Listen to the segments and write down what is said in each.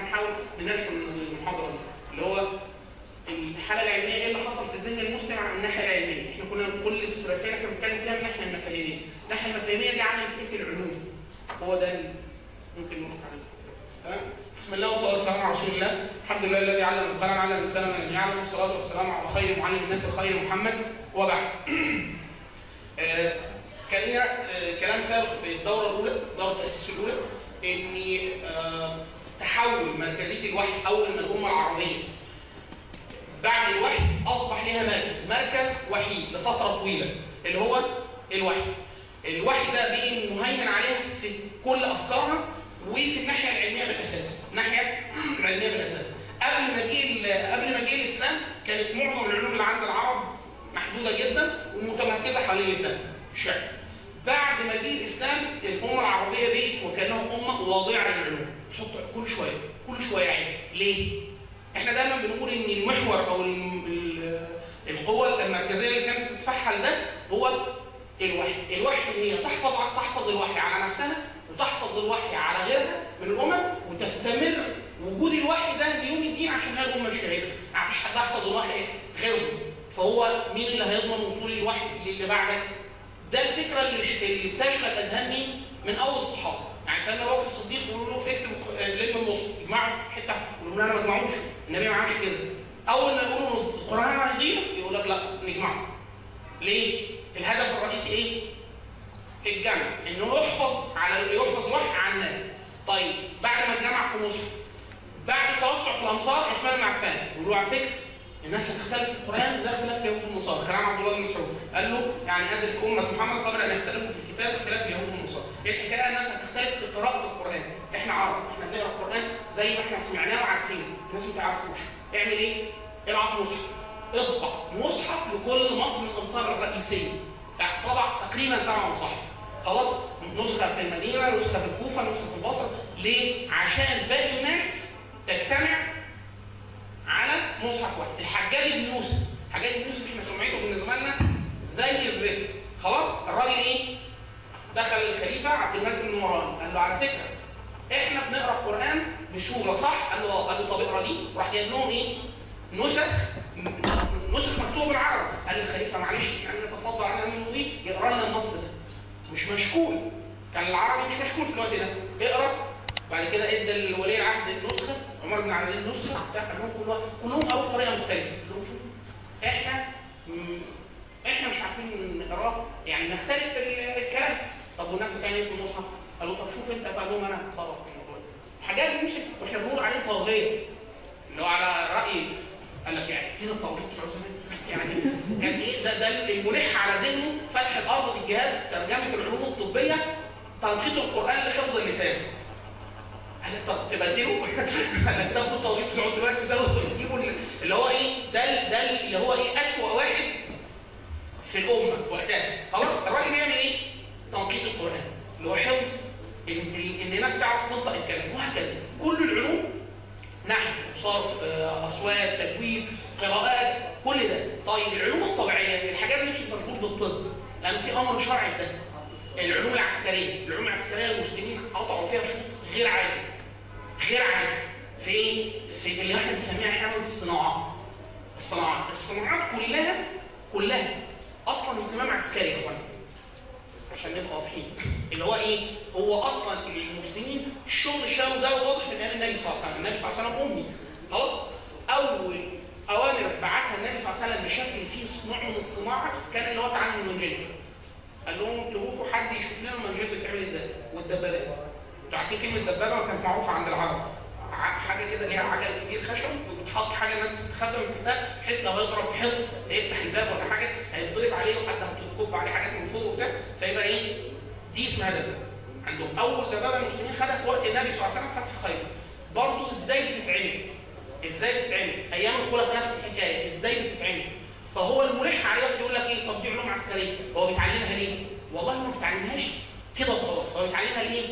هنحاول نناقش المحاضره دي اللي هو الحاله العلميه ايه اللي حصل في ذهن المسلم عن الناحيه العلميه احنا كنا كل الثلاثيه احنا بنتكلم فيها من الناحيه المفاهيميه الناحيه المفاهيميه دي عملت ايه في العلوم هو ده اللي ممكن نقف عليه تمام بسم الله والصلاه والسلام على رسول الله الحمد لله الذي علم القلم علم الانسان ما لم يعلم والصلاه والسلام على خير معلم الناس الخير محمد وبعد آه، كان لنا آه، كلام سابق في الدوره الاولى دوره التاسيس الاولى ان آه، تحول مركزيه الوحي اول ما الامه العربيه بعد الوحي اصبح لها مركز مركز وحيد لفتره طويله اللي هو الوحي الوحي ده بقي مهيمن عليها في كل افكارها وفي الناحيه العلميه بالاساس الناحيه العلميه بالاساس قبل ما جه قبل ما جه الاسلام كانت معظم العلوم اللي عند العرب محدوده جدا ومتمركزه حوالين اللسان الشعر بعد ما جه الاسلام الامه العربيه بقت وكانها امه واضعه للعلوم تحط كل شويه كل شويه علم ليه؟ احنا دايما بنقول ان المحور او ال- ال- القوه المركزيه اللي كانت بتتفحل ده هو الوحي الوحي ان هي تحفظ تحفظ الوحي على نفسها وتحفظ الوحي على غيرها من الامم وتستمر وجود الوحي ده ليوم الدين عشان هي الامه الشهيده ما فيش حد يحفظ الوحي غيره فهو مين اللي هيضمن وصول الوحي للي بعدك ده الفكره اللي ش- اللي بتشغل اذهان مين من اول الصحابه يعني سيدنا ابو بكر الصديق يقول له اكتب لم النص اجمعوا في حته يقول له انا ما اجمعوش النبي ما عملش كده اول ما يقولوا القران هيضيع يقول لك لا نجمعه ليه الهدف الرئيسي ايه الجمع انه يحفظ على يحفظ الوحي على الناس طيب بعد ما اتجمع في مصر بعد التوسع في الامصار عثمان بن عفان يقولوا على فكره الناس هتختلف في القران زي اختلاف اليهود والنصارى كلام عبد الله بن مسعود قال له يعني ازل امه محمد قبل ان يختلفوا في الكتاب اختلاف اليهود والنصارى ايه الحكايه الناس هتختلف في قراءه القران احنا عرب احنا بنقرا القران زي ما احنا سمعناه وعارفينه الناس ما تعرفوش اعمل ايه ابعت مصحف اطبع مصحف لكل مصر من الامصار الرئيسيه طبع تقريبا سبع مصاحف خلاص نسخه في المدينه نسخه في الكوفه نسخه في البصره ليه عشان باقي الناس تجتمع على مصحف واحد الحجاج بن يوسف الحجاج بن يوسف احنا سمعته بالنسبه لنا زي الزفت خلاص الراجل ايه دخل الخليفه عبد الملك بن مروان قال له على فكره احنا بنقرا القران بسهوله صح قال له اه قال له طب اقرا دي راح جايب لهم ايه نسخ نسخ مكتوبه بالعربي قال للخليفه معلش يعني نتفضل على منه ايه يقرا لنا النص ده مش مشكول كان العربي مش مشكول في الوقت ده اقرا بعد كده ادى لولي العهد النسخه عمر بن عبد العزيز النسخه بتاع كلهم كلهم كلهم قالوا بطريقه مختلفه قالوا شوفوا احنا مم، احنا مش عارفين نقراه يعني نختلف في ال- الكلام طب والناس هتعمل ايه في المصحف؟ قالوا طب شوف انت قال لهم انا هتصرف في الموضوع ده حاجات مش واحنا بنقول عليه طاغيه اللي هو على راي قال لك يعني فين الطاغوت بتوع زمان؟ يعني كان ايه ده ده الملح على ذهنه فتح الارض للجهاد ترجمه العلوم الطبيه تنقيط القران لحفظ اللسان قال لك طب تبدلوا قال لك تاخدوا التوظيف بتوع دلوقتي ده وتجيبوا اللي هو ايه ده ال- ده ال- اللي هو ايه اسوأ واحد في الامه وقتها خلاص الراجل بيعمل ايه؟ تنقيط القران اللي هو حفظ ان ان- ان الناس تعرف تنطق الكلام وهكذا كل العلوم نحو صرف آه، اصوات تجويد قراءات كل ده طيب العلوم الطبيعيه الحاجات دي مش مربوط بالطب لان في امر شرعي ده العلوم العسكريه العلوم العسكريه المسلمين قطعوا فيها شوط غير عادي غير عادي في ايه في اللي احنا بنسميها احيانا الصناعات الصناعات الصناعات كلها كلها اصلا اهتمام عسكري يا اخوانا عشان نبقى واضحين اللي هو ايه هو اصلا المسلمين الشغل الشاوي ده واضح من ايام النبي صلى الله عليه وسلم النبي صلى الله عليه وسلم امي خلاص اول اوامر بعتها النبي صلى الله عليه وسلم بشكل فيه نوع من الصناعه كان اللي هو تعلم المنجنيق قال لهم اطلبوا حد يشوف لنا المنجنيق بتعمل ازاي والدبابات انتوا عارفين كلمه دبابه كانت معروفه عند العرب ع- حاجه كده ليها عجل كبير خشب وبتحط حاجه الناس تستخدم فيها بحيث لو هيضرب حصن يفتح الباب ولا حاجه هيتضرب عليه وحتى هتكب عليه حاجات من فوق وبتاع فيبقى ايه دي اسمها دبابه عندهم اول دبابه المسلمين خدها في وقت النبي صلى الله عليه وسلم فتح خيبر برضه ازاي بتتعمل ازاي بتتعمل ايام الخلفاء نفس الحكايه ازاي بتتعمل فهو الملح عليه وقت يقول لك ايه طب دي علوم عسكريه هو بيتعلمها ليه والله ما بيتعلمهاش كده وخلاص هو بيتعلمها ليه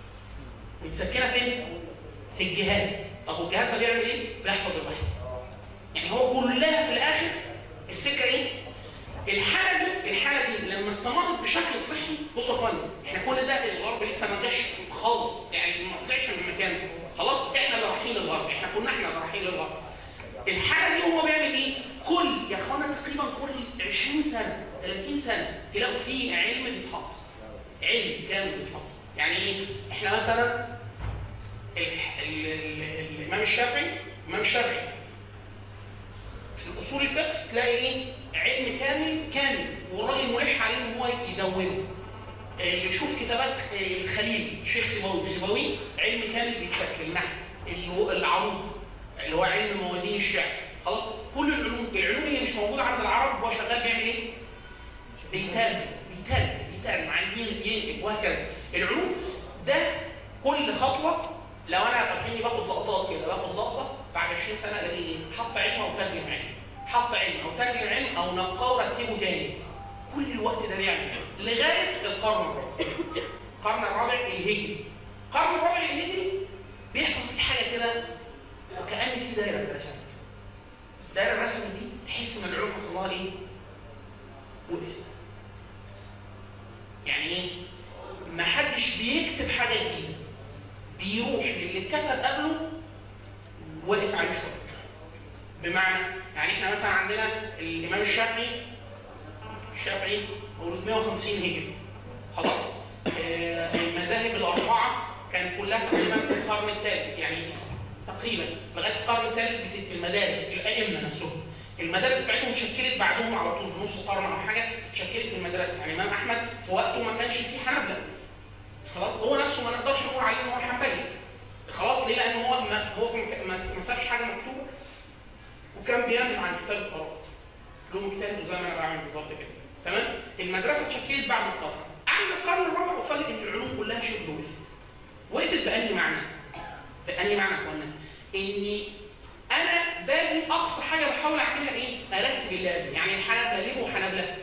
متسكنه فين في الجهاد طب والجهاد ده بيعمل ايه بيحفظ الوحي يعني هو كلها في الاخر السكه ايه الحاله دي الحاله دي لما استمرت بشكل صحي بصوا يا اخوانا احنا كل ده الغرب لسه ما جاش خالص يعني ما طلعش من مكانه خلاص احنا اللي رايحين للغرب احنا كنا احنا اللي رايحين للغرب الحاله دي هو بيعمل ايه كل يا اخوانا تقريبا كل 20 سنه 30 سنه تلاقوا فيه علم بيتحط علم كامل بيتحط يعني ايه احنا مثلا ال- ال- ال- الامام الشافعي الامام الشافعي الاصول الفقه تلاقي ايه علم كامل كامل والراجل ملح عليه ان هو يدونه اللي يشوف كتابات آه، الخليل شيخ سيبوي سيبوي علم كامل بيتشكل نحو اللي- العروض اللي هو علم موازين الشعر خلاص كل العلوم العلوم اللي مش موجوده عند العرب هو شغال بيعمل ايه بيترجم بيترجم بيترجم عايزين ينقل وهكذا العلوم ده كل خطوه لو انا فاكرني باخد لقطات كده باخد لقطه بعد 20 سنه الاقي ايه حط علم او ترجم علم حط علم او ترجم علم او نقاه ورتبه تاني كل الوقت ده بيعمل لغايه القرن الرابع القرن الرابع الهجري القرن الرابع الهجري بيحصل فيه حاجه كده وكأن في دايره اترسمت الدايره الرسمت دي تحس ان العلوم حصل لها ايه؟ وقفت يعني ايه؟ ما حدش بيكتب حاجه جديده بيروح للي اتكتب قبله وقف عليه شويه بمعنى يعني احنا مثلا عندنا الامام الشافعي الشافعي مولود 150 هجري خلاص آه، المذاهب الاربعه كانت كلها تقريبا في القرن الثالث يعني تقريبا لغايه القرن الثالث بت- المدارس الائمه نفسهم المدارس بتاعتهم شكلت بعدهم على طول نص قرن او حاجه شكلت المدرسه يعني الامام احمد في وقته ما كانش فيه حنبله خلاص هو نفسه ما نقدرش نقول عليه ان هو حنبلي خلاص ليه لان هو ما هو ما- ما ما سابش حاجه مكتوبه وكان بيعمل عن كتاب القراءه له كتاب زي ما انا بعمل بالظبط كده تمام المدرسه اتشكلت بعد القرن عند القرن الرابع وصلت ان العلوم كلها شبه وقفت وقفت بأنهي معنى بأنهي معنى يا اخوانا اني انا باجي اقصى حاجه بحاول اعملها ايه ارتب اللي قبلي يعني الحنبله ليه وحنبله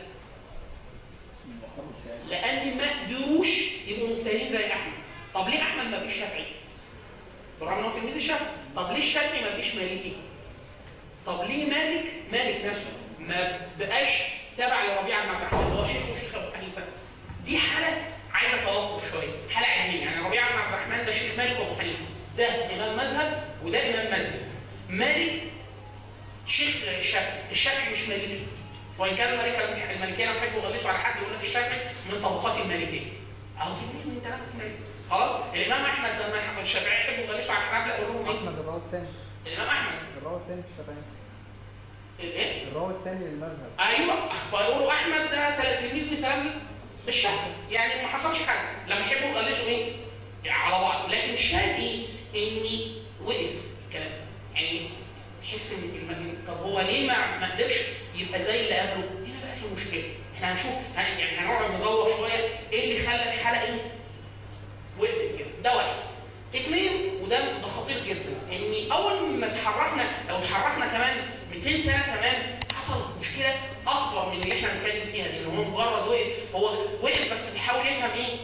لان ما قدروش يبقوا مجتهدين زي احمد طب ليه احمد ما فيش شافعي بالرغم ان هو تلميذ الشافعي طب ليه الشافعي ما فيش مالكي طب ليه مالك مالك نفسه ما بقاش تبع لربيعه بن عبد الرحمن اللي هو شيخ وشيخ ابو حنيفه دي حاله عايزه توقف شويه حاله علميه يعني ربيعه بن عبد الرحمن ده شيخ مالك وابو حنيفه ده امام مذهب وده امام مذهب مالك شيخ الشافعي الشافعي مش مالكي وان كان المالكيه المالكيه انا بحب اغلسه على حد يقول لك الشافعي من طبقات المالكيه اهو دي من ثلاث مالك خلاص الامام احمد لما يحب الشافعي يحب يغلسه على الحنابله يقول لهم ايه احمد الراوي الثاني الامام احمد الراوي الثاني في الشافعي الايه الراوي الثاني للمذهب ايوه فيقولوا احمد ده تلاميذ من تلاميذ الشافعي يعني ما حصلش حاجه لما يحبوا يغلسوا ايه على بعض لكن الشاهد ايه اني وقف الكلام يعني تحس ان الم- طب هو ليه ما ما قدرش يبقى زي اللي قبله هنا بقى في مشكله احنا هنشوف هن- يعني هنقعد ندور شويه ايه اللي خلى الحلقه ايه وقفت كده ده واحد اثنين وده ده خطير جدا ان اول ما اتحركنا لو اتحركنا كمان 200 سنه كمان حصل مشكله اكبر من اللي احنا بنتكلم فيها دي ان هو مجرد وقف هو وقف بس بيحاول يفهم ايه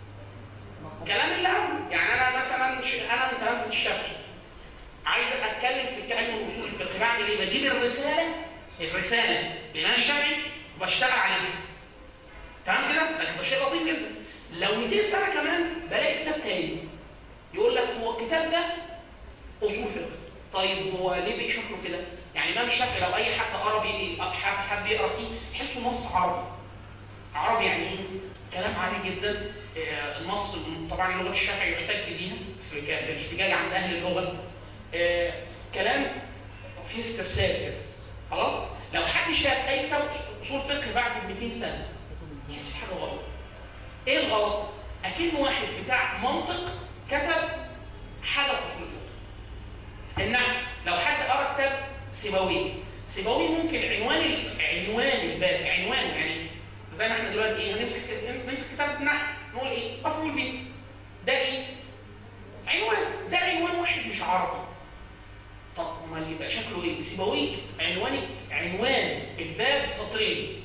كلام اللي قبله يعني انا مثلا ش- انا من تلامذه الشافعي عايز اتكلم في علم الاصول الفقه بعمل ايه بجيب الرساله الرساله للامام الشافعي وبشتغل عليها تمام كده لكن ده شيء لطيف جدا لو 200 سنه كمان بلاقي كتاب تاني يقول لك هو الكتاب ده اصول فقه طيب هو ليه بقى شكله كده يعني الامام الشافعي لو اي حد قرا بي حد حد يقرا فيه يحسه نص عربي عربي يعني ايه كلام عادي جدا آه، النص طبعا اللغه الشافعي يحتاج بيها في ك- في الاحتجاج عند اهل اللغه آه، كلام فيه استرسال كده خلاص لو حد شاف اي كتاب اصول فقه بعد 200 سنه يحس في حاجه غلط ايه الغلط اكيد واحد بتاع منطق كتب حاجه في اصول الفقه النحو لو حد قرا كتاب سيبويه سيبويه ممكن عنوان ال- عنوان الباب عنوانه يعني زي ما احنا دلوقتي ايه هنمسك نمسك كتاب النحو نقول ايه مفعول به ده ايه عنوان ده عنوان واحد مش عربي طب ما يبقى شكله ايه سيبويه عنوان عنوان الباب سطرين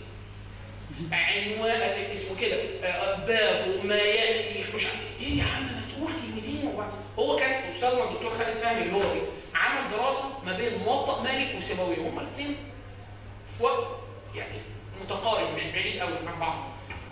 عنوان اسمه كده آه، باب وما ياتي مش عارف ايه يا عم ما تقول كلمتين وبعد هو كان استاذنا الدكتور خالد فهمي اللغوي عمل دراسه ما بين موطأ مالك وسيبويه هما الاثنين في وقت يعني متقارب مش بعيد قوي عن بعض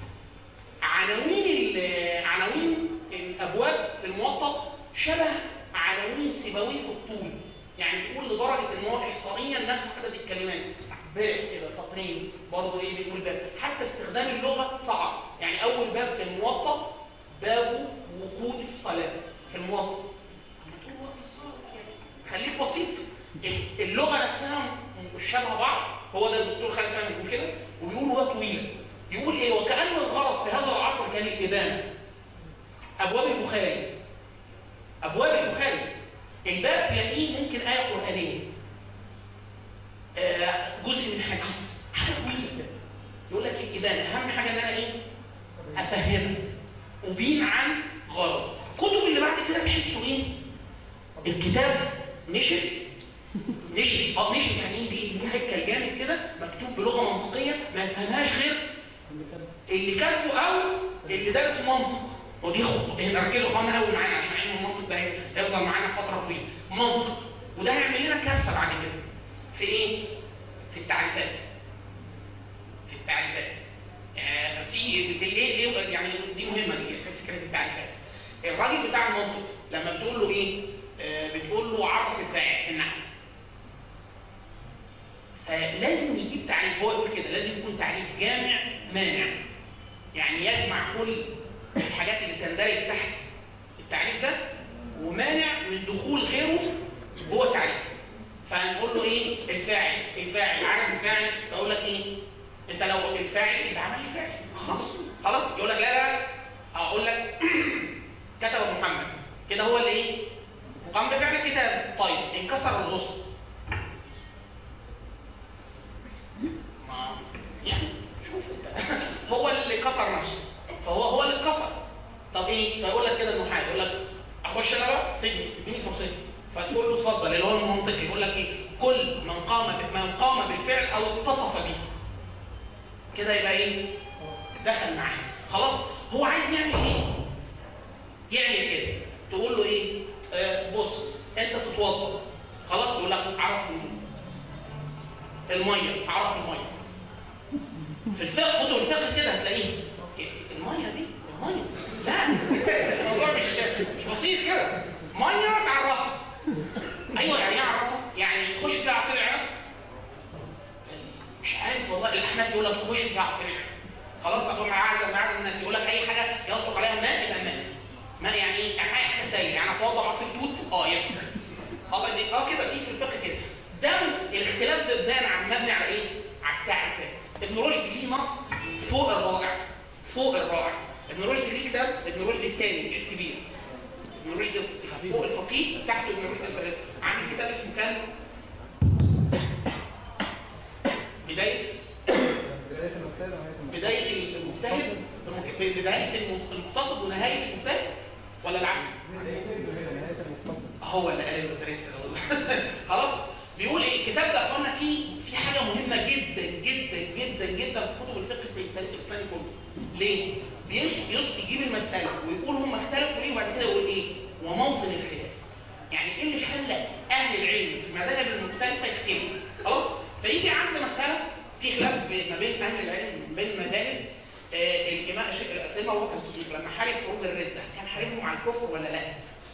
عناوين ال- عناوين الابواب في الموطأ شبه عناوين سيبويه في الطول يعني تقول لدرجه ان هو احصائيا نفس عدد الكلمات باب كده سطرين برضه ايه بيقول باب حتى استخدام اللغه صعب يعني اول باب في الموطأ باب وقود الصلاه في الموطأ أما تقول وقت الصلاه يعني خليك بسيط ال- اللغه نفسها مش شبه بعض هو ده الدكتور خالد فهمي بيقول كده وبيقول لغه طويله يقول ايه وكأن الغرض في هذا العصر كان الإبانة أبواب البخاري أبواب البخاري الباب تلاقيه ممكن آية قرآنية آه، جزء من حديث حاجة طويلة كده يقول لك الإبانة أهم حاجة إن أنا إيه أفهمك أبين عن غرض الكتب اللي بعد كده تحسوا إيه الكتاب نشف نشف اه نشف يعني ايه بايه؟ ليه هيكل جامد كده مكتوب بلغه منطقيه ما يفهمهاش غير اللي كاتبه او اللي دارس منطق ودي خطوه احنا ركزوا اخوانا قوي معانا عشان علم المنطق ده هيفضل معانا فتره طويله منطق وده هيعمل لنا كارثه بعد كده في ايه؟ في التعريفات في التعريفات يعني في ليه ليه يعني دي مهمه دي فكره التعريفات الراجل بتاع المنطق لما بتقول له ايه؟ آه بتقول له عرف الفاعل في النحو فلازم يجيب تعريف هو يقول كده لازم يكون تعريف جامع مانع يعني يجمع كل الحاجات اللي تندرج تحت التعريف ده ومانع من دخول غيره جوه التعريف فهنقول له ايه الفاعل الفاعل عارف الفاعل فاقول لك ايه انت لو الفاعل اللي عمل الفاعل خلاص خلاص يقول لك لا لا اقول لك كتب محمد كده هو اللي ايه قام بفعل الكتاب طيب انكسر الغصن ما يعني شوف انت هو اللي كسر نفسه فهو هو اللي اتكسر طب ايه فيقول لك كده النحاة يقول لك اخش انا بقى سجن اديني فرصتي فتقول له اتفضل اللي هو المنطقي يقول لك ايه كل من قام من قام بالفعل او اتصف به كده يبقى ايه دخل معاه خلاص هو عايز يعمل ايه يعمل كده تقول له ايه آه بص انت تتوضا خلاص يقول لك عرف الميه عرف الميه في الفقه كتب الفقه كده هتلاقيه الميه دي الميه لا الموضوع مش مش بسيط كده ميه تعرفها ايوه يعني ايه اعرفها يعني تخش فيها عصير عنب مش عارف والله الاحناف يقول لك تخش فيها عصير عنب خلاص اقوم معاذ معاذ الناس يقول لك اي حاجه يطلق عليها ماء يبقى ماء ماء يعني ايه يعني اي حاجه سائله يعني اتوضا عصير توت اه يكفي اه دي اه كده في في الفقه كده ده الاختلاف ده بان عن مبني على ايه على التعريفات ابن رشد ليه نص فوق الرائع فوق الرائع ابن رشد ليه كتاب ابن رشد الثاني مش الكبير ابن رشد فوق الفقيه تحته ابن رشد الفقيه عامل كتاب اسمه كان بدايه بداية المجتهد ونهاية المجتهد بدايه المجتهد بدايه المقتصد ونهايه المجتهد ولا العكس؟ نهاية المقتصد هو اللي قال البرنس خلاص بيقول ايه الكتاب ده قلنا فيه في حاجه مهمه جدا جدا جدا جدا في كتب الفقه في التاريخ الاسلامي كله ليه بيش- بيص يجيب المساله ويقول هم اختلفوا ليه وبعد كده يقول ايه وموطن الخلاف يعني ايه اللي خلى اهل العلم في المذاهب المختلفه يختلفوا خلاص فيجي عند مساله في خلاف بين- ما بين اهل العلم بين المذاهب آه الامام سيدنا ابو بكر الصديق لما حارب حروب الرده كان حاربهم على الكفر ولا لا؟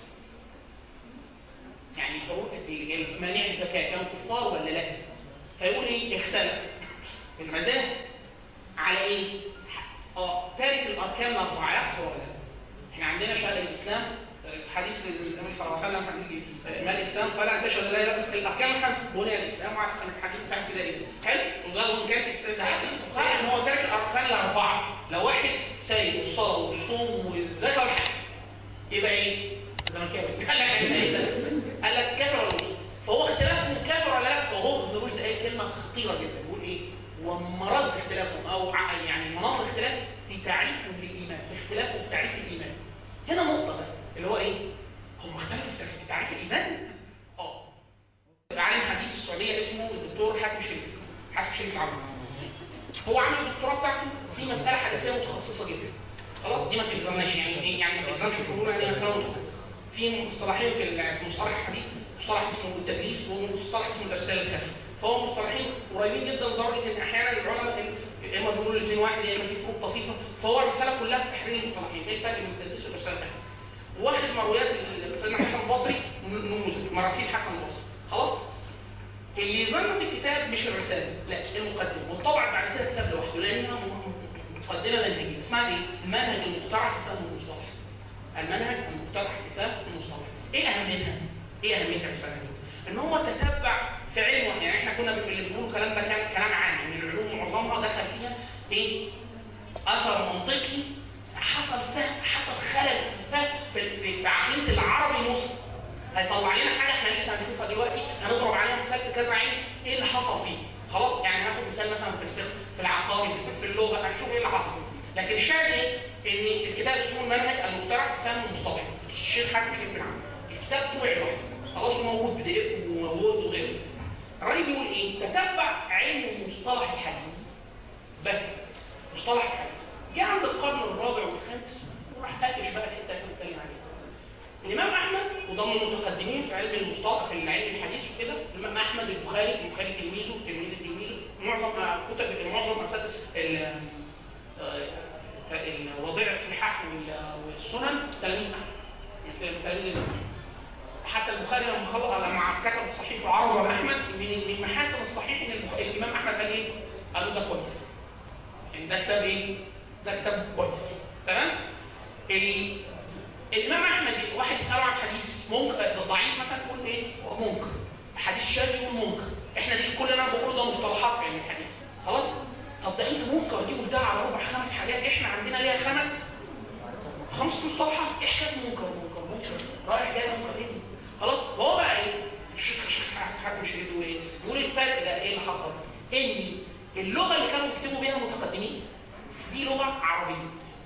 يعني حروب مانع الزكاة كانوا كفار ولا لا؟ فيقول ايه؟ اختلف المذاهب على ايه؟ اه تارك الاركان الاربعه يحصل ولا لا؟ احنا عندنا شهاده الاسلام حديث النبي صلى الله عليه وسلم حديث ما الاسلام فلا تشهد لا اله الا الاركان الخمس بني الاسلام وعارف ان الحديث بتاع كده ايه حلو وده وان كان الحديث صحيح ان هو تارك الاركان الاربعه لو واحد سايب الصلاه والصوم والزكاه والحج يبقى ايه؟ ده ما كافر قال لك ايه ده؟ قال لك كافر ولا مسلم فهو اختلافهم كافر ولا لا فهو ابن رشد قال كلمه خطيره جدا بيقول ايه؟ ومرض اختلافهم او ع- يعني مناط الاختلاف في تعريفهم للايمان في اختلافهم في تعريف الايمان هنا نقطه بقى اللي هو ايه؟ هم اختلفوا في تعريف الايمان؟ اه عالم حديث السعوديه اسمه الدكتور حاتم شريف حاتم شريف عبد هو عمل الدكتوراه بتاعته في مساله حديثيه متخصصه جدا خلاص دي ما تلزمناش يعني ايه يعني ما تلزمش الحضور يعني مساله متخصصه في مصطلحين في ال- في مصطلح الحديث مصطلح اسمه التدليس ومصطلح اسمه الارسال الكافي فهو مصطلحين قريبين جدا لدرجه ان احيانا العلماء ال- يا اما بيقولوا الاثنين واحد يا اما في فروق طفيفه فهو الرساله كلها في تحرير المصطلحين ايه الفرق بين التدليس والارسال الكافي واخد مرويات ال- سيدنا حسن البصري نموذج مراسيل حسن البصري خلاص اللي ظن في الكتاب مش الرساله لا المقدمه والطبع بعد كده كتاب لوحده لانها م- مقدمه منهجيه اسمها ايه؟ المنهج المقترح في فهم المصطلح المنهج المقترح في فهم المصطلح ايه اهميتها؟ ايه اهميتها الرساله دي؟ ان هو تتبع في علمه يعني احنا كنا في اللي بنقول كلام ده كان كلام عام من العلوم معظمها دخل فيها ايه؟ اثر منطقي حصل فهم حصل خلل في الفهم في, في, في عقليه العربي المسلم هيطلع لنا حاجه احنا لسه هنشوفها دلوقتي هنضرب عليها مثال في كذا عين ايه اللي حصل فيه خلاص يعني هاخد مثال مثلا في الفقه في العقاري في اللغه هنشوف ايه اللي حصل لكن الشاهد ايه ان الكتاب اسمه المنهج المقترح في فهم المصطلح الشيخ حاج شريف بن عمرو الكتاب طبع لوحده خلاص موجود بي دي اف ووورد وغيره الراجل بيقول ايه تتبع علم مصطلح الحديث بس مصطلح الحديث جه عند القرن الرابع والخامس وراح قافش بقى الحته اللي بنتكلم عليها الامام احمد وده من المتقدمين في علم المصطلح في العلم الحديث وكده الامام احمد البخاري البخاري تلميذه تلميذ تلميذه معظم كتب معظم اساتذه ال- آه، الوضيع الصحاح وال- والسنن تلاميذ احمد تلاميذ الامام حتى البخاري لما خلق لما كتب الصحيح وعرض على احمد من من محاسن الصحيح ان البخ- الامام احمد قال ايه؟ قالوا ده كويس يعني ده كتاب ايه؟ ده كتاب كويس تمام؟ ال- الامام احمد واحد يساله عن حديث منكر ضعيف مثلا يقول ايه؟ هو منكر حديث شاذ يقول منكر احنا دي كل اللي انا بقوله ده مصطلحات في علم الحديث خلاص؟ طب ده انت منكر دي قلتها على ربع خمس حاجات احنا عندنا ليها خمس خمس مصطلحات ايه حكايه منكر منكر منكر رايح جاي منكر ايه دي؟ خلاص هو بقى ايه؟ الشيخ الشيخ حاكم شريف يقول ايه؟ يقول الفرق ده ايه اللي حصل؟ ان اللغه اللي كانوا يكتبوا بيها المتقدمين دي لغه عربيه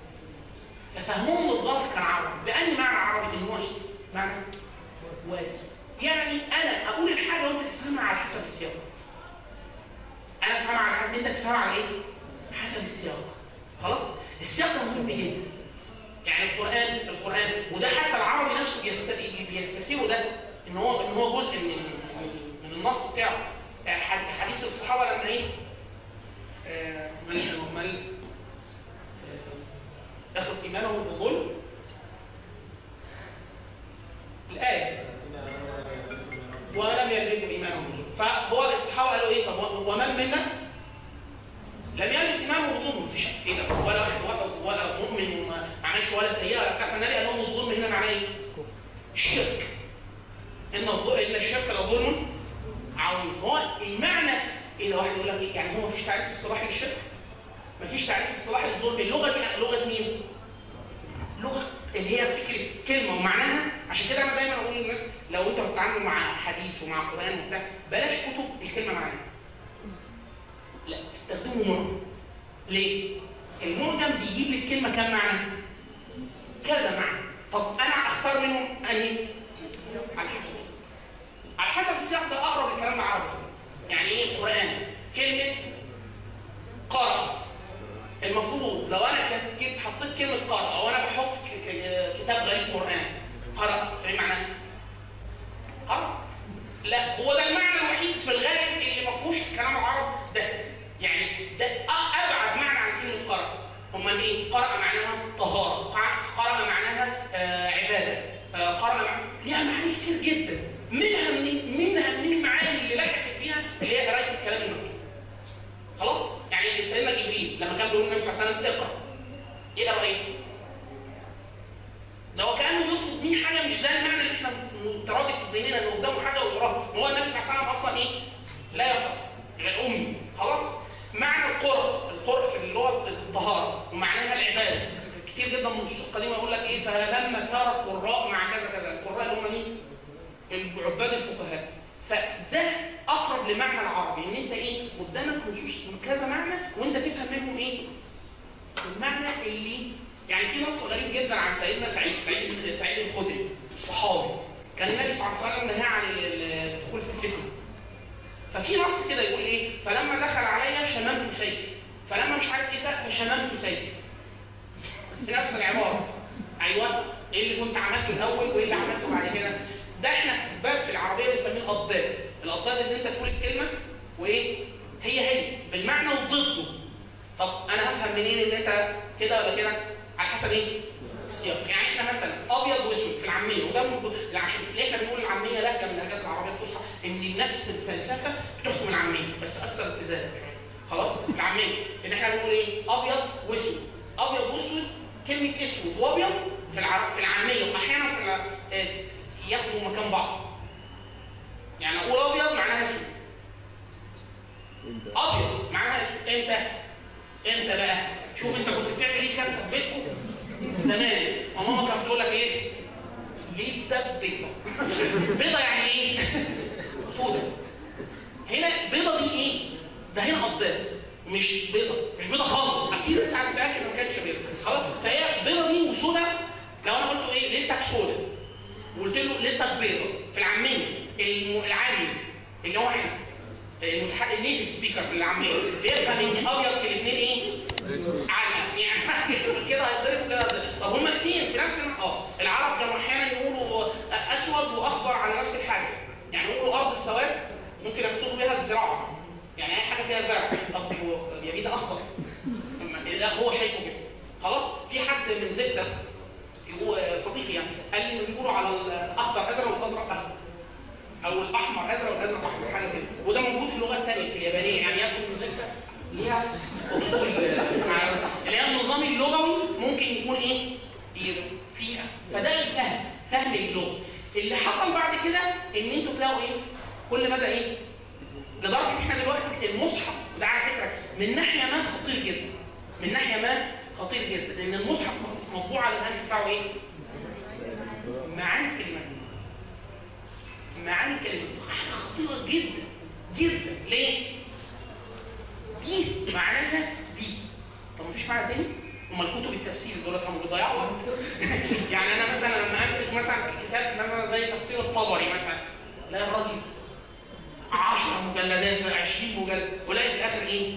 ففهمهم للظاهر كان عربي بأي معنى عربي ان هو ايه؟ معنى واسع يعني انا اقول الحاجه وانت تفهمها على حسب السياق انا افهمها على حسب انت تفهمها على ايه؟ حسب السياق خلاص؟ السياق ده مهم جدا يعني القرآن القرآن وده حتى العربي نفسه بيست- بيستسيغه ده ان هو ان هو جزء من من- من النص بتاعه يعني ح- حديث الصحابه لما ايه؟ آه، من من آه، ياخد ايمانه بالظلم الآية ولم يدرك ايمانه بالظلم فهو الصحابه قالوا ايه طب ومن منا لم يلبس ايمانه بالظلم مفيش ايه ده ولا ولا, ولا مؤمن وما عملش ولا سيئه ولا بتاع فالنبي قال لهم الظلم هنا معناه ايه؟ الشرك ان الظ- ان الشرك لظلم عظيم هو المعنى اذا واحد يقول لك ايه يعني هو مفيش تعريف اصطلاحي للشرك مفيش تعريف اصطلاحي للظلم اللغه دي لغه مين؟ لغه اللي هي فكره كلمه ومعناها عشان كده انا دايما اقول للناس لو انت بتتعامل مع حديث ومع قران وبتاع بلاش كتب الكلمه معناها لا استخدموا معجم ليه؟ المعجم بيجيب لي الكلمه كام معنى؟ كذا معنى طب انا اختار منهم انهي؟ على حسب على حسب السياق ده اقرب الكلام العربي يعني ايه القران؟ كلمه قرأ المفروض لو انا كنت جيت حطيت كلمه قرأ او انا بحط ك- ك- كتاب غير قران قرأ ايه معناه؟ قرأ لا هو ده المعنى الوحيد في الغالب اللي ما فيهوش كلام العرب ده يعني ده أ- ابعد معنى عن كلمه قرأ امال ايه؟ قرأ معناها طهاره قرأ- قرأ معناها آه عباده آه قرأ معناها ليها معاني كتير جدا منها من منها من المعاني اللي لحقت بيها اللي هي قرايه الكلام المكتوب خلاص يعني سيدنا جبريل لما كان بيقول النبي صلى الله عليه وسلم اقرا يقرا ايه ده هو كانه بيطلب مني حاجه مش زي المعنى اللي احنا مترادف في ذهننا ان قدامه حاجه ويقراها هو النبي صلى الله عليه وسلم اصلا ايه لا يقرا غير امي خلاص معنى القرء القرء في اللغه الطهاره ومعناها العباده كتير جدا من النصوص القديمه يقول لك ايه فلما ثار القراء مع كذا كذا القراء اللي هم مين؟ العباد الفقهاء فده اقرب لمعنى العربي ان انت ايه قدامك نصوص من كذا معنى وانت تفهم منهم ايه المعنى اللي يعني في نص غريب جدا عن سيدنا سعيد سعيد سعيد الخدري صحابي كان النبي صلى الله عليه وسلم نهى عن ال- ال- الدخول في الفتن ففي نص كده يقول ايه فلما دخل علي شممت سيفي فلما مش عارف ايه ده فشممت سيفي في نفس العباره ايوه ايه اللي كنت عملته الاول وايه اللي عملته بعد كده ده احنا في باب في العربيه بنسميه القضاد القضاد ان انت تقول الكلمه وايه هي هي بالمعنى وضده طب انا هفهم منين ان انت كده ولا كده على حسب ايه السياق يعني احنا مثلا ابيض واسود في العاميه وده من عشان ليه احنا بنقول العاميه لهجه من اللهجات العربيه الفصحى ان نفس الفلسفه بتحكم العاميه بس اكثر اتزانا شويه خلاص العاميه ان احنا بنقول ايه ابيض واسود ابيض واسود كلمه اسود وابيض في العرب في العاميه واحيانا في الع- آه، ياخدوا مكان بعض يعني اقول ابيض معناها اسود ابيض معناها اسود امتى امتى بقى شوف انت كنت بتعمل ايه كارثه في بيتكم زمان وماما كانت بتقول لك ايه ليه ده بيضه بيضه يعني ايه سودا هنا بيضه دي ايه ده هنا قضاء مش بيضه مش بيضه خالص اكيد انت متاكد ما كانتش بيضه خلاص فهي بيضه دي وسودا لو انا قلت له ايه ليلتك سودا وقلت له ليلتك بيضه في العاميه الم- العامي اللي هو احنا المتحدث النيتف سبيكر في العاميه بيفهم ان ابيض في الاثنين ايه عادي يعني كده هيضربوا كده هيضربوا. طب هما الاثنين في نفس الم- اه العرب كانوا احيانا يقولوا اسود واخضر على نفس الحاجه يعني يقولوا ارض السواد ممكن يقصدوا بيها الزراعه يعني اي حاجه فيها زرع طب هو- يا بيه ده اخضر أما لا هو شايفه كده خلاص في حد من زبده هو صديقي يعني قال لي إنه بيقولوا على الاخضر ازرق والازرق اخضر او الاحمر ازرق والازرق احمر حاجه كده وده موجود في اللغه الثانيه في اليابانيه يعني يبدو ان زبده ليها اصول مع اللي هي النظام اللغوي ممكن يكون ايه ي- فيها فده الفهم فهم اللغه اللي حصل بعد كده ان انتوا تلاقوا ايه كل مدى ايه لدرجه ان احنا دلوقتي المصحف وده على فكره من ناحيه ما خطير جدا من ناحيه ما خطير جدا لان المصحف مطبوع على الهاند بتاعه ايه معاني كلمات معاني كلمات حاجه خطيره جدا جدا ليه دي معناها دي طب مفيش معنى تاني امال كتب التفسير دول كانوا بيضيعوا وقت يعني انا مثلا لما امسك مثلا كتاب مثلا زي تفسير الطبري مثلا لا الراجل 10 مجلدات 20 مجلد ولاقي في الاخر ايه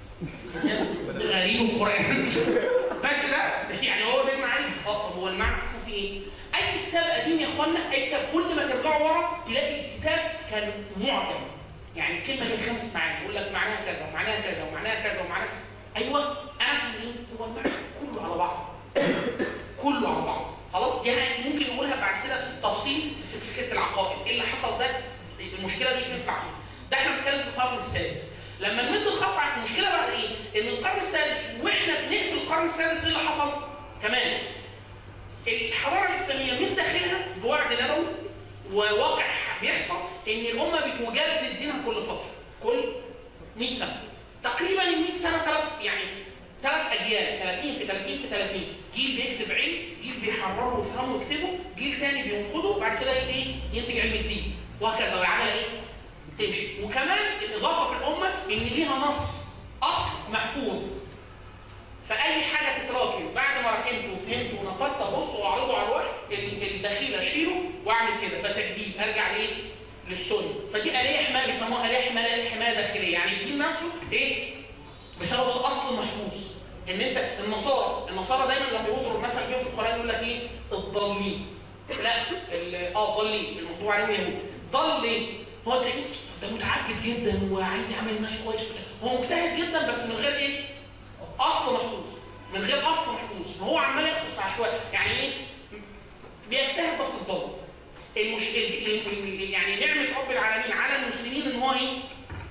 غريب القران بس ده يعني هو ده المعنى اه طب هو المعنى حصل فيه ايه اي كتاب قديم يا اخوانا اي كتاب كل ما ترجعوا ورا تلاقي الكتاب كان معجم يعني الكلمه دي خمس معاني يقول لك معناها كذا ومعناها كذا ومعناها كذا ومعناها ايوه انا في ايه هو المعنى كله على بعض كله على بعض خلاص دي يعني ممكن نقولها بعد كده تفصيل في فكره العقائد ايه اللي حصل ده المشكله دي تنفع فيه ده احنا بنتكلم في القرن السادس لما نمد الخط على المشكله بقى ايه ان القرن السادس واحنا بنقفل القرن السادس ايه اللي حصل كمان الحضاره الاسلاميه من داخلها بوعد نبوي وواقع بيحصل ان الامه بتجدد دينها كل فتره كل 100 سنه تقريبا ال 100 سنه ثلاث يعني ثلاث اجيال 30 في 30 في 30 جيل بيكتب علم جيل بيحرره ويفهمه ويكتبه جيل ثاني بينقده بعد كده ايه ينتج علم جديد وهكذا والعمليه ايه تمشي وكمان الاضافه في الامه ان ليها نص اصل محفوظ فاي حاجه تتراكم بعد ما ركنت وفهمت ونقدت ابص واعرضه على الوحي ال- الدخيل اشيله واعمل كده فتجديد ارجع لايه؟ للسنه فدي اليه حمايه بيسموها اليه حمايه اليه حمايه داخليه يعني الدين نفسه ايه؟ بسبب الاصل المحفوظ ان انت النصارى النصارى دايما لما يضرب مثلا فيهم في القران يقول لك ايه؟ الضالين لا ال- اه ضالين الموضوع عليهم يهود ضل ليه؟ هو تلاقيه ده متعبد جدا وعايز يعمل الناس كويس هو مجتهد جدا بس من غير ايه؟ اصل محفوظ من غير اصل محفوظ هو عمال يخطط في عشوائي يعني ايه بيجتهد بس الضل المش... ال- ال- ال- يعني نعمه رب العالمين على المسلمين ان هو ايه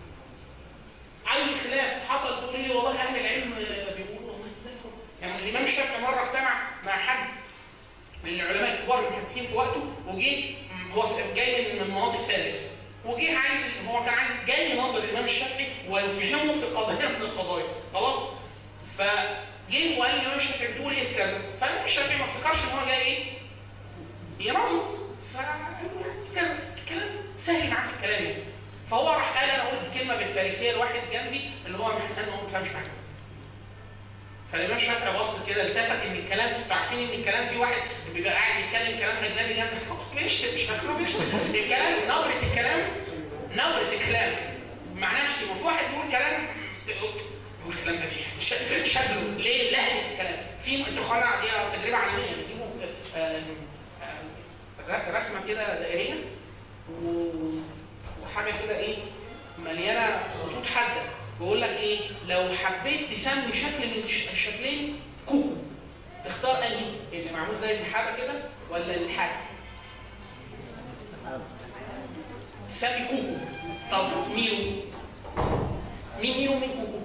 اي خلاف حصل تقول لي والله اهل العلم آه، بيقولوا والله زي الفل. يعني الامام الشافعي مره اجتمع مع حد من العلماء الكبار المحدثين في وقته وجه م، هو جاي من مناطق فارس وجه عايز هو كان عايز جاي يناظر الامام الشافعي ويفهمه في قضيه من القضايا خلاص فجه وقال الامام الشافعي بتقول ايه في كذا فالامام الشافعي ما افتكرش ان هو جاي ايه يناظر فكان كلام سهل معاه في الكلام يعني فهو راح قال انا قلت كلمه بالفارسيه لواحد جنبي اللي هو محتاج هو ما فهمش حاجه فالامام الشافعي بص كده التفت ان الكلام انتوا عارفين ان الكلام في واحد بيبقى قاعد يتكلم كلام اجنبي جنب مش مش فاكره مش الكلام نبره الكلام نبره الكلام معناه مش في واحد بيقول كلام بيقول كلام بديع ش- شكله ليه لهجه الكلام في انتوا اخوانا دي تجربه عمليه بيجيبوا آه، آه، رسمه كده دائريه و- وحاجه كده ايه مليانه خطوط حاده بيقول لك ايه لو حبيت تسمي شكل من الش- الشكلين كوكو تختار انهي اللي معمول زي السحابه كده ولا الحاجه سامي كوكو طب ميرو مين ميرو مين كوكو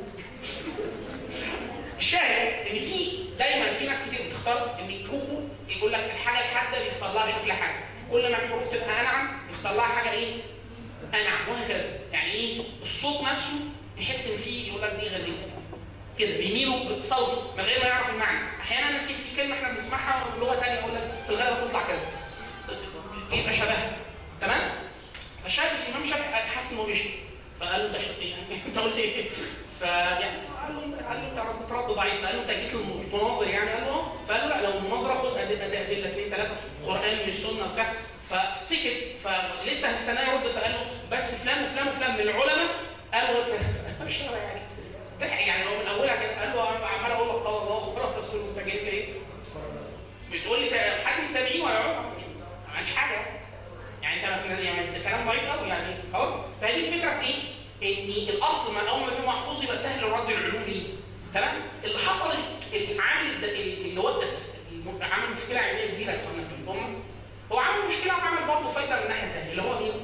الشاهد ان في دايما في ناس كتير بتختار ان الكوكو يقول لك الحاجه الحاده اللي يختار لها شكل حاجه كل ما الحروف تبقى انعم يختار لها حاجه ايه انعم وهكذا يعني ايه الصوت نفسه يحس ان فيه يقول لك دي غريبه كده بيميلوا بصوت من غير ما يعرف المعنى احيانا في في كلمه احنا بنسمعها بلغه ثانيه يقول لك في الغالب تطلع كذا يبقى شبهها تمام فشاف الامام شافعي حس انه بيشتم فقال له انت شفت يعني انت قلت ايه فيعني قال له قال له انت بترد ضعيف قال له انت جيت المناظر يعني قال له اه فقال له لا لو المناظره خد ادله ادله اثنين ثلاثه قران من السنه بتاع فسكت فلسه هستناه يرد فقال له بس فلان وفلان وفلان من العلماء قالوا انت مش يعني ضحك يعني هو من اولها كده قال له انا عمال اقول لك قال الله وقال رسول انت جاي ايه؟ بتقول لي حد من التابعين ولا علماء ما عملش حاجه يعني انت يعني ده كلام ضعيف قوي يعني اهو فهذه الفكره في ايه؟ ان الاصل ما اول ما يكون محفوظ يبقى سهل الرد العلوم ليه تمام اللي حصل العامل ده اللي هو ده عامل مشكله علميه كبيره في الامه هو عامل مشكله وعامل برضه فايده من الناحيه الثانيه اللي هو مين؟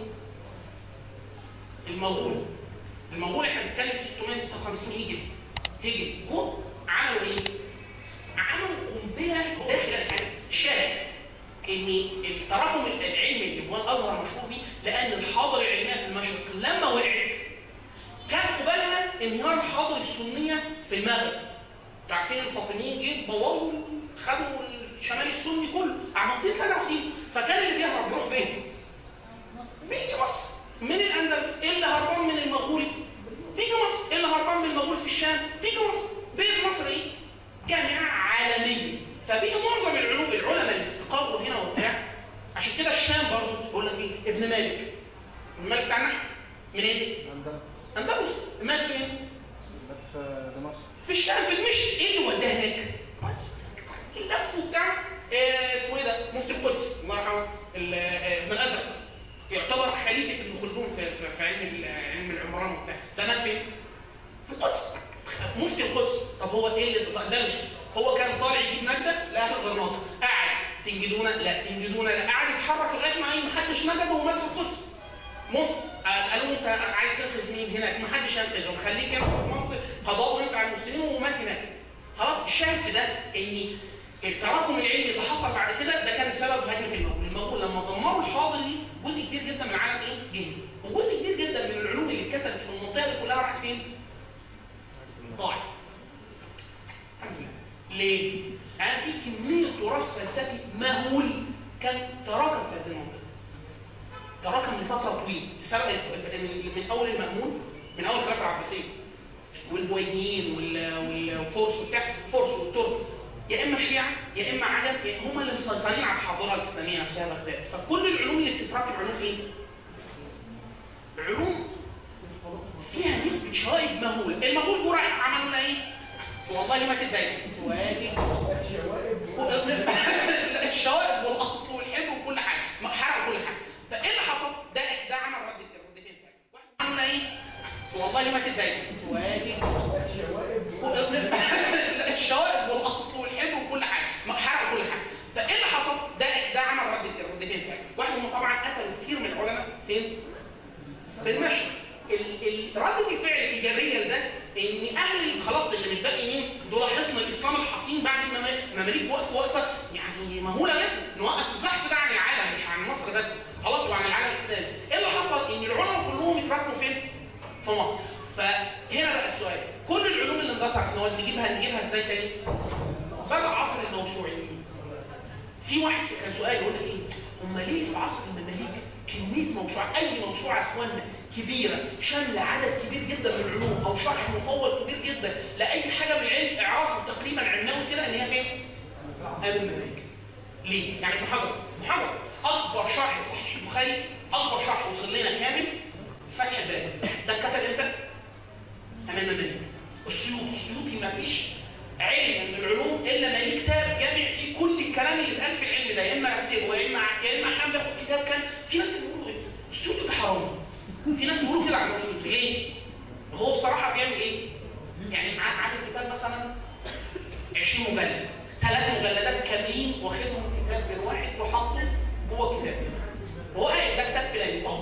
المغول المغول احنا بنتكلم في 656 هجري هجري جم عملوا ايه؟ عملوا قنبله داخل الحياه الشاهد ان التراكم العلمي اللي هو الازهر مشهور بيه لان الحاضر العلميه في المشرق لما وقعت كان قبالها انهيار الحاضر السنيه في المغرب عارفين الفاطميين جه بوظوا خدوا الشمال السني كله عملتين سنه واحدين فكان اللي بيهرب يروح فين؟ بيجي مصر من الاندلس ايه اللي هربان من المغول بيجي مصر ايه اللي هربان من المغول في الشام بيجي مصر بيجي مصر ايه؟ جامعه عالميه فبيجي معظم العلوم العلماء اللي استقروا هنا وبتاع عشان كده الشام برضه يقول لك ايه ابن مالك ابن مالك بتاعنا منين؟ عندنا اندلس مات فين؟ بس في دمشق في الشام في المشي ايه اللي وداه هناك؟ اللف بتاع آه، اسمه ايه ده؟ مفتي القدس الله يرحمه ال- آه، ابن الازرق يعتبر خليفه ابن خلدون في, في, في علم ال- علم العمران وبتاع ده مات فين؟ في القدس مفتي القدس طب هو ايه اللي ده مش هو كان طالع يجيب نجده لاهل الغرناطه قاعد تنجدونا لا تنجدونا لا قاعد يتحرك لغايه ما ايه محدش نجده ومات في القدس مصر آه، قالوا له انت عايز تنقذ مين هناك ما حدش ينقذه خليك انت في مصر قضاء ينفع المسلمين ومات هناك خلاص الشاهد في ده ان التراكم العلمي اللي حصل بعد كده ده كان سبب هجمه المغول المغول لما دمروا الحاضر دي جزء كبير جدا من العالم ايه جه وجزء كبير جدا من العلوم اللي اتكتبت في المنطقه دي كلها راحت فين ضاعت الحمد لله ليه؟ يعني في كميه تراث فلسفي مهول كان تراكم في هذه المنطقه تراكم لفتره طويله السبب من اول المامون من اول الخلافه العباسيه والبويهيين وال- والفرس وبتاع الفرس والترك يا اما الشيعة يا اما عجب يا هم اللي مسيطرين على الحضاره الاسلاميه نفسها بغداد فكل العلوم اللي بتتراكم علوم ايه؟ علوم فيها نسبه شوائب مهول المغول دول راح عملوا لنا ايه؟ والله ما تتضايق واجب الشوائب والاصل والحب وكل حاجه ما حرقوا كل حاجه فايه اللي حصل؟ ده ده عمل رد ردتين ثانيه واحد عملنا ايه؟ والله ما تتضايق واجب الشوائب والاصل والحب وكل حاجه ما حرقوا كل حاجه فايه اللي حصل؟ ده ده عمل رد ردتين ثانيه واحد هم طبعا قتلوا كتير من العلماء فين؟ في المشرق ال- ال- رد الفعل الايجابيه لده ان اهل خلاص اللي متبقي مين دول حصن الاسلام الحصين بعد ما المماليك وقفوا وقفه يعني مهوله جدا نوقف الزحف ده عن العالم مش عن مصر بس خلاص وعن العالم الاسلامي ايه اللي حصل ان العلماء كلهم اتراكموا فين في مصر فهنا بقى السؤال كل العلوم اللي اندثرت نقعد نجيبها نجيبها ازاي تاني بدا عصر الموسوعيين في واحد كان سؤال يقول لك ايه هم ليه في عصر المماليك كميه موسوعه اي موسوعه يا اخوانا كبيره شامله عدد كبير جدا من العلوم او شرح مطول كبير جدا لاي حاجه من العلم اعراف تقريبا علماوي كده ان هي فين؟ قبل المماليك ليه؟ يعني محاضره محاضره اكبر شرح صحيح البخاري اكبر شرح وصل لنا كامل فتح الباب ده اتكتب امتى؟ امام المماليك السيوطي السيوطي ما فيش علم من العلوم الا ما ليه كتاب جامع فيه كل الكلام اللي اتقال في العلم ده يا اما رتبه يا اما يا اما حد ياخد كتاب كان في ناس بيقولوا ايه السيوطي ده حرام في ناس بيقولوا كده عن السيوطي ليه؟ هو بصراحه بيعمل ايه؟ يعني معاه عامل كتاب مثلا 20 مجلد ثلاث مجلدات كاملين واخدهم كتاب من واحد وحاطه جوه كتاب وهو قايل ده كتاب فلاني اهو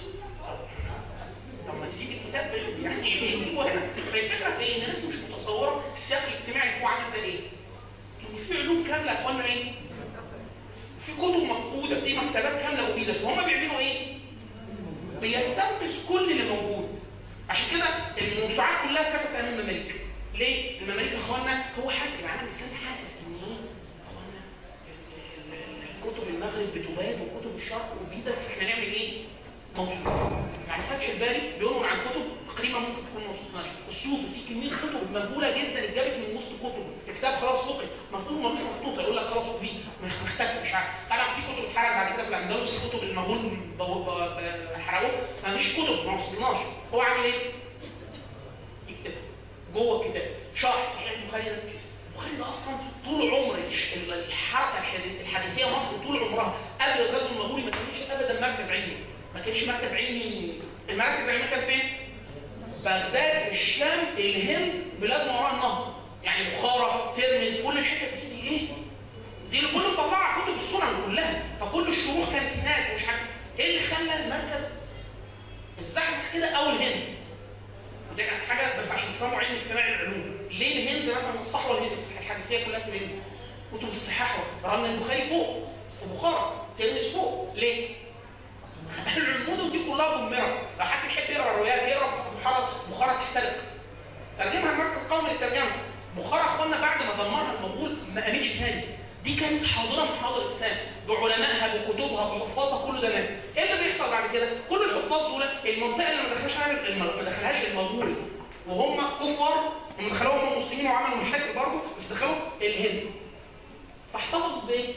طب ما تسيب الكتاب ده يعني يجيبه هنا فالفكره في ايه؟ ان الناس مش متصوره السياق الاجتماعي هو عامل زي ايه؟ ان في علوم كامله يا اخوانا ايه؟ في كتب مفقوده في مكتبات كامله ابيدت فهم بيعملوا ايه؟ بيستنفذ كل اللي موجود عشان كده الموسوعات كلها اتكتبت ايام المماليك ليه؟ المماليك يا اخوانا هو حاسس العالم الاسلامي حاسس ان ايه؟ يا اخوانا ال- ال- ال- كتب المغرب بتباد وكتب الشرق ابيدت احنا نعمل ايه؟ موسوعه يعني فتح الباري بيقولوا عن كتب تقريبا ممكن تكون ما وصلناش الصوفي في كميه كتب مهوله جدا اتجابت من وسط كتب الكتاب خلاص فقد مفروض ملوش مخطوطه يقول لك خلاص فيه مش مختفي مش عارف طبعا في كتب اتحرقت بعد كده في الاندلس الكتب المهول ب- ب- ب- حرقوه مفيش كتب ما وصلناش هو عامل ايه؟ يكتبها جوه الكتاب شرح صحيح البخاري ده البخاري ده اصلا طول عمر الش- ال- الحركه الحدي- الحديثيه مصر طول عمرها قبل الغزو المغولي ما كانش ابدا مركز علمي ما كانش مركز علمي المركز العلمي كان فين؟ بغداد الشام الهند بلاد ما وراء النهر يعني بخارى ترمز كل الحتت دي, دي ايه؟ دي اللي كله مطلعه كتب السنن كلها فكل الشروح كانت هناك ومش عارف ايه اللي خلى المركز الزحمه كده او الهند ودي كانت حاجه بس عشان تفهموا علم اجتماع العلوم ليه الهند مثلا الصحوه الهند الحديثيه كلها في الهند كتب الصحاح رغم ان البخاري فوق وبخارى تلمس فوق ليه؟ المدن دي كلها دمرت لو حد يحب يقرا الروايات يقرا بخارى بخارى تحترق ترجمها المركز القومي للترجمه بخارى اخوانا بعد ما دمرها المغول ما قامتش تاني دي كانت حاضره من حاضر الاسلام بعلمائها بكتبها بحفاظها كله ده مات ايه اللي بيحصل بعد كده كل الحفاظ دول المنطقه اللي ما دخلهاش عليها الم- ما دخلهاش المغول وهم كفار هم دخلوهم هم مسلمين وعملوا مشاكل برضه بس دخلوا الهند فاحتفظ بايه؟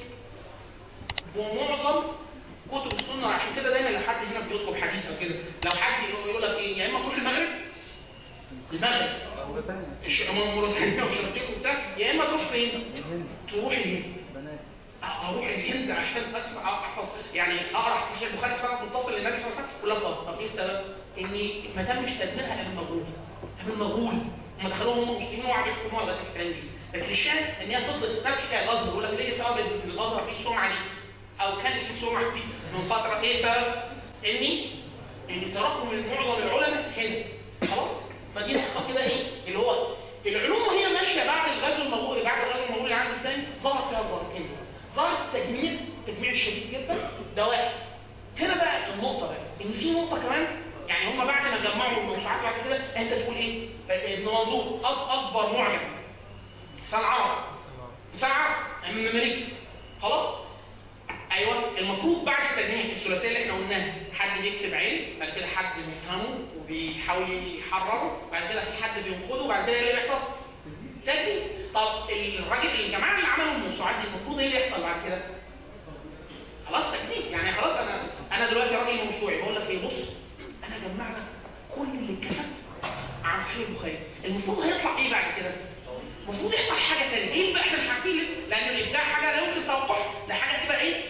بمعظم كتب السنه عشان كده دايما لو حد هنا بيطلب حديث او كده لو حد يقول لك ايه يا اما تروح المغرب المغرب موريتانيا الش- موريتانيا وشرقيق وبتاع يا اما تروح فين؟ الهند تروح الهند بنات اروح الهند عشان اسمع احفظ يعني اقرا صحيح البخاري سنه متصل للنبي صلى الله عليه وسلم ولا طب طب ايه السبب؟ ان ما تمش تدميرها قبل المغول قبل المغول هم دخلوهم هم مسلمين وقعدوا يحكموها بقى في الكلام دي لكن الشاهد ان هي تفضل نفس حكايه الازهر يقول لك ليه سبب ان الازهر فيه السمعه دي او كان فيه سمعه دي من فتره ايه سبب؟ اني ان تراكم من معظم العلماء هنا خلاص فدي نقطه كده ايه اللي هو العلوم وهي ماشيه بعد الغزو المغولي بعد الغزو المغولي العام الثاني ظهر فيها ظاهرتين ظهر التجميع التجميع الشديد جدا ده واحد هنا بقى النقطه بقى ان في نقطه كمان يعني هم بعد ما جمعوا الموسوعات بعد كده انت تقول ايه؟ ابن منظور أك- اكبر معجم لسان عرب لسان عرب من المماليك خلاص ايوه المفروض بعد التجميع الثلاثيه اللي احنا قلناها حد بيكتب علم بعد كده حد بيفهمه وبيحاول يحرره بعد كده في حد بينقده بعد كده إيه اللي بيحصل تجديد طب الراجل الجماعه اللي عملوا الموسوعات دي المفروض ايه اللي يحصل بعد كده؟ خلاص تجديد يعني خلاص انا انا دلوقتي راجل موسوعي بقول لك ايه بص انا جمعت كل اللي اتكتب عن صحيح البخاري المفروض هيطلع ايه بعد كده؟ المفروض يطلع حاجه ثانيه ايه بقى احنا مش عارفين لسه لان الابداع حاجه لا يمكن توقعها ده حاجه تبقى ايه؟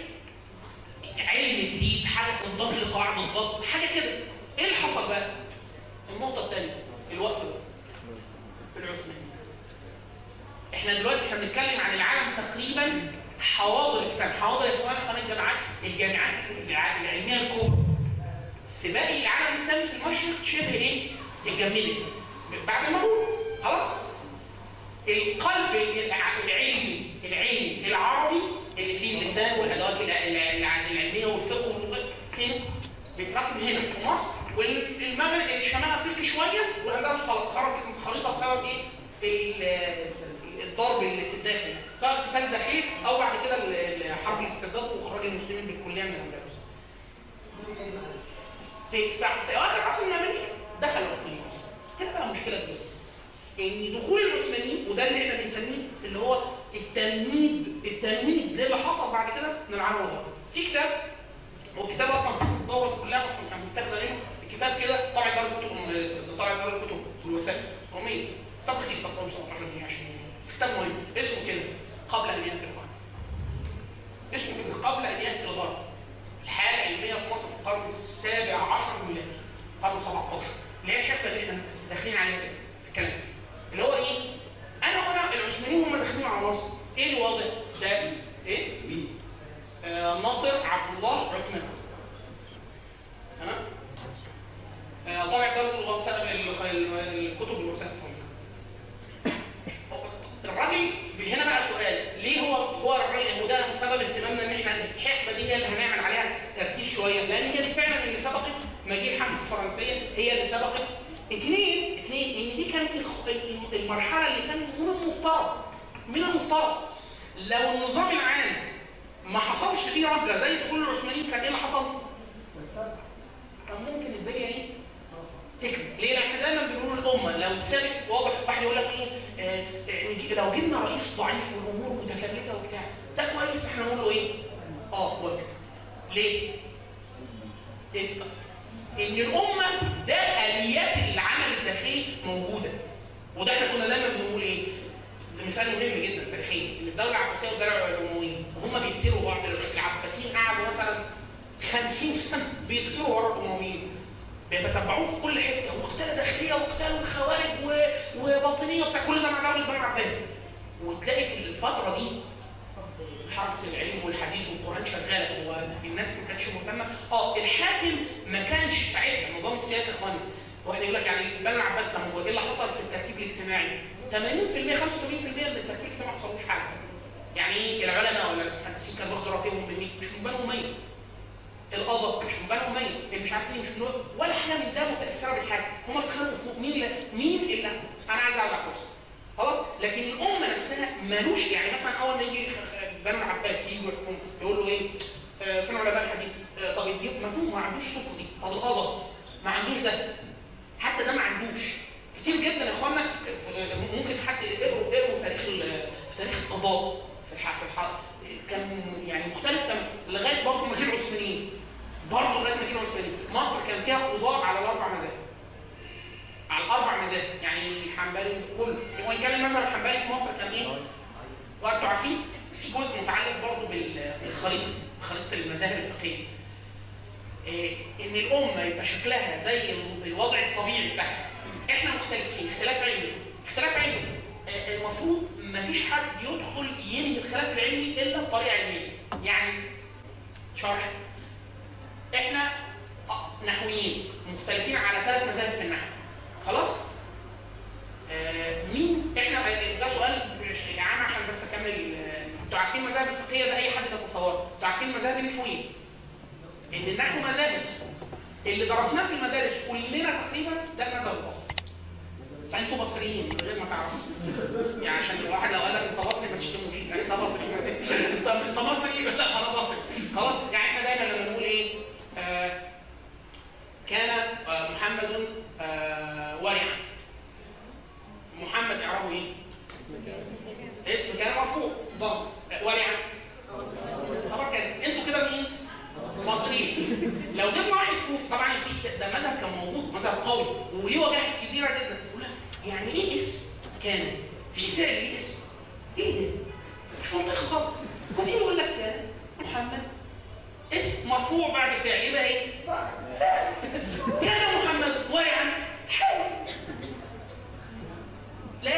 علم جديد حاجه تنضاف لقواعد الضبط حاجه كده ايه اللي حصل بقى؟ النقطه الثانيه الوقت ده في العثماني احنا دلوقتي احنا بنتكلم عن العالم تقريبا حواضر الاسلام حواضر الاسلام خلال الجامعات الجامعات الع- العلميه الكبرى في باقي العالم الاسلامي في المشرق شبه ايه؟ اتجمدت بعد المغول خلاص القلب الع- العلمي العلمي العربي اللي فيه اللسان والادوات الع- الع- الع- العلميه والفقه واللغه فين؟ بيتركب هنا في مصر والمغرب الشمال افريقي شويه والاندلس خلاص خرجت من الخريطه بسبب ايه؟ ال- الضرب اللي في الداخل سواء اقتتال داخلي او بعد كده ال- ال- حرب الاسترداد واخراج المسلمين بالكليه من الاندلس. في في في اواخر عصر المماليك دخل العثمانيين مصر. هنا بقى مشكله كبيره. ان دخول العثمانيين وده اللي احنا بنسميه اللي هو التمهيد التمهيد ده اللي حصل بعد كده من العالم الغربي. في كتاب هو الكتاب اصلا الدوره كلها اصلا كان متاخده منه الكتاب كده طبع دار الكتب طبع دار الكتب في الوفاء روميه كتاب رخيص اصلا 17 جنيه 20 جنيه بس كتاب مهم اسمه كده قبل ان ياتي الغرب اسمه كده قبل ان ياتي الغرب الحياه العلميه في مصر في القرن السابع عشر ميلادي القرن 17 اللي هي الحقبه اللي احنا داخلين عليها كده في الكلام اللي هو ايه؟ انا هنا العثمانيين هم داخلين على مصر ايه الوضع ده ايه آه ناصر عبد الله عثمان تمام آه طبع برضه الغسالة- ال- ال- الكتب الوسائل الراجل هنا بقى سؤال ليه هو هو الراجل وده سبب اهتمامنا ان احنا الحقبه دي هي اللي هنعمل عليها تركيز شويه لان هي دي فعلا اللي سبقت مجيء الحمله الفرنسيه هي اللي سبقت اثنين اثنين ان دي كانت الخ- ال- المرحله اللي كان من المفترض من المفترض لو النظام العام ما حصلش فيه رجه زي دخول العثمانيين كان ايه اللي حصل؟ كان ممكن الدنيا ايه؟ تكمل ليه؟ لان احنا دايما بنقول الامه لو ثابت واضح واحد يقول لك ايه آه، آه، نجي- لو جبنا رئيس ضعيف والامور متكلفه وبتاع ده كويس احنا نقول له ايه؟ اه كويس ليه؟ إن- ان الامه ده اليات العمل الداخلي موجوده وده احنا كنا دايما بنقول ايه؟ ده مثال مهم جدا تاريخيا ان الدوله العباسيه والدوله الامويه وهم بيقتلوا بعض العباسيين قعدوا مثلا 50 سنه بيقتلوا ورا الامويين بيتتبعوه في كل حته وقتال داخليه وقتال خوارج و- وباطنيه وبتاع كل ده مع دوله بني عباس وتلاقي في الفتره دي حركه العلم والحديث والقران شغاله والناس ما كانتش مهتمه اه الحاكم ما كانش ساعتها النظام السياسي يا اخواني واحد يقول لك يعني بني عباس لما هو ايه اللي حصل في الترتيب الاجتماعي 80% 85% من الترتيب الاجتماعي ما حصلوش حاجه يعني ايه العلماء ولا المهندسين كانوا واخدوا راتبهم بالمية مش من بني اميه القضاء مش من بني اميه اللي مش عارف ايه مش من ولا حاجه من ده متاثره بالحاجه هم اتخانقوا فوق مين اللي مين اللي انا عايز اقعد على الكرسي خلاص لكن الامه نفسها مالوش يعني مثلا اول ما يجي بنو العباس يجي يحكم يقول له ايه آه، فين علماء الحديث آه، طب يجيب مفهوم ما عندوش السلطه دي طب القضاء ما عندوش ده حتى ده ما عندوش كتير جدا يا اخوانا آه، ممكن حد يقروا يقروا تاريخ ال- تاريخ القضاء في الحق في الحق كان يعني مختلف تماما لغايه برضه ما جه العثمانيين برضه لغايه ما جه العثمانيين مصر كان فيها قضاء على الاربع مذاهب على الاربع مذاهب يعني الحنبلي كله وان كان المذهب الحنبلي في مصر كان ايه؟ وانتوا عارفين في جزء متعلق برضه بال- بالخريطه خريطه المذاهب الفقهيه إيه ان الامه يبقى شكلها زي الوضع الطبيعي بتاعها احنا مختلفين اختلاف علمي اختلاف علمي آه، المفروض ما فيش حد يدخل ينهي الخلاف العلمي الا بطريقه علميه يعني شرح احنا آه، نحويين مختلفين على ثلاث مذاهب في النحو خلاص آه، مين احنا ده سؤال يا عم عشان بس اكمل آه، انتوا عارفين المذاهب الفقهيه ده اي حد يتصوره انتوا عارفين المذاهب النحويه ان النحو مدارس اللي درسناه في المدارس كلنا تقريبا ده المذهب الاصلي فانتوا مصريين من غير ما تعرفوا يعني عشان الواحد لو قال لك انت مصري ما تشتموش يعني انت مصري انت انت مصري لا انا مصري خلاص يعني احنا دايما لما نقول ايه آه كان آه محمد آه ورعا محمد اعرابه ايه؟ اسم كان مرفوع ضم ورعا خبر كده انتوا كده مين؟ مصريين لو جبنا واحد كوف طبعا في ده مذهب كان موجود مذهب قوي وليه وجهات كتيره جدا يقول لك يعني ايه اسم كان في فعل ليه اسم ايه ده؟ مش منطقي خالص وفي يقول لك محمد اسم مرفوع بعد فعل يبقى ايه؟ فعل كان محمد ورعا حاول لا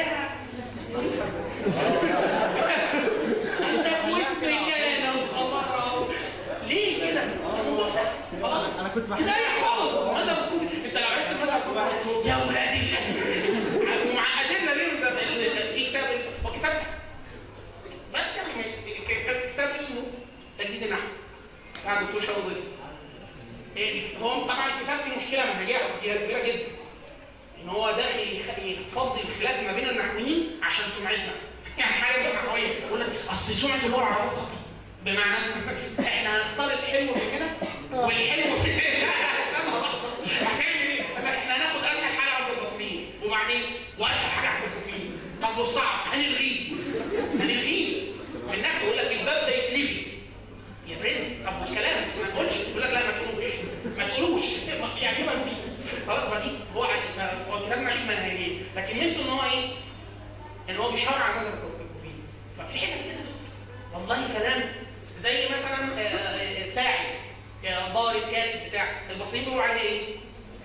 انت كنت كان وخبره ليه كده؟ الموضوع سهل. خلاص أنا كنت بحب- كده يا خالص ماذا بتكون انت لو عرفت المذهب يا ولادي الحلال ومعقديننا ليه ده في كتاب اسمه هو كتاب بس يعني مش ك- كتاب اسمه تجديد النحو بتاع الدكتور شاوي إيه هو طبعا الكتاب فيه مشكله منهجيه كبيره كبيره جدا ان هو داخل يخ- يفضي الخلاف ما بين النحويين عشان سمعتنا يعني حاجه مش نحويه يقول لك اصل سمعه اللغه العربيه خطر بمعنى احنا هنختار الحلو في هنا والحلو في هنا لا لا استنى لحظه هنعمل ايه؟ احنا هناخد اسهل حاجه عند المصريين وبعدين واسهل حاجه عند الكوفيين طب والصعب هنلغيه هنلغيه من ناحيه يقول لك الباب ده يتلغي يا برنس طب والكلام ما تقولش يقول لك لا ما تقولوش ما تقولوش يعني ايه ملوش خلاص ما دي هو عادي- هو الكتاب معيش منهجيه لكن ميزته ان هو ايه؟ ان هو بيشرع مذهب الكوفيين ففي حاجه كده والله كلام زي مثلا آه، آه، فاعل آه، ضارب كاتب بتاع البصريين بيقولوا عليه ايه؟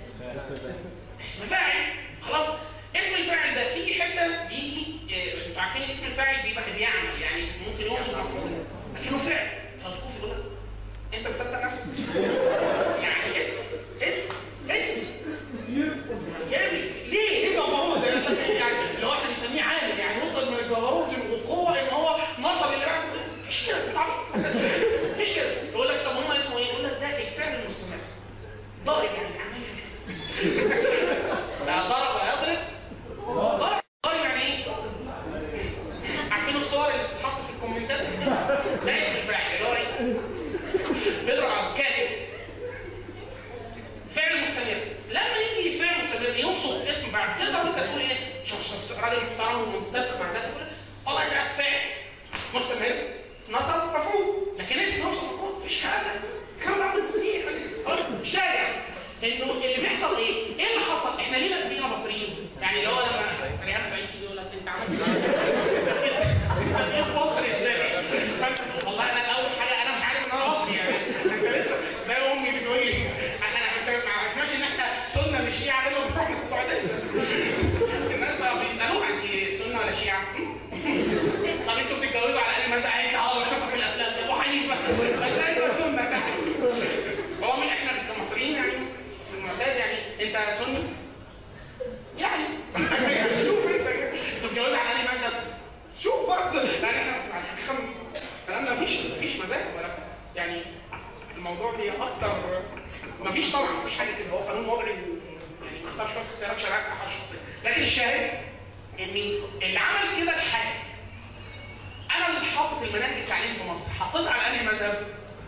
اسم فاعل خلاص اسم الفاعل ده في حته بيجي آه، انتوا عارفين عارفين اسم الفاعل بيبقى بيعمل يعني ممكن يوصف مفعول لكنه فعل فالكوفي يقول لك انت مصدق نفسك يعني اسم اسم اسم جامد ليه ليه جبروت يعني اللي هو احنا بنسميه عالم يعني وصل من الجبروت والقوه ان هو نصب اللي بعده مفيش كده بتعرف مفيش كده يقول لك طب هم اسمه ايه يقول لك ده الفعل المستمر ضارب يعني عمال لا ضرب يضرب ضرب ضرب يعني ايه عارفين الصور اللي بتتحط في الكومنتات ده اسم الفاعل اللي هو ايه بيضرب على كاتب فعل مستمر لما يجي فعل مستمر يوصف اسم بعد كده انت تقول ايه شخص راجل محترم ومتفق مع ذاته تقول والله ده فعل مستمر نصب مفعول لكن اسم يوصف مفعول مفيش كلام ده الكلام ده عند المسلمين شارع انه اللي بيحصل ايه؟ ايه اللي حصل؟ احنا ليه بقينا مصريين؟ يعني اللي هو لما ريان سعيد يجي يقول لك انت عملت ايه؟ مصر ازاي؟ فانت تقول والله انا اول حاجه انا مش عارف ان انا مصري يعني انت لسه زي امي بتقول لي انا انت ما عرفناش ان احنا سنه مش شيعه لما بنروح من السعوديه الناس بقى بيسالوه عن ايه سنه ولا شيعه؟ طب انتوا بتتجوزوا على انهي مذهب؟ قالت اه بشوفها في الافلام ابو حنيفه بس ايوه سنه تحت هو مين احنا كمصريين يعني في المعتاد يعني انت سني؟ يعني شوف انت انت بتتجوز على انهي مذهب؟ شوف برضه يعني احنا على الحقيقه كلامنا مفيش مفيش مذاهب ولا يعني الموضوع هي اكتر مفيش طبعا مفيش حاجه كده هو قانون وضعي يعني مختار شويه اختيارات شرعيه بتاع شخصيه لكن الشاهد ان اللي عمل كده الحاكم انا اللي حاطط المناهج التعليم في مصر حطيتها على انهي مذهب؟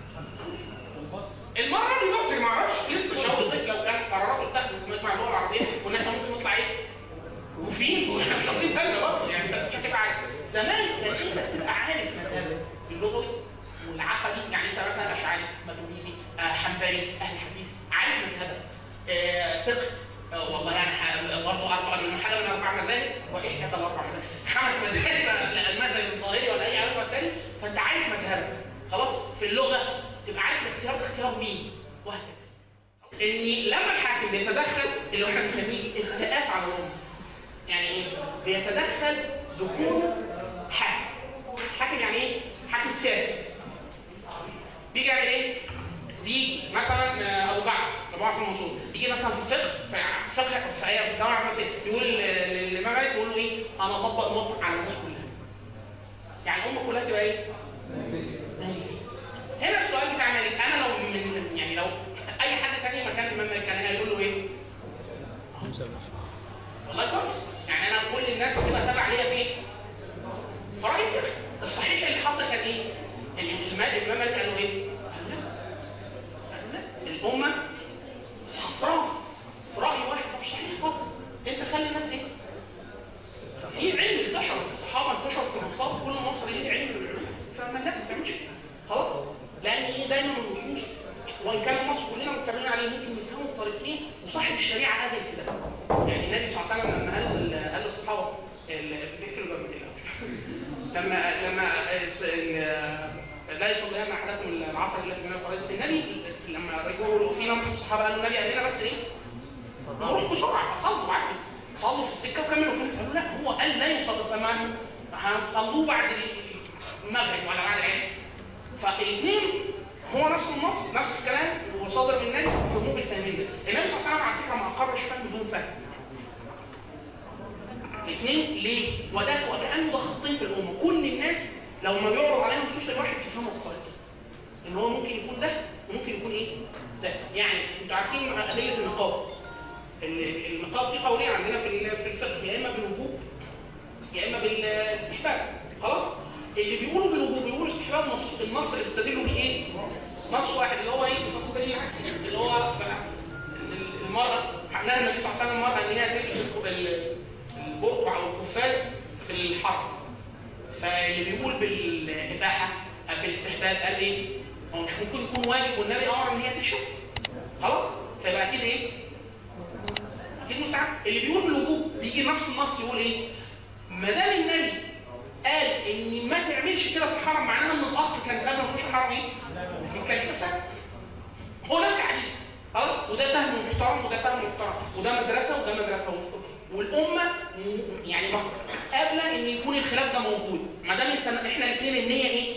المره دي بقى ما اعرفش لسه شاور ضيف لو كان قرارات اتخذت اسمها اللغه العربيه كنا احنا ممكن نطلع ايه؟ وفين واحنا مش واخدين بالنا برضه يعني انت مش هتبقى عارف زمان كان انت تبقى عارف مذهب اللغوي والعقدي يعني انت مثلا اشعري ماتريدي آه حنبلي اهل حديث عارف مذهبك آه فقه آه والله يعني برضه اربع من حاجه من اربع مذاهب وايه كده الاربع مذاهب خمس مذاهب المذهب الظاهري ولا اي عارف الثاني فانت عارف مذهبك خلاص في اللغه تبقى عارف الاختيار ده اختيار مين وهكذا ان لما الحاكم بيتدخل اللي هو احنا بنسميه التئات على الامه يعني ايه بيتدخل ذكور حاكم حاكم يعني ايه حاكم سياسي بيجي يعمل ايه بيجي مثلا ابو بكر ابو بكر المنصور يجي مثلا في الفقه في فقه في في الجامعه مثلا يقول للامام مالك يقول له ايه انا اطبق النطق على الناس كلها يعني الامه كلها تبقى ايه هنا السؤال بتاع مالك انا لو من يعني لو اي حد تاني مكان الامام مالك كان هيقول له ايه والله كويس يعني انا كل الناس بتبقى تابعه ليا في ايه فرأي الفقه الصحيح اللي حصل كان ايه الامام مالك قالوا ايه قالوا لا قالوا لا الامه خسران في راي واحد مش صحيح خالص انت خلي الناس ايه في علم انتشر الصحابه انتشر في مصاب كل مصر ليه علم من العلوم فما لا ما تعملش خلاص لان ايه دايما النصوص وان كان مصر كلنا متفقين عليه ممكن نفهمه بطريقتين وصاحب الشريعه هذا كده يعني النبي صلى الله عليه وسلم لما قال قال للصحابه بيقفلوا باب لما لما لا يصلين احدكم العصر التي بين الفرائض النبي لما رجعوا في نمط الصحابه قالوا النبي قال لنا بس ايه؟ نروح بسرعه صلوا عادي صلوا في السكه وكملوا في قالوا لا هو قال لا يصلوا كمان هنصلوه بعد المغرب ولا بعد العشاء فالاثنين هو نفس النص نفس الكلام وصادر من النبي فهم الفاهمين ده النبي صلى الله عليه وسلم على فكره ما اقرش فهم بدون فهم الاثنين ليه؟ وده وكانه ده خطين في الامه كل الناس لو ما بيعرض عليهم نصوص الواحد يفهموا الطريقه ان هو ممكن يكون ده وممكن يكون ايه؟ ده يعني انتوا عارفين ادله النقاب النقاب في قولين عندنا في في الفقه يا اما بالوجوب يا اما بالاستحباب خلاص اللي بيقولوا بالوجوب بيقولوا استحباب نص النص اللي بيستدلوا بيه ايه؟ نص واحد اللي هو ايه؟ بيسموه دليل عكسي اللي هو المراه نهى النبي صلى الله عليه وسلم المراه ان هي تلبس البرقع او القفاز في الحرب فاللي بيقول بالاباحه بالاستحباب قال ايه؟ هو مش ممكن يكون واجب والنبي امر ان هي تشوف خلاص؟ فيبقى اكيد ايه؟ اكيد مستحب اللي بيقول بالوجوب بيجي نفس النص يقول ايه؟ ما دام النبي قال ان ما تعملش كده في الحرم معناها ان الاصل كان قبل ما تخش الحرم ايه؟ ما كانش نفسها هو نفس الحديث خلاص وده فهم محترم وده فهم محترم وده مدرسه وده مدرسه وسط والامه م- يعني ما- قابله ان يكون الخلاف ده موجود ما دام انت احنا الاثنين النيه ايه؟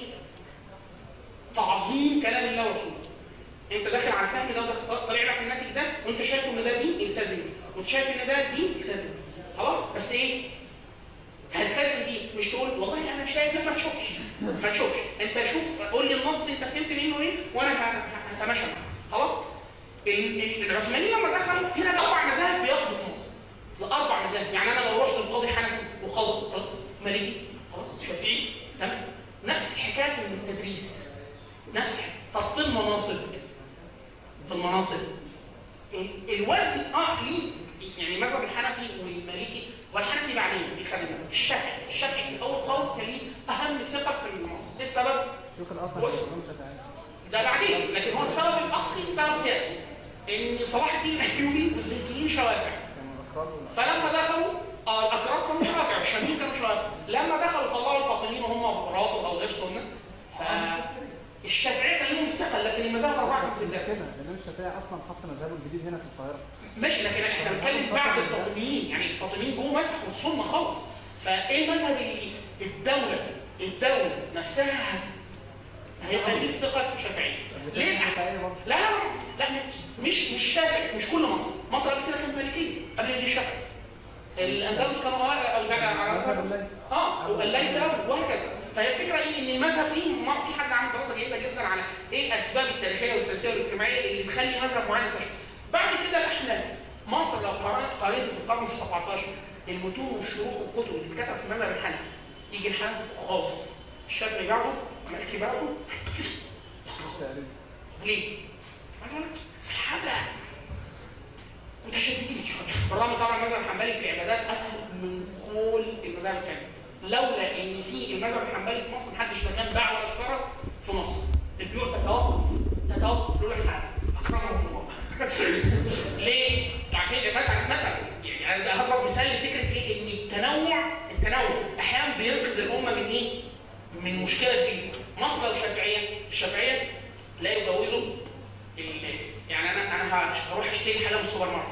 تعظيم كلام الله ورسوله انت داخل على الفهم ده وده طالع لك الناتج ده وانت شايف ان ده دين التزم وانت شايف ان ده دين التزم خلاص بس ايه هتلتزم دي مش تقول والله انا شايف لا ما تشوفش ما تشوفش انت شوف قول لي النص انت فهمت منه ايه وانا ه- ه- هتماشى معاه خلاص ال- ال- العثمانيين لما دخلوا هنا بقى اربع مذاهب بياخدوا في مصر لاربع مذاهب يعني انا لو رحت للقاضي حنفي وقاضي خلاص مالكي خلاص شافعي تمام نفس الحكايه من التدريس نفس الحكايه طب في المناصب في المناصب ال- الوزن اه ليه يعني مذهب الحنفي والمالكي والحنفي بعدين بيخلي الشافعي الشافعي في الاول خالص كان ليه اهم ثقه في المناصب ايه السبب؟ شوف الاصل بص. في العلوم شافعية ده بعدين لكن هو السبب الاصلي سبب سياسي ان صلاح الدين الايوبي والزيتيين شوافع كانوا الاكراد ولا فلما دخلوا آه، الاكراد كانوا شوافع والشاميين كانوا شوافع لما دخلوا طلعوا الفاطميين وهم رافض او غير سنه فالشافعيه كان لهم الثقل لكن المذاهب الاربعه كانت في كده الداخل الامام الشافعي اصلا حط مذهبه الجديد هنا في القاهره ماشي لكن احنا بنتكلم بعد الفاطميين يعني الفاطميين جم مسحوا السنه خالص فايه المذهب اللي الدوله الدوله نفسها هيبقى دي الثقه الشافعيه ليه؟ الشافعية برضه. لا لا لا مش مش شافعي مش كل مصر مصر قبل كده كانت مالكيه قبل دي شافعي الاندلس كانوا على او على مذهب على الليث. اه والليث أول وهكذا فهي الفكره ايه ان المذهب فيه ما في حد عامل دراسه جيده جدا على ايه اسباب التاريخيه والسياسيه والاجتماعيه اللي تخلي مذهب معين ينتشر بعد كده الاحناف مصر لو قرات قريت في القرن ال 17 المتون والشروح والكتب اللي اتكتبت في المذهب الحنفي يجي الحنفي خالص الشافعي بعده مالكي بعده تقريبا ليه؟ قالوا لك حاجه متشددين شويه بالرغم طبعا المذهب الحنبلي في العبادات اسهل من كل المذاهب الثانيه لولا ان في المذهب الحنبلي في مصر محدش لا كان باع ولا اشترى في مصر البيوع تتوقف تتوقف لولا الحال اكرمهم الله ليه؟ عشان مثلا مثلا يعني انا هضرب مثال لفكره ايه ان التنوع التنوع احيانا بينقذ الامه من ايه؟ من مشكله كبيره مصر الشافعيه الشافعيه لا يجوزوا ال- يعني انا انا ه- هروح اشتري حاجه من السوبر ماركت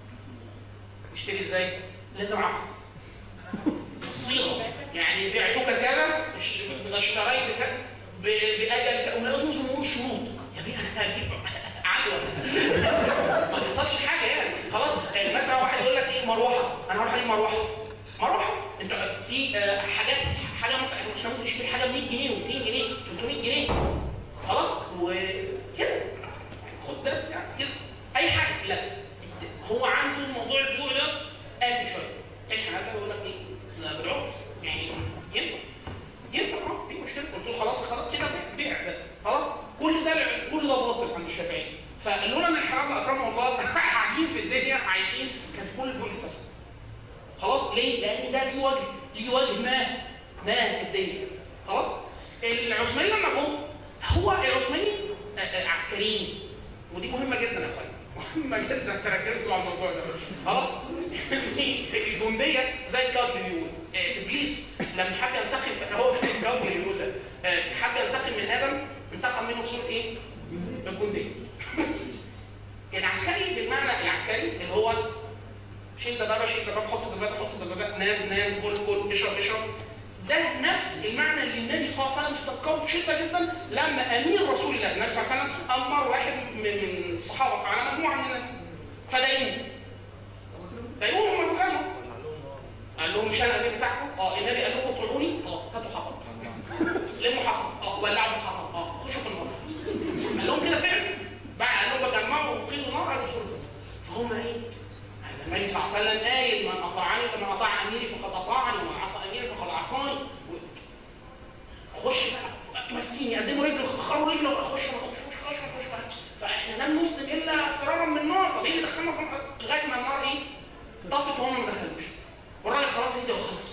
اشتري ازاي؟ لازم عقد صيغه يعني بعتك كذا اش- اشتريت كذا ب- باجل كذا ولازم نقول شروط يا بيه انا هجيب عدوى ما حصلش حاجه يعني خلاص آه، مثلا واحد يقول لك ايه مروحه انا هروح اجيب مروحه مروحه انت في آه، حاجات حاجه مثلا احنا ممكن نشتري حاجه ب 100 جنيه و200 جنيه 300 جنيه خلاص وكده خد ده يعني كده اي حاجه لا هو عنده موضوع البيوع ده قاسي شويه الحنابلة يقول لك ايه لا بالعرف يعني ينفع ينفع اه في مشكله قلت له خلاص خلاص كده بيع ده خلاص كل ده كل ده باطل عند الشافعيه فلولا ان الحنابلة اكرمهم الله قاعدين في الدنيا عايشين كان كل البيوع فسد خلاص ليه؟ لان ده ليه وجه ليه وجه ما ما في الدنيا خلاص العثماني لما جم هو العثماني آه، آه، عسكريين ودي مهمه جدا يا اخوان مهمه جدا تركزوا على الموضوع ده خلاص الجنديه زي الكاتب بيقول آه، ابليس لما حب ينتقم هو الكاتب اللي بيقول ده آه، حب ينتقم من ادم انتقم منه بصوره ايه؟ الجنديه العسكري بالمعنى العسكري اللي هو شيل دبابه شيل دبابه حط دبابه حط دبابه نام نام كل كل اشرب اشرب ده نفس المعنى اللي النبي صلى الله عليه وسلم استذكره بشده جدا لما امير رسول الله النبي صلى الله عليه وسلم امر واحد من من الصحابه على مجموعه من الناس فدايموا دايموهم هم كانوا قال لهم مش انا الامير بتاعكم اه النبي قال لكم اطلعوني اه هاتوا حطب لموا حطب اه ولعوا حطب اه خشوا في النار قال لهم كده فعلا بعد قال لهم بجمعوا وقيلوا نار قالوا شرطه فهم ايه النبي صلى الله عليه وسلم قايل من اطاعني من اطاع اميري فقد اطاعني ومن عصى اميري فقد عصاني خش بقى مسكين يقدموا رجله خروا رجله اخش اخش اخش اخش اخش فاحنا لم نسلم الا فرارا من النار طب ايه اللي دخلنا في النار؟ لغايه ما النار ايه طفت وهم ما دخلوش والراجل خلاص هدي وخلص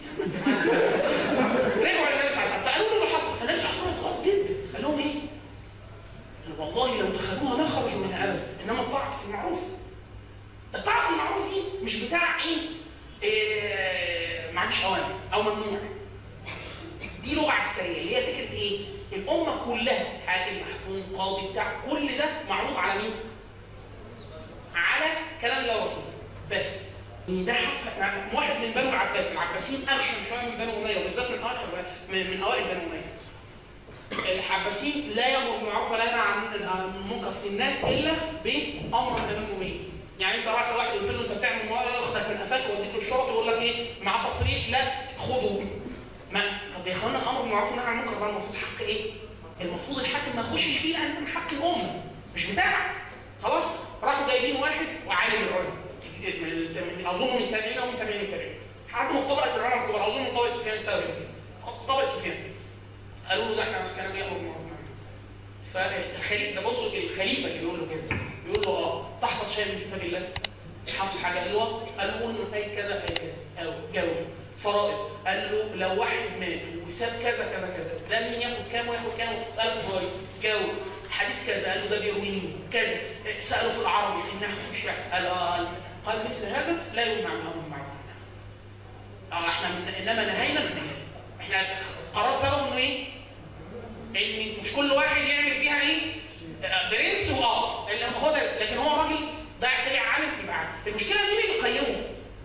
رجعوا للنبي صلى الله عليه وسلم فقالوا له اللي حصل فالنبي صلى الله عليه وسلم اتغاظ جدا قال لهم ايه؟ قال والله لو دخلوها ما خرجوا منها ابدا انما الطاعه في المعروف الطاعه في المعروف دي مش بتاع ايه, إيه معلش اوامر او ممنوع دي لغه عسكريه اللي هي فكره ايه الامه كلها حاكم محكوم قاضي بتاع كل ده معروض على مين على كلام الله ورسوله بس ان ده حق يعني واحد من بنو العباس العباسيين اغشم شويه من بنو اميه وبالذات من اخر من, من اوائل بنو اميه العباسيين لا يامر بالمعروف ولا ينهى عن المنكر في الناس الا بامر من اميه يعني انت رايح لواحد قلت له انت بتعمل ما ياخدك من قفاك ويوديك للشرطه ويقول لك ايه مع تصريح لا خده ما طب يا اخوانا الامر بالمعروف والنهي عن المنكر ده المفروض حق ايه؟ المفروض الحاكم ما يخشش فيه لان من حق الامه مش بتاعك خلاص راحوا جايبين واحد وعالم العلم من اظن من التابعين او من تابعين التابعين حد من طبقه العلماء الكبار اظن من طبقه سفيان الثوري طبقه سفيان قالوا له ده احنا مسكنا بيامر بالمعروف فالخليفه ده بصوا الخليفه اللي بيقول له كده بيقول له اه تحفظ شيء من كتاب الله حافظ حاجه قال له قال له انه اي كذا اي كذا او جاوب فرائض قال له لو واحد مات وساب كذا كذا كذا ده مين ياخد كام وياخد كام ساله في الغاية جاوب حديث كذا قال له ده بيرويني كذا ساله في العربي في النحو مش فاهم قال اه قال مثل هذا لا يمنع من امر معروف اه احنا انما نهينا من احنا قرار سبب انه ايه؟ ان مش كل واحد يعمل فيها ايه؟ برنس واه اللي هو ده لكن هو راجل ضيع طلع عالم يبقى عالم المشكله مين اللي يقيمه؟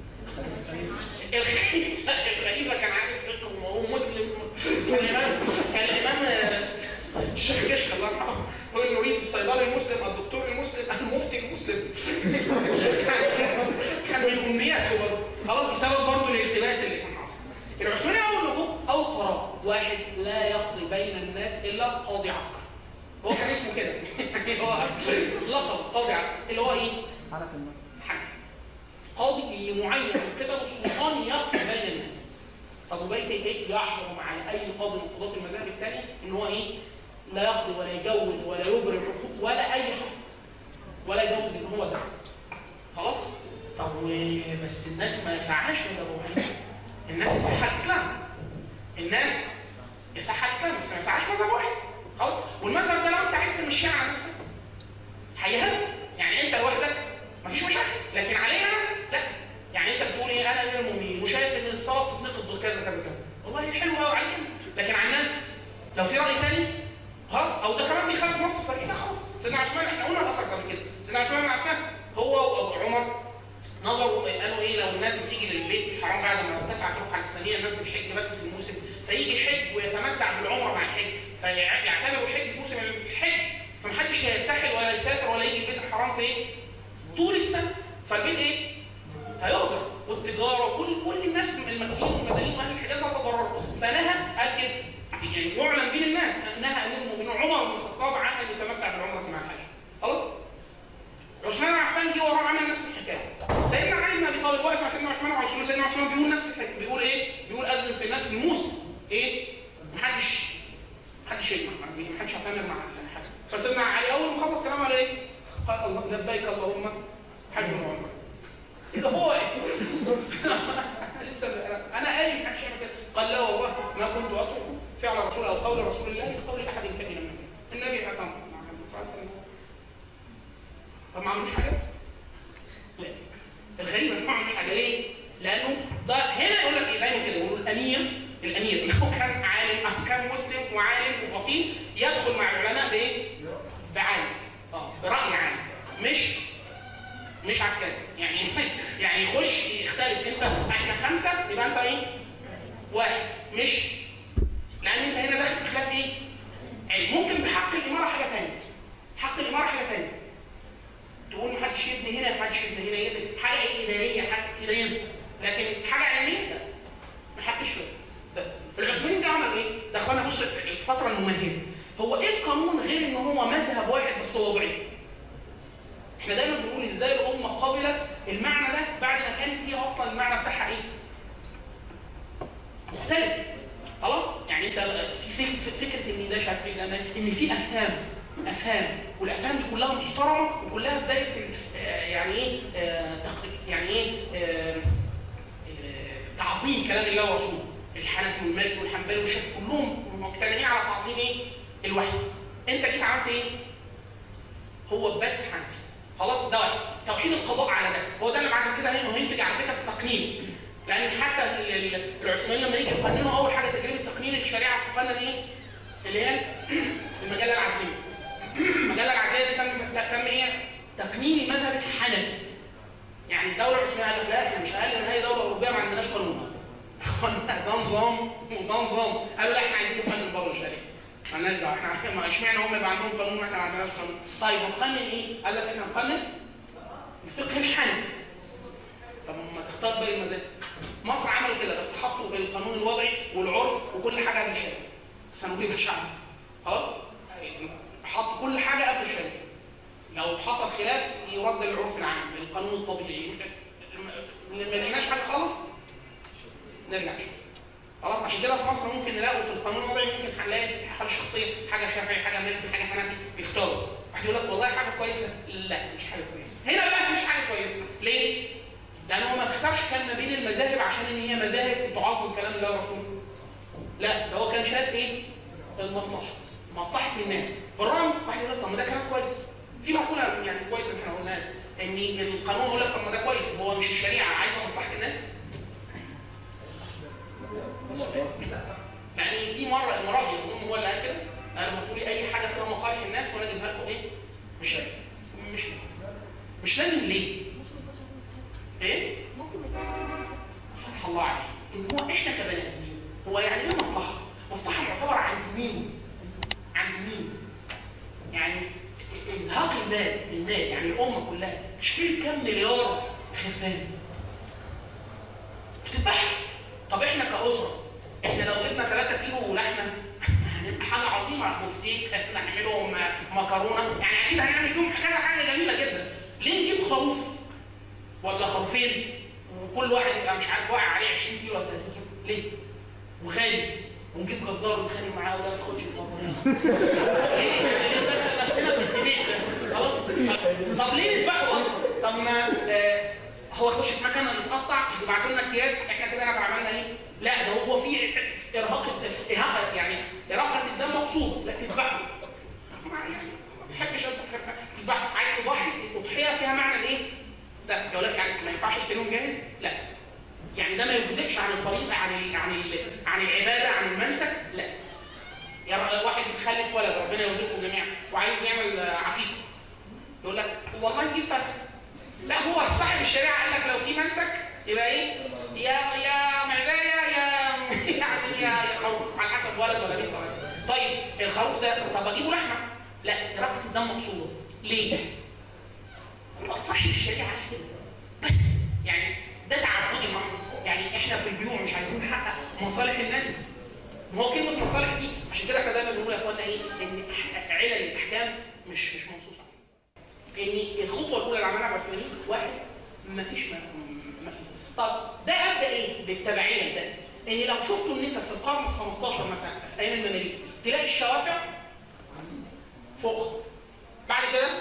الخليفه الخليفه كان عارف فقه وهو مسلم كان الامام كان الامام الشيخ كشك الله يرحمه هو نريد الصيدلي المسلم الدكتور المسلم المفتي المسلم كان من امنياته برضه خلاص بسبب برضه الاختلاس اللي كان حاصل العثماني اول نبوه اول قرار واحد لا يقضي بين الناس الا قاضي عسكر هو كان اسمه كده هو لقب قاضي عسكر اللي هو ايه؟ حركة الناس حكم قاضي اللي معين من قبل السلطان يقضي بين الناس ابو بيت ايه يحرم على اي قاضي من قضاة المذاهب الثانيه ان هو ايه لا يقضي ولا يجوز ولا يبرم حقوق ولا اي حاجه ولا يجوز ان هو ده خلاص طب و- بس الناس ما يسعاش ولا ابو حنيفه الناس يسعها الاسلام الناس يسعها الاسلام بس ما يسعاش مذهب واحد خلاص والمذهب ده لو انت عايز تمشيه على نفسك هيهد يعني انت لوحدك مفيش مشاكل لكن علينا لا يعني انت بتقول ايه انا امير المؤمنين وشايف ان الصلاه بتتنقض بكذا كذا كذا والله حلو قوي علينا لكن على الناس لو في راي ثاني خلاص او ده كمان بيخالف نص صحيح لا خلاص سيدنا عثمان احنا قلنا الاثر قبل كده سيدنا عثمان بن عفان هو وابو عمر نظروا قالوا ايه لو الناس بتيجي للبيت الحرام بعد ما تسعى طرق على الاسلاميه الناس بتحج بس في الموسم فيجي يحج ويتمتع بالعمره مع الحج فيعتبروا الحج في موسم الحج فمحدش هيرتحل ولا يسافر ولا يجي البيت الحرام في ايه؟ طول السنه فالبيت ايه؟ هيهجر والتجاره وكل كل الناس المكيين والمدنيين واهل الحجاز هتضرروا فنهى قال كده يعني يعلن بين الناس نهى امير المؤمنين عمر بن الخطاب عن ان يتمتع بالعمره مع الحج خلاص؟ عثمان بن عفان جه وراه عمل نفس الحكايه سيدنا علي بن ابي طالب واقف مع سيدنا عثمان وعثمان سيدنا عثمان بيقول نفس الحكايه بيقول ايه؟ بيقول اذن في الناس الموسم ايه؟ محدش محدش يجمع محدش هيتامر مع حد فسيدنا علي اول ما خلص كلامه قال ايه؟ قال الله لبيك اللهم حج وعمره إذا هو لسه انا قايل محدش يعمل كده قال لا والله ما كنت اترك فعل رسول او قول رسول الله لقول احد كان من الناس النبي اتم طب ما عملوش حاجه؟ لا الغريب ان ما عملوش حاجه ليه؟ لانه ده هنا يقول لك ايه دايما كده يقولوا الامير الامير لو كان عالم او كان مسلم وعالم وفقيه يدخل مع العلماء بايه؟ بعالم اه براي عالم مش مش عسكري يعني يعني يخش يختلف انت احنا خمسه يبقى انت ايه؟ واحد مش لان انت هنا داخل في خلاف ايه؟ علم ممكن بحق الاماره حاجه ثانيه حق الاماره حاجه ثانيه تقول محدش يبني هنا محدش يبني هنا يبني حاجه اداريه حاجه اداريه لكن حاجه علميه لا محدش يبني العثمانيين ده عمل ايه؟ ده اخوانا بص الفتره الممهده هو ايه القانون غير ان هو مذهب واحد بس وضعي احنا دايما بنقول ازاي الامه قبلت المعنى ده بعد ما كان فيه اصلا المعنى بتاعها ايه؟ مختلف خلاص يعني انت في فك- فكره ان ده شكل ده ان في افهام افهام والافهام دي كلها محترمه وكلها بدايه ال- آه، يعني ايه آه، تق- يعني ايه آه، آه، تعظيم كلام الله ورسوله الحنفي والمالكي والحنبلي والشافعي كلهم مقتنعين على تعظيم ايه الوحي انت جيت عملت ايه هو بس حنفي خلاص ده واحد توحيد القضاء على ده هو ده اللي بعد كده هنا هينتج على فكره التقنين لان حتى ال- ال- العثمانيين لما يجي يقننوا اول حاجه تجربه تقنين الشريعه تقنن ايه اللي هي المجله العدليه المجله العدليه دي تم تم ايه تقنين المذهب الحنفي يعني يعني الدوله العثمانيه قالت لا احنا مش اقل من اي دوله اوروبيه ما عندناش قانون ده نظام وده نظام قالوا لا احنا عايزين نقنن برضه الشريعه مالناش دعوه احنا ما اشمعنى هم يبقى عندهم قانون واحنا ما عندناش قانون طيب هنقنن ايه؟ قال لك احنا هنقنن الفقه الحنفي طب ما تختار باقي المذاهب مصر عملوا كده بس حطوا القانون الوضعي والعرف وكل حاجه قبل الشريعه سنوبيه الشعب خلاص حط كل حاجه قبل الشريعه لو حصل خلاف يرد للعرف العام للقانون الطبيعي ما لقيناش حاجه خالص نرجع خلاص عشان كده في مصر ممكن نلاقوا في القانون الوضعي ممكن هنلاقي حاجه شخصيه حاجه شافعي حاجه مالكي حاجه حنفي بيختاروا واحد يقول لك والله حاجه كويسه لا مش حاجه كويسه هنا بقى مش حاجه كويسه ليه؟ لان هو ما اختارش كان ما بين المذاهب عشان ان هي مذاهب تعظم كلام الله ورسوله لا ده هو كان شايف ايه؟ المصلحه مصلحه الناس بالرغم واحد يقول لك طب ما ده كلام كويس في مقوله يعني كويسه احنا قلناها ان القانون يقول لك طب ما ده كويس هو مش الشريعه عايزه مصلحه الناس يعني في مره المراجع يقول هو اللي قال كده قال ما تقولي اي حاجه فيها مصالح الناس وانا اجيبها لكم ايه؟ مش مش مش لازم ليه؟ ايه؟ ممكن فتح الله عليك ان هو احنا كبني ادمين هو يعني ايه مصلحه؟ مصلحه معتبره عند مين؟ عند مين؟ يعني ازهاق المال المال يعني الامه كلها مش في كام مليار خرفان بتذبح طب احنا كاسره احنا لو جبنا 3 كيلو لحمه هنبقى حاجه عظيمه مفتيك احنا هنعملهم مكرونه يعني اكيد هنعمل فيهم حاجه حاجه جميله جدا ليه نجيب خروف ولا خروفين وكل واحد يبقى مش عارف واقع عليه 20 كيلو ولا 30 كيلو ليه؟ وغالي ونجيب جزار ونتخانق معاه ولا تاخدش الموضوع ليه؟ يعني ليه بس نفسنا في الديبيت ده خلاص طب ليه نذبحه اصلا؟ طب ما آه هو يخش في مكان متقطع يبعتوا لنا اكياس احنا كده نبقى عملنا ايه؟ لا ده هو في ارهاق ارهاق يعني ارهاق الدم مقصود لكن تذبحه يعني ما بحبش تذبحه عايز تضحي الاضحيه فيها معنى الايه؟ لا يقول لك يعني ما ينفعش اشتريهم جاهز؟ لا يعني ده ما يجزئش عن الطريقه عن ال عن ال عن العباده عن المنسك لا يعني واحد بيخلف ولد ربنا يرزقكم جميعا وعايز يعمل عقيقه يقول لك والله نجيب فرخ لا هو صاحب الشريعه قال لك لو في منسك يبقى ايه يا يا معدايه يا يعني يا يا خروف على حسب ولد ولا بنت ولا طيب الخروف ده طب اجيبه لحمه لا رقه الدم مقصوده ليه؟ صاحب الشريعه عايز كده بس يعني ده تعبدي محض يعني احنا في البيوع مش عايزين نحقق مصالح الناس ما هو كلمه مصالح دي عشان كده احنا دايما بنقول يا اخوانا ايه ان علل الاحكام مش مش منصوص عليها ان الخطوه الاولى اللي عملها العثمانيين واحد مفيش ما ما في طب ده ابدا ايه بالتبعيه ده ان لو شفتوا النسب في القرن ال 15 مثلا في ايام المماليك تلاقي الشوافع فوق بعد كده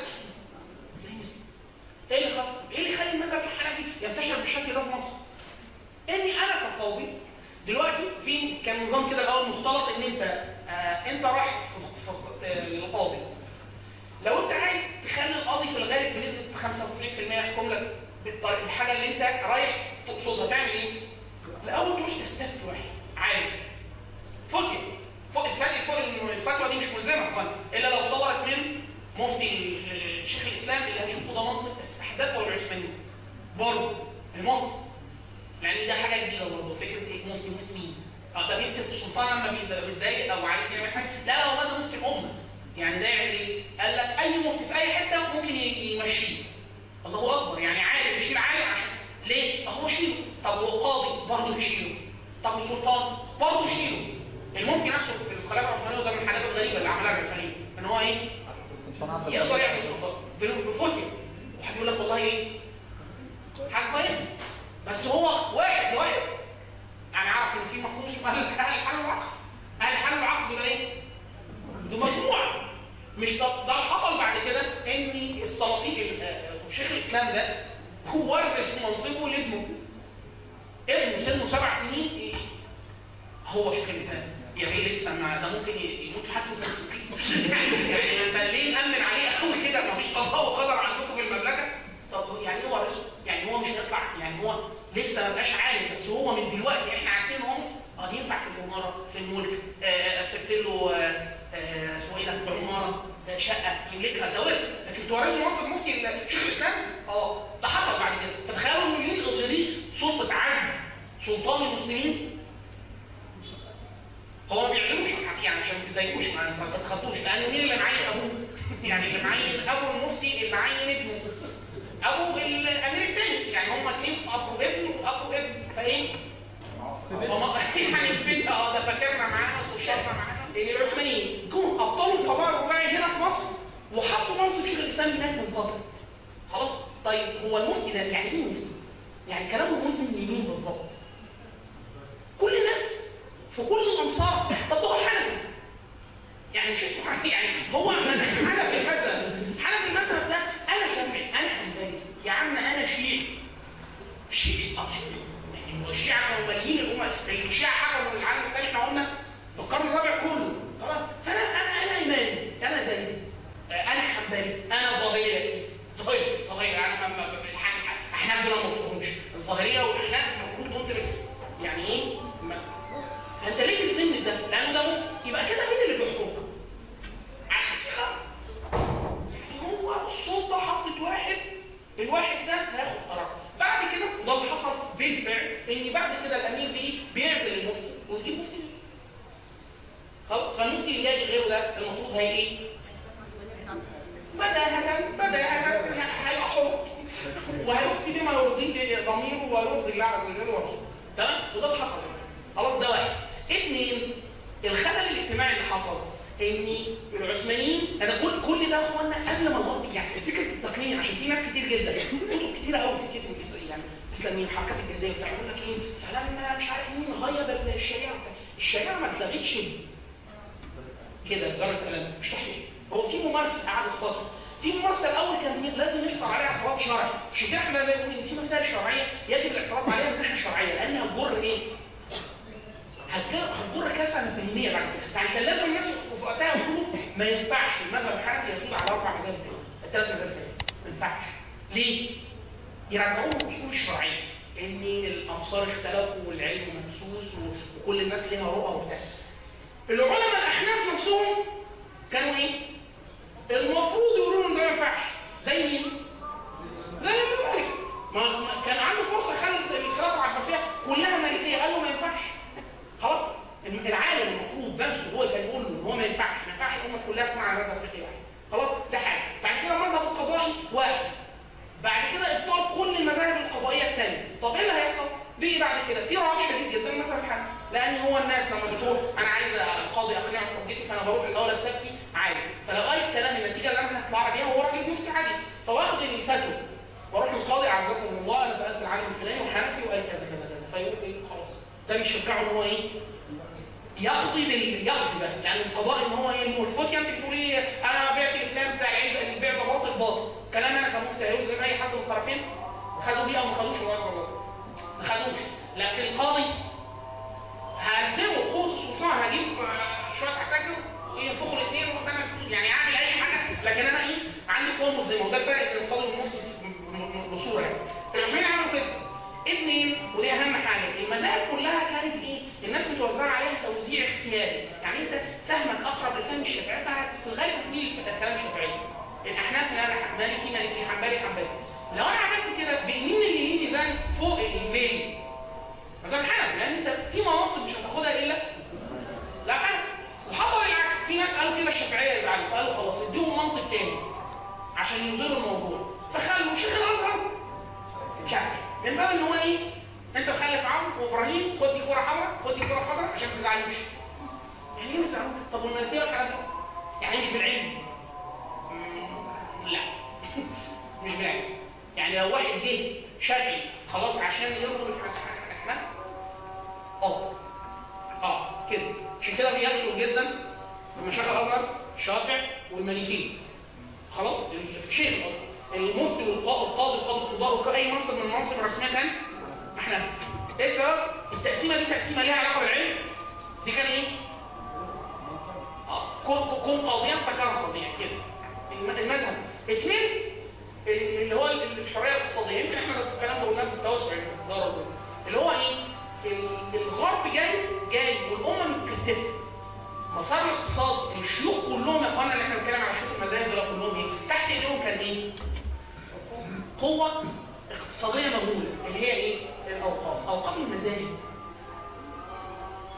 ايه اللي خلق ايه اللي يخلي المذهب الحنفي ينتشر بالشكل ده في مصر اني انا كقاضي دلوقتي في كان نظام كده الاول مختلط ان انت آه انت رايح للقاضي لو انت عايز تخلي القاضي في الغالب بنسبه 95% يحكم لك بالطريقه الحاجه اللي انت رايح تقصدها تعمل ايه؟ الاول تروح تستفتي واحد عالم فوق فوق الفتوى فوق الفتوى دي مش ملزمه خالص الا لو صدرت من مفتي شيخ الاسلام اللي هنشوفه ده منصب استحداثه العثماني برضه المنصب يعني ده حاجه جديده برضه فكره ايه مفتي مفتي مين؟ اه ده بيفتي السلطان لما بيتضايق او عايز يعمل حاجه لا هو ده مفتي الامه يعني ده يعمل ايه؟ قال لك اي مفتي في اي حته ممكن يمشيه الله اكبر يعني عالم يشيل عالم عشان ليه؟ هو شيله طب هو قاضي برضه يشيله طب السلطان برضه يشيله الممكن نفسه في الخلافه العثمانيه وده من الحاجات الغريبه اللي عملها العثمانيين ان هو ايه؟ يقدر يعمل سلطان بفتوى واحد يقول لك والله ايه؟ حاجه كويسه بس هو واحد لواحد يعني عارف ان في مفهوم اسمه اهل اهل الحل والعقد اهل الحل والعقد دول ايه؟ دول مجموعه مش ده ده حصل بعد كده ان السلاطين شيخ الاسلام ده هو ورث منصبه لابنه ابنه سنه سبع سنين هو شيخ الاسلام يعني لسه ما ده ممكن يموت في حادثه تسقيط يعني انت ليه نامن عليه قوي كده ما فيش قضاء وقدر عندكم في المملكه طب يعني هو رزق يعني هو مش هيطلع يعني هو لسه ما بقاش عالم بس هو من دلوقتي احنا عارفين هو اه ينفع في العماره في الملك سبت له اسمه ايه ده في العماره شقه يملكها ده ورث لكن تورثه منصب مفتي شيخ الاسلام اه ده حصل بعد كده تتخيل تضايقوش ما ما تتخطوش لان مين اللي معين ابوه؟ يعني اللي معين ابو المفتي اللي معين ابنه ابو الامير الثاني يعني هما اثنين ابو ابن وابو ابن فايه؟ وما يعني الفيلم اه ده فاكرنا معانا وشرنا معانا ان العثمانيين جم ابطلوا القضاء الرباعي هنا في مصر وحطوا منصب شيخ الاسلام هناك من فتره خلاص طيب هو المفتي ده يعني ايه مفتي؟ يعني كلامه ملزم لمين بالظبط؟ كل الناس في كل الامصار طب هو حنفي يعني مش اسمه حنفي يعني هو حنفي مثلا حنفي مثلا ده انا شافعي انا حنبلي يا عم انا شيعي شيعي اه شيعي يعني هو الشيعة كانوا ماليين الامه الشيعة حكموا العالم الثاني احنا قلنا في القرن الرابع كله خلاص فانا انا انا ايماني انا زي انا حنبلي انا ظاهري يا سيدي ظاهري ظاهري انا ما ما ما- الح- احنا دول ما بنقولهمش الظاهريه والاحناف المفروض دول تمكس يعني ايه ما- انت ليه بتسن ده لانه ده مفتي. يبقى كده مين اللي بيحكم عارف خالص يعني هو السلطه حطت واحد الواحد ده هياخد قرار بعد كده وده اللي حصل بالفعل ان بعد كده الامير بيه بيعزل المفتي ويجيب مفتي خلاص فالمفتي اللي جاي غيره ده المفروض هي ايه؟ بداهة بداهة هيبقى حر وهيفتي بما يرضيه ضميره ويرضي الله عز وجل ورسوله تمام وده اللي حصل خلاص ده واحد اثنين الخلل الاجتماعي اللي حصل ان العثمانيين انا كل كل ده يا اخوانا قبل ما الله يعني فكره التقنيه عشان في ناس كتير جدا كتب كتيره قوي بتتكتب في الإسرائيل يعني الاسلاميين الحركات الجديه بتاع يقول لك ايه فلما مش عارف مين غيب الشريعه الشريعه ما اتلغتش كده مجرد كلام مش تحليل هو في ممارسه قعدت فتره في ممارسه الاول كان لازم يحصل عليها اعتراض شرعي عشان كده احنا بنقول ان في مسائل شرعيه يجب الاعتراض عليها من ناحيه شرعيه لانها هتجر ايه؟ هتجر هتجر كافه مفاهيميه بعد كده يعني كان لازم الناس في وقتها يقولوا ما ينفعش المذهب الحنفي يسود على اربع مذاهب تاني الثلاث مذاهب تاني ما ينفعش ليه؟ يرجعوه الاصول الشرعيه ان الامصار اختلفوا والعلم مدسوس و- وكل الناس ليها رؤى وبتاع العلماء الاحناف نفسهم كانوا ايه؟ المفروض يقولوا ان ده ما ينفعش زي مين؟ زي ابن مالك ما ما- كان عنده فرصه خلت الخلافه العباسيه كلها مالكيه قال له ما ينفعش خلاص العالم المفروض نفسه هو كان يقول له ان هو ما ينفعش ما ينفعش الامه كلها تكون على مذهب فقهي واحد خلاص ده حاجه بعد كده المذهب القضائي واحد بعد كده ابطال كل المذاهب القضائيه الثانيه طب ايه اللي هيحصل؟ بيجي بعد كده في رعب شديد جدا المذهب الحنفي لان هو الناس لما بتروح انا عايز القاضي اقنعه بحجتي فانا بروح الاول استفتي عادي فلو قال كلام النتيجه اللي انا هطلع بيها هو راجل بيفتي عادي فواخد الفتوى واروح للقاضي عزكم الله انا سالت العالم الفلاني وحنفي وقال كذا كذا كذا فيقول ايه خلاص ده بيشجعه ان هو ايه يقضي بال يقضي بس يعني القضاء ان هو ايه المفتي انت بتقول ايه انا بعت الفلان بتاع العيد البيع ده باطل باطل كلام انا كمفتي هيقول زي ما اي حد من الطرفين خدوا بيه او ما خدوش ولا ما خدوش لكن القاضي هقدمه قوس وصنع هجيب آه، شويه عساكر وينفخوا الاثنين وقدام يعني اعمل اي حاجه لكن انا ايه عندي قوه زي ما هو ده الفرق بين القاضي والمفتي بصوره يعني العثمانيين عملوا كده اثنين ودي اهم حاجه المذاهب كلها كانت ايه الناس متوزعه عليها توزيع اختياري يعني انت فهمك اقرب لفهم الشافعي ففي الغالب تميل الكلام الشافعي الاحناف انا مالكي مالكي حنبلي حنبلي لو انا عملت كده مين اللي ليه ميزان فوق الميل مذهب الحنفي لان انت في مناصب مش هتاخدها الا لا حنفي وحصل العكس في ناس قالوا كده الشافعيه يزعلوا فقالوا خلاص اديهم منصب تاني عشان ينظروا الموضوع فخلوا شيخ الازهر شافعي من باب ان هو ايه انت مخلف عمرو وابراهيم خد دي كوره حمراء خد دي كوره خضراء عشان ما تزعلوش يعني ايه مثلا طب والملكيه والحاجات دي يعني مش بالعلم مم، لا مش بالعلم يعني لو واحد جه شافعي خلاص عشان يرضوا الاحناف اه اه كده عشان كده بيغلوا جدا في مشايخ الازهر الشافع والمالكيه خلاص شيخ اصلا المفتي والقاضي القاضي القاضي القضاء اي منصب من المناصب الرسميه كان احنا ايه السبب؟ التقسيمه دي تقسيمه ليها علاقه بالعلم دي كان ايه؟ اه كن كن قاضيا فكان قاضيا كده الم- المذهب اثنين ال- اللي هو ال- الحريه الاقتصاديه يمكن احنا الكلام ده قلناه في التوسع في الدار الأولى. اللي هو ايه؟ ال- الغرب جاي جاي والامه متكتفه مسار الاقتصاد الشيوخ كلهم يا اخوانا اللي احنا بنتكلم على شيوخ المذاهب دول كلهم ايه؟ تحت ايديهم كان ايه؟ قوة اقتصادية مهولة اللي هي ايه؟ الاوقاف، اوقاف المذاهب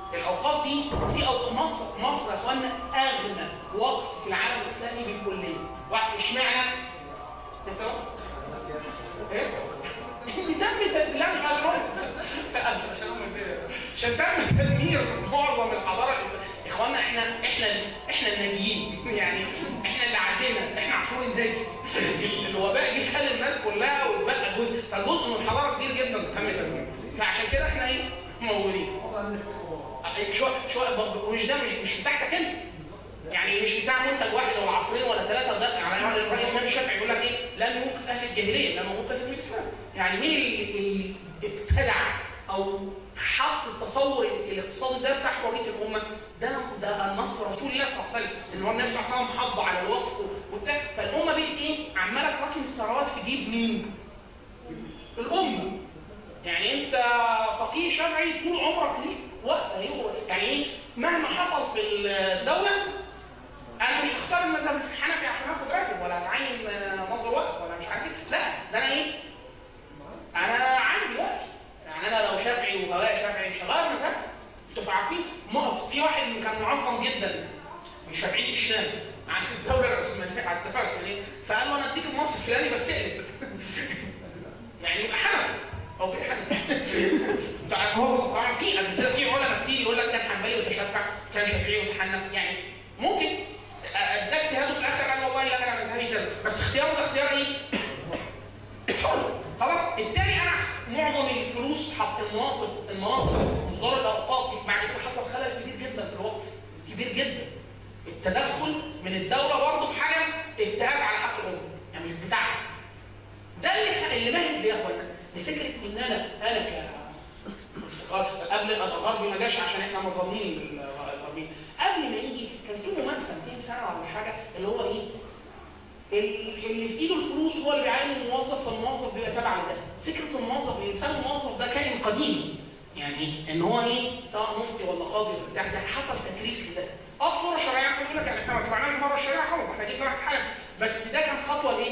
الاوقاف دي في أوقاف مصر مصر يا اخوانا اغنى وقف في العالم الاسلامي بالكليه واحد اشمعنى تسمع ايه تم تدلام عشان هم عشان تم تدمير معظم الحضاره الإسلامية. يا اخوانا احنا احنا احنا الناجيين يعني احنا اللي عدينا احنا عاشور الناجي الوباء جه خد الناس كلها واتبقى جزء فجزء من الحضاره كبير جدا تم تدميره فعشان كده احنا ايه موجودين شويه شويه ومش ده مش مش بتاعتك انت يعني مش بتاع منتج واحد ولا عصرين ولا ثلاثه وده يعني على الراي الامام الشافعي يقول لك ايه لم يوقف اهل الجاهليه لما وقف اهل الاسلام يعني مين اللي, اللي ابتدع او حط التصور الاقتصادي ده بتاع حريه الامه ده ده النص رسول الله صلى الله عليه وسلم ان هو النبي صلى الله عليه وسلم حض على الوقف وبتاع فالامه بقت ايه عماله تراكم الثروات في جيب مين؟ الامه يعني انت فقيه شرعي طول عمرك ليك وقت يعني ايه مهما حصل في الدوله انا مش هختار المذهب الحنفي عشان اخد راتب ولا اتعين نظر وقت ولا مش عارف ايه لا ده انا ايه انا عندي وقت يعني انا لو شافعي وهواء شافعي مش هغير مذهب انتوا عارفين في واحد كان معظم جدا من شافعيه الشام عن الدوله العثمانيه على الاتفاق العثماني فقال له انا اديك النص الفلاني بس اقلب يعني يبقى حنفي او في حنفي هو طبعا في قبل كده في علماء كتير يقول لك كان حنبلي وتشفع كان شافعي وتحنف يعني ممكن ده اجتهاده في الاخر قال والله لا انا مذهبي كذا بس اختياره ده اختيار ايه؟ خلاص التاني انا معظم الفلوس حط المناصب المناصب مصدر الاوقاف بعد كده حصل خلل كبير جدا في الوقف كبير جدا التدخل من الدوله برضه في حاجه اجتهاد على حق الامه يعني مش بتاعها ده اللي اللي مهد يا اخوانا لفكره ان انا انا ك قبل الغربي ما جاش عشان احنا مظلمين الغربيين قبل ما يجي كان في ممارسه 200 سنه ولا حاجه اللي هو ايه اللي في ايده الفلوس هو اللي بيعين الموظف فالموظف بيبقى تابع لده فكره الموظف الانسان الموظف ده كائن قديم يعني ان هو ايه سواء مفتي ولا قاضي ولا بتاع ده حصل تكريس لده اه صوره شرعيه بيقول لك يعني احنا ما طلعناش بره الشريعه خالص احنا جبنا واحد حاجه بس ده كان خطوه لايه؟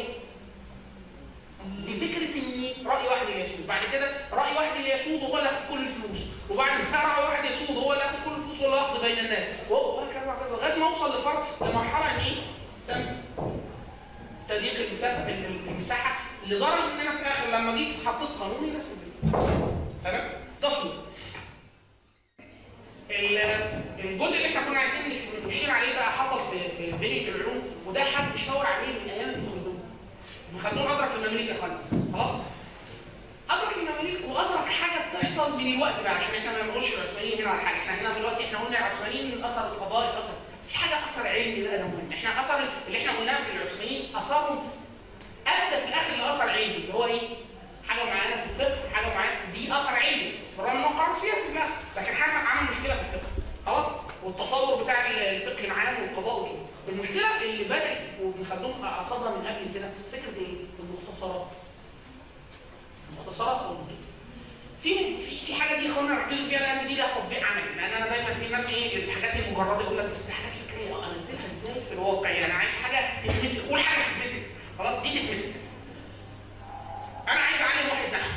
لفكره ان راي واحد اللي يسود بعد كده راي واحد اللي يسود هو اللي ياخد كل الفلوس وبعد كده راي واحد يسود هو اللي ياخد كل الفلوس واللي ياخد بين الناس وهكذا وهكذا لغايه ما اوصل لفرق لمرحله ان ايه تم تضييق المساحه المساحه لدرجه ان انا في الاخر لما جيت حطيت قانون الناس تمام تصل الجزء اللي احنا كنا عايزين نشير عليه بقى حصل في في بنيه العلوم وده حد شاور عليه من ايام ابن خلدون ابن خلدون ادرك المماليك يا اخوانا خلاص ادرك المماليك وادرك حاجه بتحصل من الوقت بقى عشان احنا ما نقولش العثمانيين هنا على حاجه احنا هنا دلوقتي احنا قلنا العثمانيين من اثر القضاء اثر في حاجه اثر علمي بقى ده مهم احنا اثر اللي احنا قلناه في العثمانيين اثرهم ادى في الاخر لاثر علمي اللي هو ايه؟ حاجه معانا في الفقه حاجه معانا دي اثر علمي بالرغم انه قرار سياسي بقى لكن حاجه عمل مشكله في الفقه خلاص والتصور بتاع الفقه العام والقضاء وكده المشكله اللي بدات وابن خلدون قصدها من قبل كده فكره ايه؟ المختصرات المختصرات في في في حاجه دي اخوانا ركزوا فيها لان دي لها تطبيق عملي لان انا دايما في ناس ايه الحاجات المجرده يقول لك بس حاجات فكريه انزلها ازاي في الواقع يعني عايز حاجه تتمسك قول حاجه تتمسك خلاص دي تتمسك انا عايز اعلم واحد نحو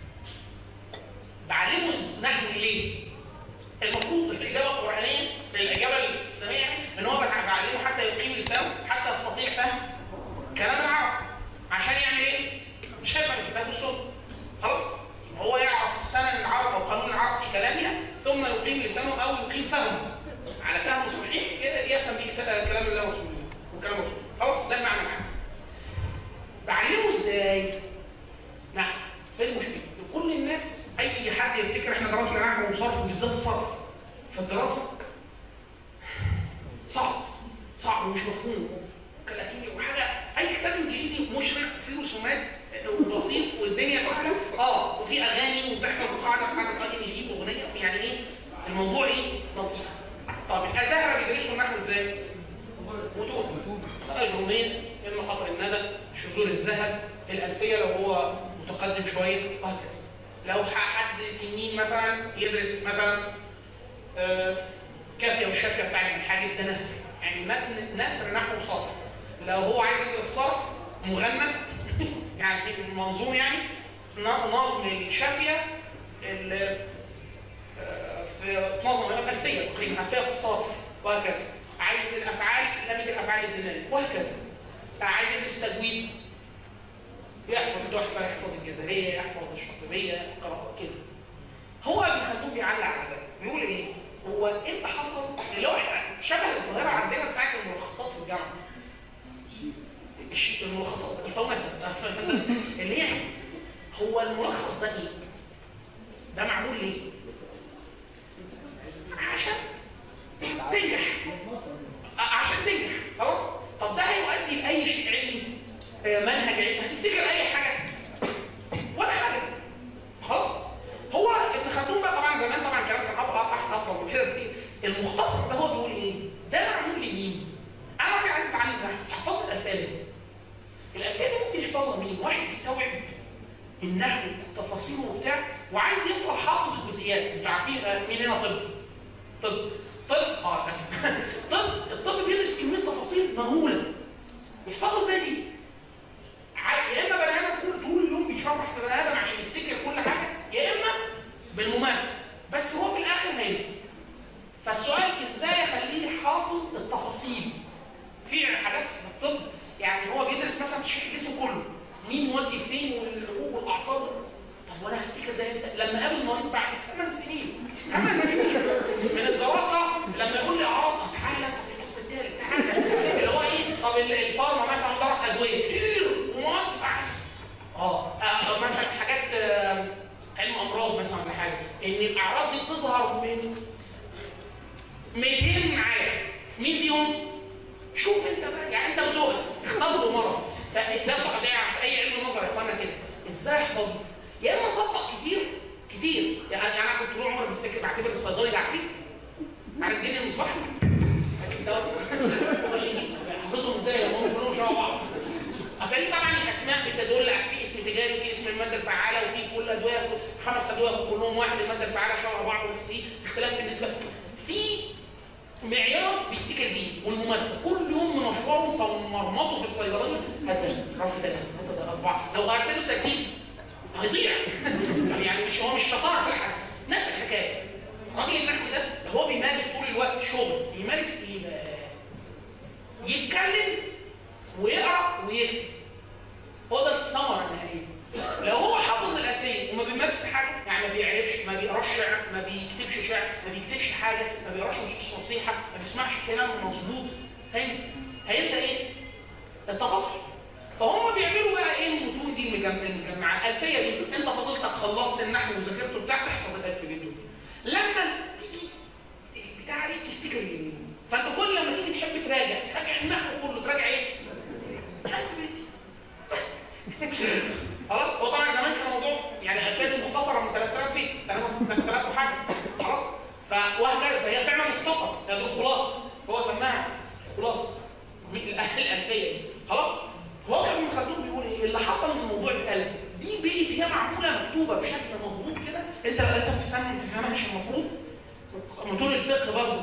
بعلمه نحو ليه؟ المفروض الاجابه القرانيه الاجابه الاسلاميه يعني ان هو بعلمه حتى يقيم لسانه حتى يستطيع فهم كلام العرب عشان يعمل ايه؟ مش هيبقى الكتاب والسنه خلاص هو يعرف سنن العرب او قانون العرب في كلامها ثم يقيم لسانه او يقيم فهمه على فهم صحيح يفهم به كلام الله ورسوله وكلام رسوله خلاص ده المعنى العام بعلمه ازاي؟ نحو في المشكله لكل الناس اي حد يفتكر احنا درسنا نحو وصرف بالذات الصرف في الدراسه صعب صعب ومش مفهوم كلاتيني وحاجه اي كتاب انجليزي مشرق فيه رسومات وبسيط والدنيا سهله اه وفي اغاني وبتحفظ قاعده بتاعت قائم يجيب اغنيه يعني ايه الموضوع ايه لطيف طب الازهر بيدرسوا النحو ازاي؟ متون الاجرومين علم خطر الندى شذور الذهب الالفيه لو هو متقدم شويه وهكذا لو حد تنين مثلا يدرس مثلا آه كافيه والشافيه بتاع ابن حاجب ده نثر يعني متن نثر نحو صرف لو هو عايز يدرس صرف مغنى يعني في منظوم يعني نظم الشافيه في في تنظم الألفية تقريبا ألفية في الصرف وهكذا عايز الأفعال لم الأفعال الدينية وهكذا عايز التجويد يحفظ التحفة يحفظ الجزرية يحفظ الشاطبية قراءة كده هو ابن خلدون بيعلق على ده بيقول ايه هو ايه اللي حصل اللي هو إحنا شبه الظاهره عندنا بتاعت الملخصات في الجامعه الش- الملخصات الفونسه اللي هي هو الملخص ده ايه ده معمول ليه عشان تنجح عشان تنجح خلاص طب ده هيؤدي لاي شيء علمي آه، منهج علمي هتفتكر اي حاجه ولا حاجه خلاص هو ابن خلدون بقى طبعا زمان طبعا كلام كان افضل احسن افضل من كده كتير المختصر ده هو بيقول ايه ده معمول لمين انا في عايز اتعلم نحو حفظت الالفيه دي الالفيه دي ممكن يحفظها مين واحد يستوعب النحو تفاصيله وبتاع وعايز يفضل حافظ الجزئيات انتوا عارفين آه، مين هنا طب طب طب اه طب الطب بيدرس كميه تفاصيل مهوله يحفظها ازاي دي ع- يا اما بني ادم طول طول اليوم بيشرح في بني ادم عشان يفتكر كل حاجه يا اما بالممارسه بس هو في الاخر هينسى فالسؤال ازاي اخليه حافظ التفاصيل في حاجات في الطب يعني هو بيدرس مثلا تشريح الجسم كله مين مودي فين والعروق والاعصاب طب وانا هفتكر ده امتى لما اقابل مريض بعد ثمان سنين ثمان سنين من الدراسه لما يقول لي اعراض طب تعالى طب الفصل الثالث تعالى اللي هو ايه طب ال- الفارما مثلا درس ادويه كتير وموسع اه آه، مثلا حاجات آه، علم امراض مثلا ولا حاجه ان الاعراض دي بتظهر من 200 معايا مين فيهم شوف انت بقى يعني انت وذوقك اختار مرض فده صحيح في اي علم نظر يا اخوانا كده ازاي احفظ يا اما اطبق كتير كتير يعني انا كنت طول عمري بفتكر بعتبر الصيدلي ده عفريت عارف دين المصباح لكن ده هو شديد حافظهم ازاي لما هم كلهم شبه بعض فدي طبعا الاسماء بتدل في اسم تجاري وفي اسم الماده الفعاله وفي كل ادويه خمس ادويه كلهم واحد الماده الفعاله شبه بعض بس في اختلاف بالنسبه في معيار بيفتكر بيه والممارسه كل يوم منشورهم تمرمطوا في الصيدليه هذا رفض ده هذا اربعه لو قعدت له ترتيب هيضيع يعني مش هو مش شطاره ولا حاجه نفس الحكايه راجل النحو ده هو بيمارس طول الوقت شغل بيمارس ايه بقى؟ يتكلم ويقرا ويكتب هو ده الثمره النهائيه لو هو حافظ الاساسي وما بيمارسش حاجه يعني ما بيعرفش ما بيقراش شعر ما بيكتبش شعر ما بيكتبش حاجه ما بيقراش نصوص فصيحه ما بيسمعش كلام مظبوط هينسى هينسى ايه التفاصيل فهم بيعملوا بقى ايه المتون دي المجم- المجمعه الالفيه دي انت فضلتك خلصت النحو وذاكرته بتاعك تحفظ الالف دي لما تيجي بتاع دي تفتكر اليمين فانت كل لما تيجي تحب تراجع تراجع النحو كله تراجع ايه؟ الف بيت خلاص هو طبعا زمان كان الموضوع يعني الفاظ مختصره من 3000 بيت 3000 وحاجه خلاص فوهكذا فهي فعلا مختصر هي دي الخلاصه هو سماها خلاصه من الاهل الالفيه دي خلاص هو كان ابن خلدون بيقول ايه اللي حصل من الموضوع الالف دي بقت هي معموله مكتوبه بشكل مضبوط كده انت لو انت بتفهمها ما تفهمهاش المفروض متون الفقه برضه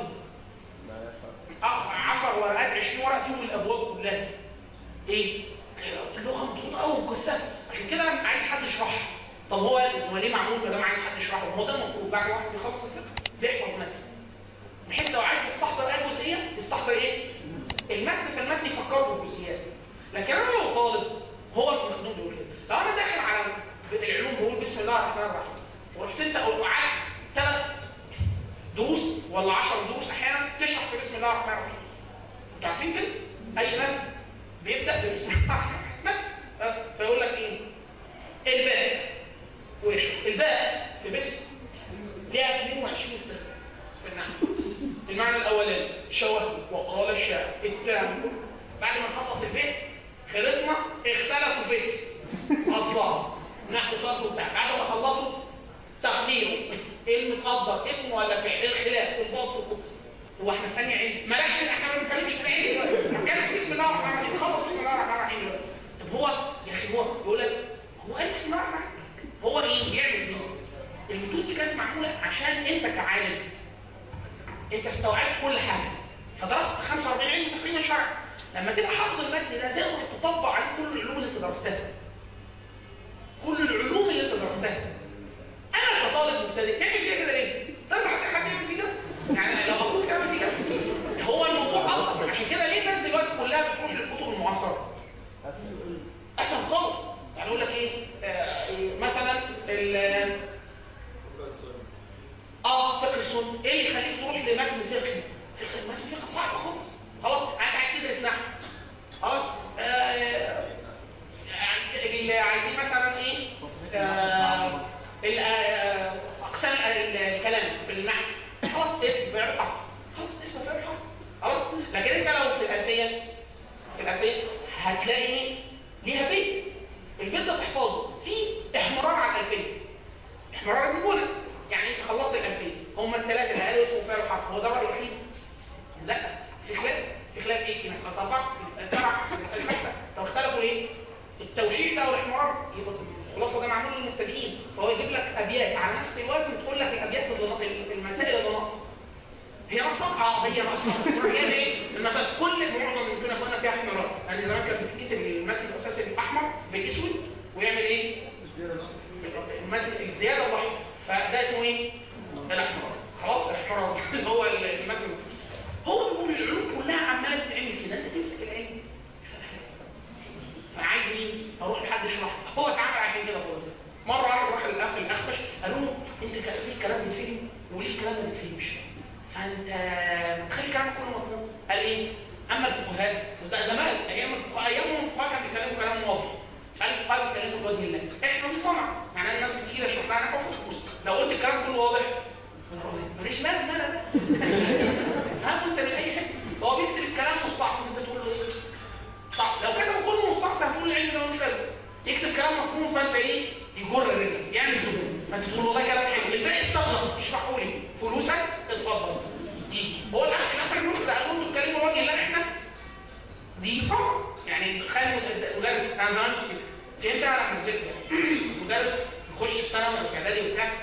10 ورقات 20 ورقه فيهم الابواب كلها ايه اللغه مبسوطه قوي وقصه عشان كده انا عايز حد يشرحها طب هو هو ليه معمول ما دام عايز حد يشرحه هو ده المفروض بعد واحد بيخلص الفقه بيحفظ متن بحيث لو عايز تستحضر اي جزئيه يستحضر ايه المتن فالمتن يفكره بالجزئيات لكن انا لو طالب هو ابن خلدون بيقول كده لو انا داخل على العلوم بقول بسم الله الرحمن الرحيم ورحت انت قعدت ثلاث دروس ولا 10 دروس احيانا تشرح في بسم الله الرحمن الرحيم انتوا عارفين كده اي متن بيبدا بسم الله الرحمن الرحيم أه، فيقول لك ايه الباء ويشرح الباء في بسم ليها 22 استخدام في النحو المعنى الاولاني شوه وقال الشاعر التام بعد ما نخلص البيت خلصنا اختلفوا في اسم اصلا نحو صرف وبتاع بعد ما خلصوا تقديره ايه المتقدر اسمه ولا فعل الخلاف والبسط هو احنا ثاني علم مالكش احنا ما بنتكلمش في العلم دلوقتي بنتكلم بسم الله الرحمن الرحيم خلص بسم الله الرحمن الرحيم دلوقتي طب هو يا اخي هو بيقول لك هو قال بسم الله الرحمن الرحيم هو ايه بيعمل ايه المتون دي كانت معموله عشان انت كعالم انت استوعبت كل حاجه فدرست 45 علم تقريبا شرع لما تبقى حافظ المتن ده تقدر تطبق عليه كل العلوم اللي انت درستها كل العلوم اللي انت درستها انا كطالب مبتدئ تعمل فيها كده ليه؟ ترجع حد يعمل ال- اه فقه السنه ايه اللي يخليك تروح لمتن فقهي فقه متن فقه صعب خالص خلاص انت عايز تدرس نحو خلاص آه، يعني اللي عايزين مثلا ايه آه، ال- آه، اقسام ال- الكلام في النحو خلاص اسم فعل حرف خلاص اسم فعل حرف خلاص لكن انت لو في الالفيه في الالفيه هتلاقي ليها بيت البيت ده تحفظه في احمرار على الالفيه احمرار الجمله يعني انت خلصت الالفيه هم الثلاثه اللي قالوا اسمه فعل حرف هو ده الراي الوحيد لا في خلاف في خلاف ايه في مسألة أربعة في مسألة سبعة في مسألة خمسة طب اختلفوا ليه؟ التوشيح ده والاحمرار يبقى الخلاصة ده معمول للمبتدئين فهو يجيب لك أبيات على نفس الوزن تقول لك الأبيات اللي ناقصة المسائل اللي ناقصة هي ناقصة؟ اه هي ناقصة هي ايه؟ المسائل كل معظم من دول اخوانا فيها احمرار لأن زمان كانت بتتكتب المتن الأساسي بالأحمر بالأسود ويعمل ايه؟ المتن الزيادة الواحدة فده اسمه ايه؟ الاحمرار خلاص الاحمرار اللي هو المتن هو بيقول العلوم كلها عماله تتعمل كده انت تمسك العلم فعايز مين؟ اروح لحد يشرح هو اتعامل عشان كده هو مره واحد راح للاخ الاخفش قالوا له انت كان ليه الكلام بيتفهم وليه الكلام ما بيتفهمش فانت تخلي كلامك كله مفهوم قال ايه؟ اما الفقهاء وده زمان ايام الفقهاء ايامهم الفقهاء كانوا بيتكلموا كلام واضح قال الفقهاء بيتكلموا بوجه الله احنا بنصنع يعني انا ناس كتير شرحنا لك وفي لو قلت الكلام كله واضح ماليش مال مال فهمت انت من اي حته هو بيكتب الكلام مستعصم انت تقول له ايه صح لو كتب كله مستعصم هتقول العلم ده مش حلو يكتب كلام مفهوم فانت ايه يجر رجلك يعمل زبون فانت تقول والله كلام حلو الباقي استغرب اشرحوا لي فلوسك اتفضل يجي هو الاخر الاخر النص ده قالوا له اتكلموا وجه الله احنا دي صعب يعني خلي مدرس انا زمان كنت فهمت انا لما كنت مدرس يخش في ثانوي واعدادي وبتاع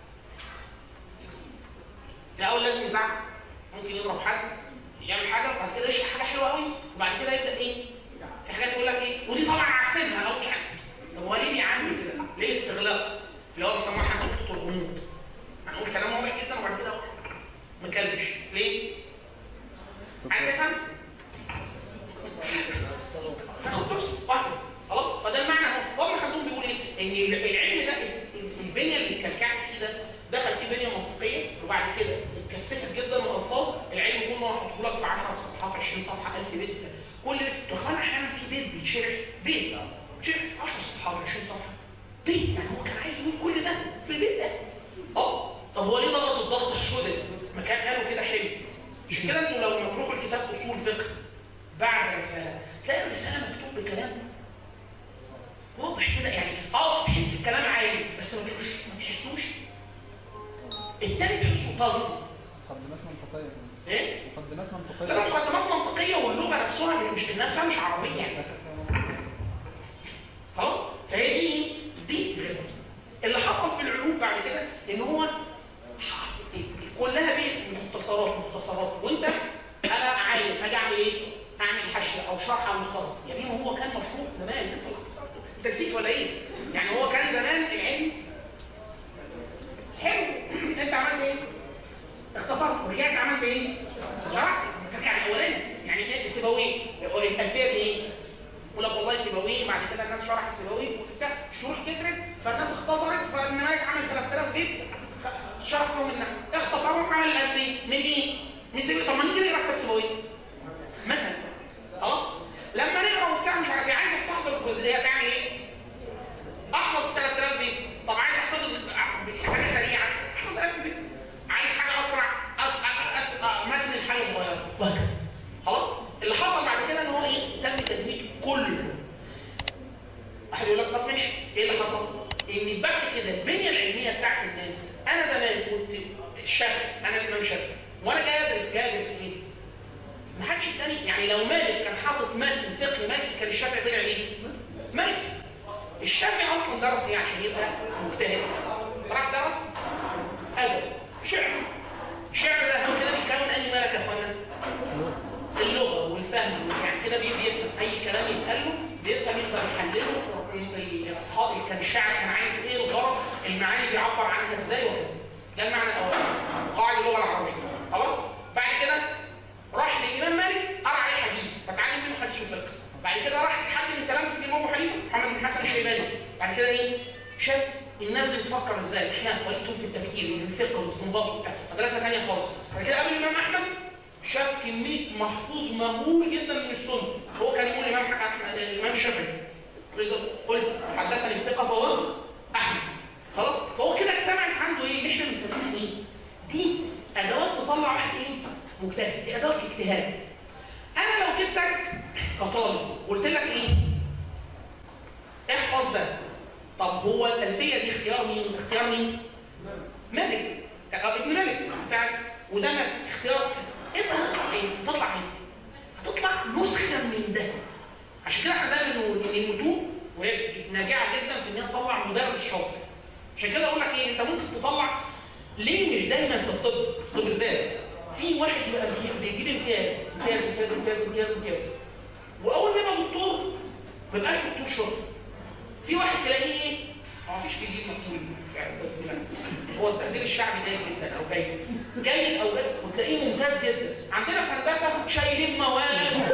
الاول لازم يزعق ممكن يضرب حد يعمل حاجه وبعد كده يشرح حاجه حلوه قوي وبعد كده يبدا ايه في حاجات يقول لك ايه ودي طبعا عكسها او يعني طب هو ليه بيعمل كده ليه الاستغلاق اللي هو بيسموها حاجه نقطه الغموض هنقول كلام واضح جدا وبعد كده ما كلمش ليه عايز تفهم ناخد درس واحد خلاص فده المعنى هو هو خلوهم بيقول ايه ان العلم ده البنيه اللي اتكلكعت فيه ده دخل فيه بنيه منطقيه وبعد كده اتكثفت جدا الالفاظ العلم كله هحطه لك في 10 صفحات 20 صفحه 1000 بيت كل تخيل احيانا في بيت بيتشرح بيت بيتشرح 10 صفحات 20 صفحه بيت يعني هو كان عايز يقول كل ده في البيت ده اه طب هو ليه ضغط الضغط السوداء ما كان قالوا كده حلو عشان كده انتوا لو تروحوا الكتاب اصول فقه بعد الرساله تلاقي الرساله مكتوب بكلام واضح كده يعني اه تحس الكلام عالي بس ما تحسوش ما تحسوش التاني تحسه طلق مقدمات منطقية ايه؟ مقدمات لا منطقية لا مقدمات منطقيه واللغه نفسها مش نفسها مش عربيه يعني اهو فهي دي دي اللي حصل في العلوم بعد كده ان هو ح- كلها بيه مختصرات مختصرات وانت انا عايز اجي اعمل ايه؟ اعمل حشيه او شرح او مختصر يا بيه هو كان مشروع زمان انت اختصرته انت نسيت ولا ايه؟ يعني هو كان زمان العلم حلو انت عملت ايه؟ اختصرت ورجعت عملت ايه؟ شرحت كان الاولاني يعني ايه سيبويه الالفيه دي ايه؟ يقول لك والله سيبويه بعد كده الناس شرحت سيبويه وبتاع الشروح كترت فالناس اختصرت فالنماذج عمل 3000 بيت شرح لهم النحو اختصروا عمل الالفيه من ايه؟ من سيبويه طب ما نيجي نقرا كتاب سيبويه مثلا خلاص لما نقرا وبتاع مش عارف إيه، عايز استحضر الجزئيه تعمل ايه؟ احفظ 3000 بيت طب عايز احفظ حاجه سريعه احفظ 1000 بيت عايز حاجه اسرع اسرع اسرع متن الحاجه صغيره وهكذا خلاص اللي حصل بعد كده ان هو ايه تم تدميج كل واحد يقول لك طب ماشي ايه اللي حصل ان بعد كده البنيه العلميه بتاعت الناس انا زمان كنت الشافعي انا الامام شافعي وانا جاي ادرس جاي ادرس ايه ما حدش تاني يعني لو مالك كان حاطط متن فقه مالكي كان الشافعي طلع ايه مالك الشافعي اصلا درس ايه عشان يبقى مجتهد راح درس ادب شعر الشعر ده هو كده بيتكون انهي ملك يا اخوانا اللغه والفهم يعني كده بي- بيفهم اي كلام يتقال له بيفهم يقدر يحلله الحاضر كان الشاعر كان عايز ايه الغرض المعاني بيعبر عنها ازاي وكذا ده المعنى الاولاني قواعد اللغه العربيه خلاص بعد كده راح للامام مالك قرا عليه حديث فتعلم منه حديث الفقه بعد كده راح حد من كلام في الامام ابو حنيفه محمد بن حسن الشيباني بعد كده ايه شاف الناس دي بتفكر ازاي احنا طريقتهم في التفكير الفقه والاستنباط وبتاع مدرسه ثانيه خالص بعد كده قابل الامام احمد شاف كميه محفوظ مهول جدا من السنه هو كان يقول الامام احمد الامام الشافعي قلت حدثني الثقه فهو احمد خلاص فهو كده اجتمعت عنده ايه اللي احنا بنسميها ايه دي ادوات تطلع واحد ايه مجتهد دي ادوات اجتهاد انا لو جبتك كطالب قلت لك ايه احفظ ده طب هو الألفية دي اختيار مين؟ اختيار مين؟ مالك أو ابن مالك بتاعك وده مالك اختيار انت هتطلع ايه؟ هتطلع ايه؟ هتطلع نسخة من ده عشان كده احنا دايما نقول ان المتون وهي ناجعة جدا في ان هي تطلع مدرس شاطر عشان كده اقول لك ايه انت ممكن تطلع ليه مش دايما في الطب؟ الطب ازاي؟ في واحد يبقى بيجيب امتياز امتياز امتياز امتياز امتياز امتياز واول ما يبقى دكتور ما يبقاش دكتور شاطر في واحد تلاقيه ايه هو مفيش جديد مقبول يعني بس لا هو التقدير الشعبي جيد جدا او جيد جيد او جيد وتلاقيه ممتاز جدا عندنا في هندسه شايلين مواد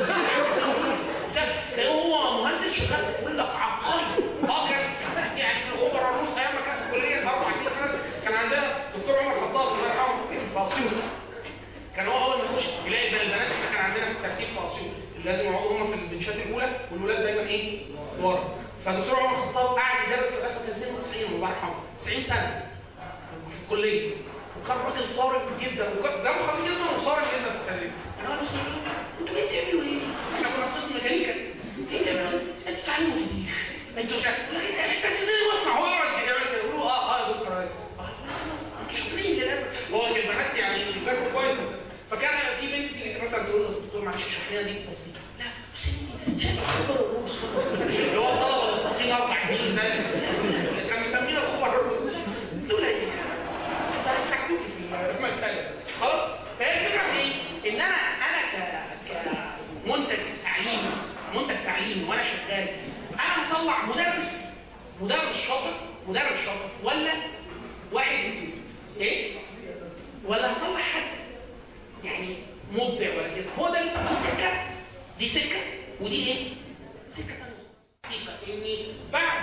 تلاقيه هو مهندس شغال يقول لك عبقري اه كان يعني في الخبراء الروس ايام ما كان في الكليه اربع سنين كان عندنا دكتور عمر خطاب الله يرحمه في اسيوط كان هو اول ما يخش يلاقي زي البنات اللي كان عندنا في الترتيب في اسيوط لازم يقعدوا هم في البنشات الاولى والولاد دايما ايه ورا فدكتور عمر الخطاب قاعد يدرس لغايه 92 الله يرحمه 90 سنه في الكليه وكان راجل صارم جدا وكان دمه خفيف جدا وصارم جدا في التدريب انا قلت له انتوا ليه بتعملوا ايه؟ احنا كنا في قسم ميكانيكا ايه بتعملوا؟ انتوا تعلموا جديد انتوا مش عارف انت ازاي واسمع هو يقعد يعمل كده يقول له اه اه يا دكتور انتوا شاطرين للاسف هو البنات يعني بيذاكروا كويس فكان في بنت تيجي مثلا تقول له دكتور معلش اشرح لنا دي بسيطه لا بس شايف الخبر الروس اللي هو الطلبه المستقيم اربع سنين ده اللي كان مسميها الخبر الروس دول ايه؟ فساعدوكي في المساله خلاص فهي الفكره في ايه؟ ان انا انا ك كمنتج تعليمي منتج تعليمي وانا شغال انا هطلع مدرس مدرس شاطر مدرس شاطر ولا واحد ايه؟ ولا هطلع حد يعني مبدع ولا كده هو ده دي سكه دي سكه ودي ايه سكه ثانيه حقيقه ان بعد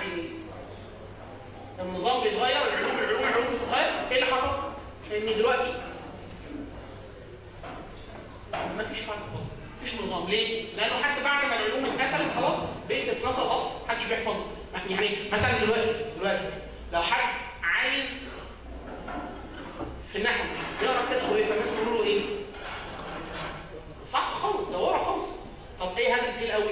النظام بيتغير العلوم العلوم العلوم بتتغير ايه اللي حصل ان دلوقتي ما فيش فرق خالص مفيش نظام ليه لانه حتى بعد ما العلوم اتقفلت خلاص بقت تتنسى الاصل محدش بيحفظها يعني مثلا دلوقتي دلوقتي لو حد عايز في النحو يقرا كده والناس بيقولوا له ايه صح خالص ده ورا خالص طب ايه هدف ايه الاول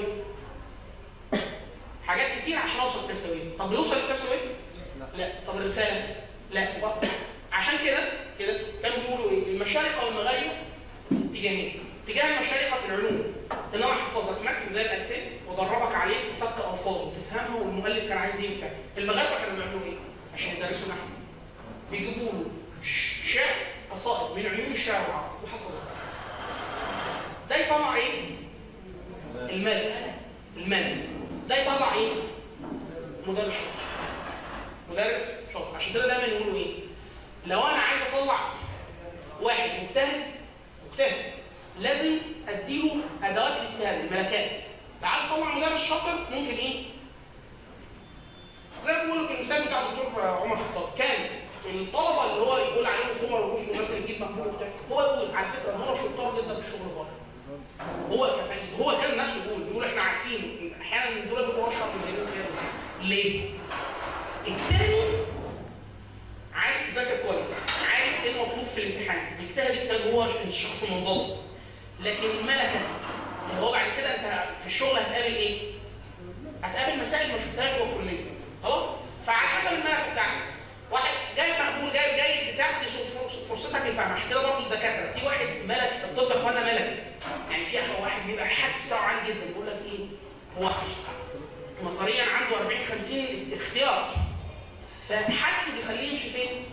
حاجات كتير عشان اوصل للتساويه طب بيوصل للتساويه لا. لا طب الرساله لا عشان كده كده كانوا بيقولوا ايه المشارق او المغارب اتجاهين اتجاه المشارقه في العلوم ان انا احفظك متن زي الالفين وادربك عليه تفك الفاظه وتفهمها والمؤلف كان عايز ايه وبتاع المغاربه كانوا بيعملوا ايه عشان يدرسوا نحو بيجيبوا له شعر قصائد من عيون الشعر العربي وحفظها ده يطلع ايه المال المال ده يطلع ايه مدرس شاطر مدرس شاطر عشان كده دايما يقولوا ايه لو انا عايز اطلع واحد مجتهد مجتهد لازم اديله ادوات الاجتهاد الملكات تعال تطلع مدرس شاطر ممكن ايه زي ما بقول لك المثال بتاع الدكتور عمر خطاب كان الطلبه اللي هو يقول عليهم خبر وروس ومثلا يجيب مقبول وبتاع هو يقول على فكره هم شطار جدا في الشغل بره هو كفاية. هو كان نفسه بيقول بيقول احنا عارفين احيانا دول بيبقوا اشطر من غيرهم ليه؟ الثاني عارف يذاكر كويس عارف ايه المطلوب في الامتحان بيجتهد التاني هو الشخص منضبط لكن الملكه اللي هو بعد كده انت في الشغل هتقابل ايه؟ هتقابل مسائل ما شفتهاش جوه الكليه خلاص؟ فعلى حسب الملكه بتاعتك واحد جاي مقبول جاي جاي بتاع دي فرصتك الفهم عشان كده برضه الدكاتره في واحد ملك الطب يا اخوانا ملك يعني في واحد بيبقى الحدس بتاعه عالي جدا يقول لك ايه هو نظريا عنده 40 50 اختيار فحدس بيخليه يمشي فين؟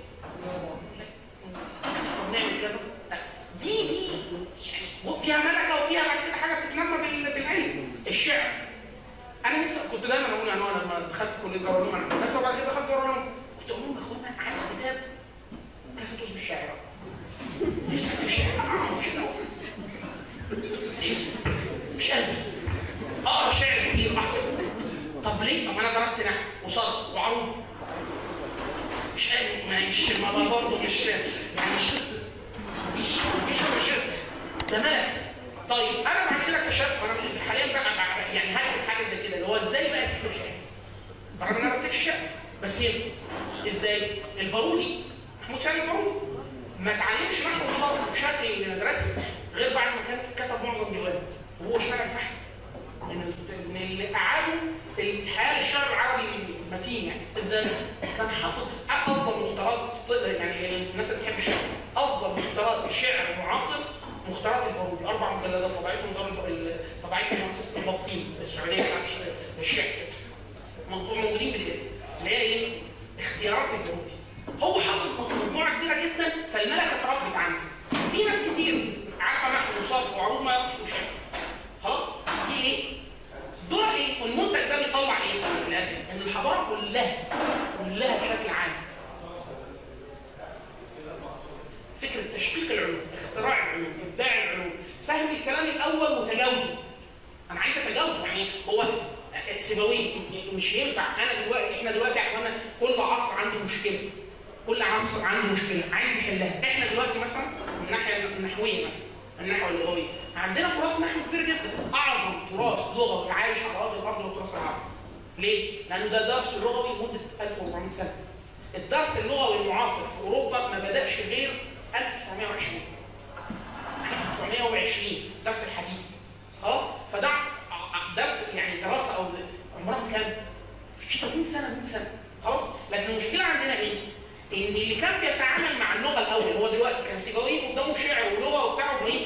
طب نعمل كده دي دي يعني فيها ملكه وفيها بعد كده حاجه بتتنمى بالعلم الشعر انا لسه كنت دايما اقول يعني انا لما دخلت كليه دار العلوم انا بس بعد كده دخلت دار العلوم كنت اقول لهم اخوانا عايز كتاب كيف تفوز بالشعر لسه في شعر كده لسه مش قادر اقرا شعر كتير احفظ طب ليه؟ طب انا درست نحو وصرف وعروض مش قادر ما مش ما ما برضه مش يعني مش مفيش مفيش مش ده ملك طيب انا بعمل لك اكتشفت انا حاليا بقى بقى- يعني هكتب حاجه زي كده اللي هو ازاي بقى تكتب شعر رغم ان انا بكتب شعر بس هي ازاي البارودي محمود شاهين البارودي ما اتعلمش نحو خالص بشكل مدرسي غير بعد ما كان كتب معظم جوابه وهو شاعر فحم من من اللي اعادوا الحياه الشعر العربي المتين يعني ازاي كان حاطط افضل مختارات يعني الناس اللي بتحب الشعر افضل مختارات الشعر المعاصر مختارات البارودي اربع مجلدات طبعتهم دار ال- طبعتهم مؤسسه البطين السعوديه بتاعت الش- الشعر موضوع موجودين بالاسم اللي هي ايه؟ اختيارات البارودي هو حاطط مجموعه كبيره جدا فالملكه اتربت عنده في ناس كتير عارفه نحو وصرف وعروض ما يعرفش شيء خلاص دي ايه دور ايه والمنتج ده بيطلع ايه في الاخر ان الحضاره كلها كلها بشكل عام فكره تشقيق العلوم اختراع العلوم ابداع العلوم فهم الكلام الاول وتجاوزه انا عايز اتجاوز يعني هو سيبويه مش ينفع انا دلوقتي احنا دلوقتي يا اخوانا كل عصر عنده مشكله كل عصر عنده مشكله عايز يحلها احنا دلوقتي مثلا من الناحيه النحويه مثلا النحو اللغوي عندنا تراث نحو كبير جدا اعظم تراث لغوي عايش على ارض الارض هو التراث العربي ليه؟ لان ده درس لغوي مده 1400 سنه الدرس اللغوي المعاصر في اوروبا ما بداش غير 1920 1920 درس الحديث خلاص فده ع- درس يعني دراسه او عمرها كام؟ في 30 سنه 100 سنه خلاص لكن المشكله عندنا ايه؟ ان اللي كان بيتعامل مع اللغه الاول هو دلوقتي كان سيبويه قدامه شعر ولغه وبتاع وايه؟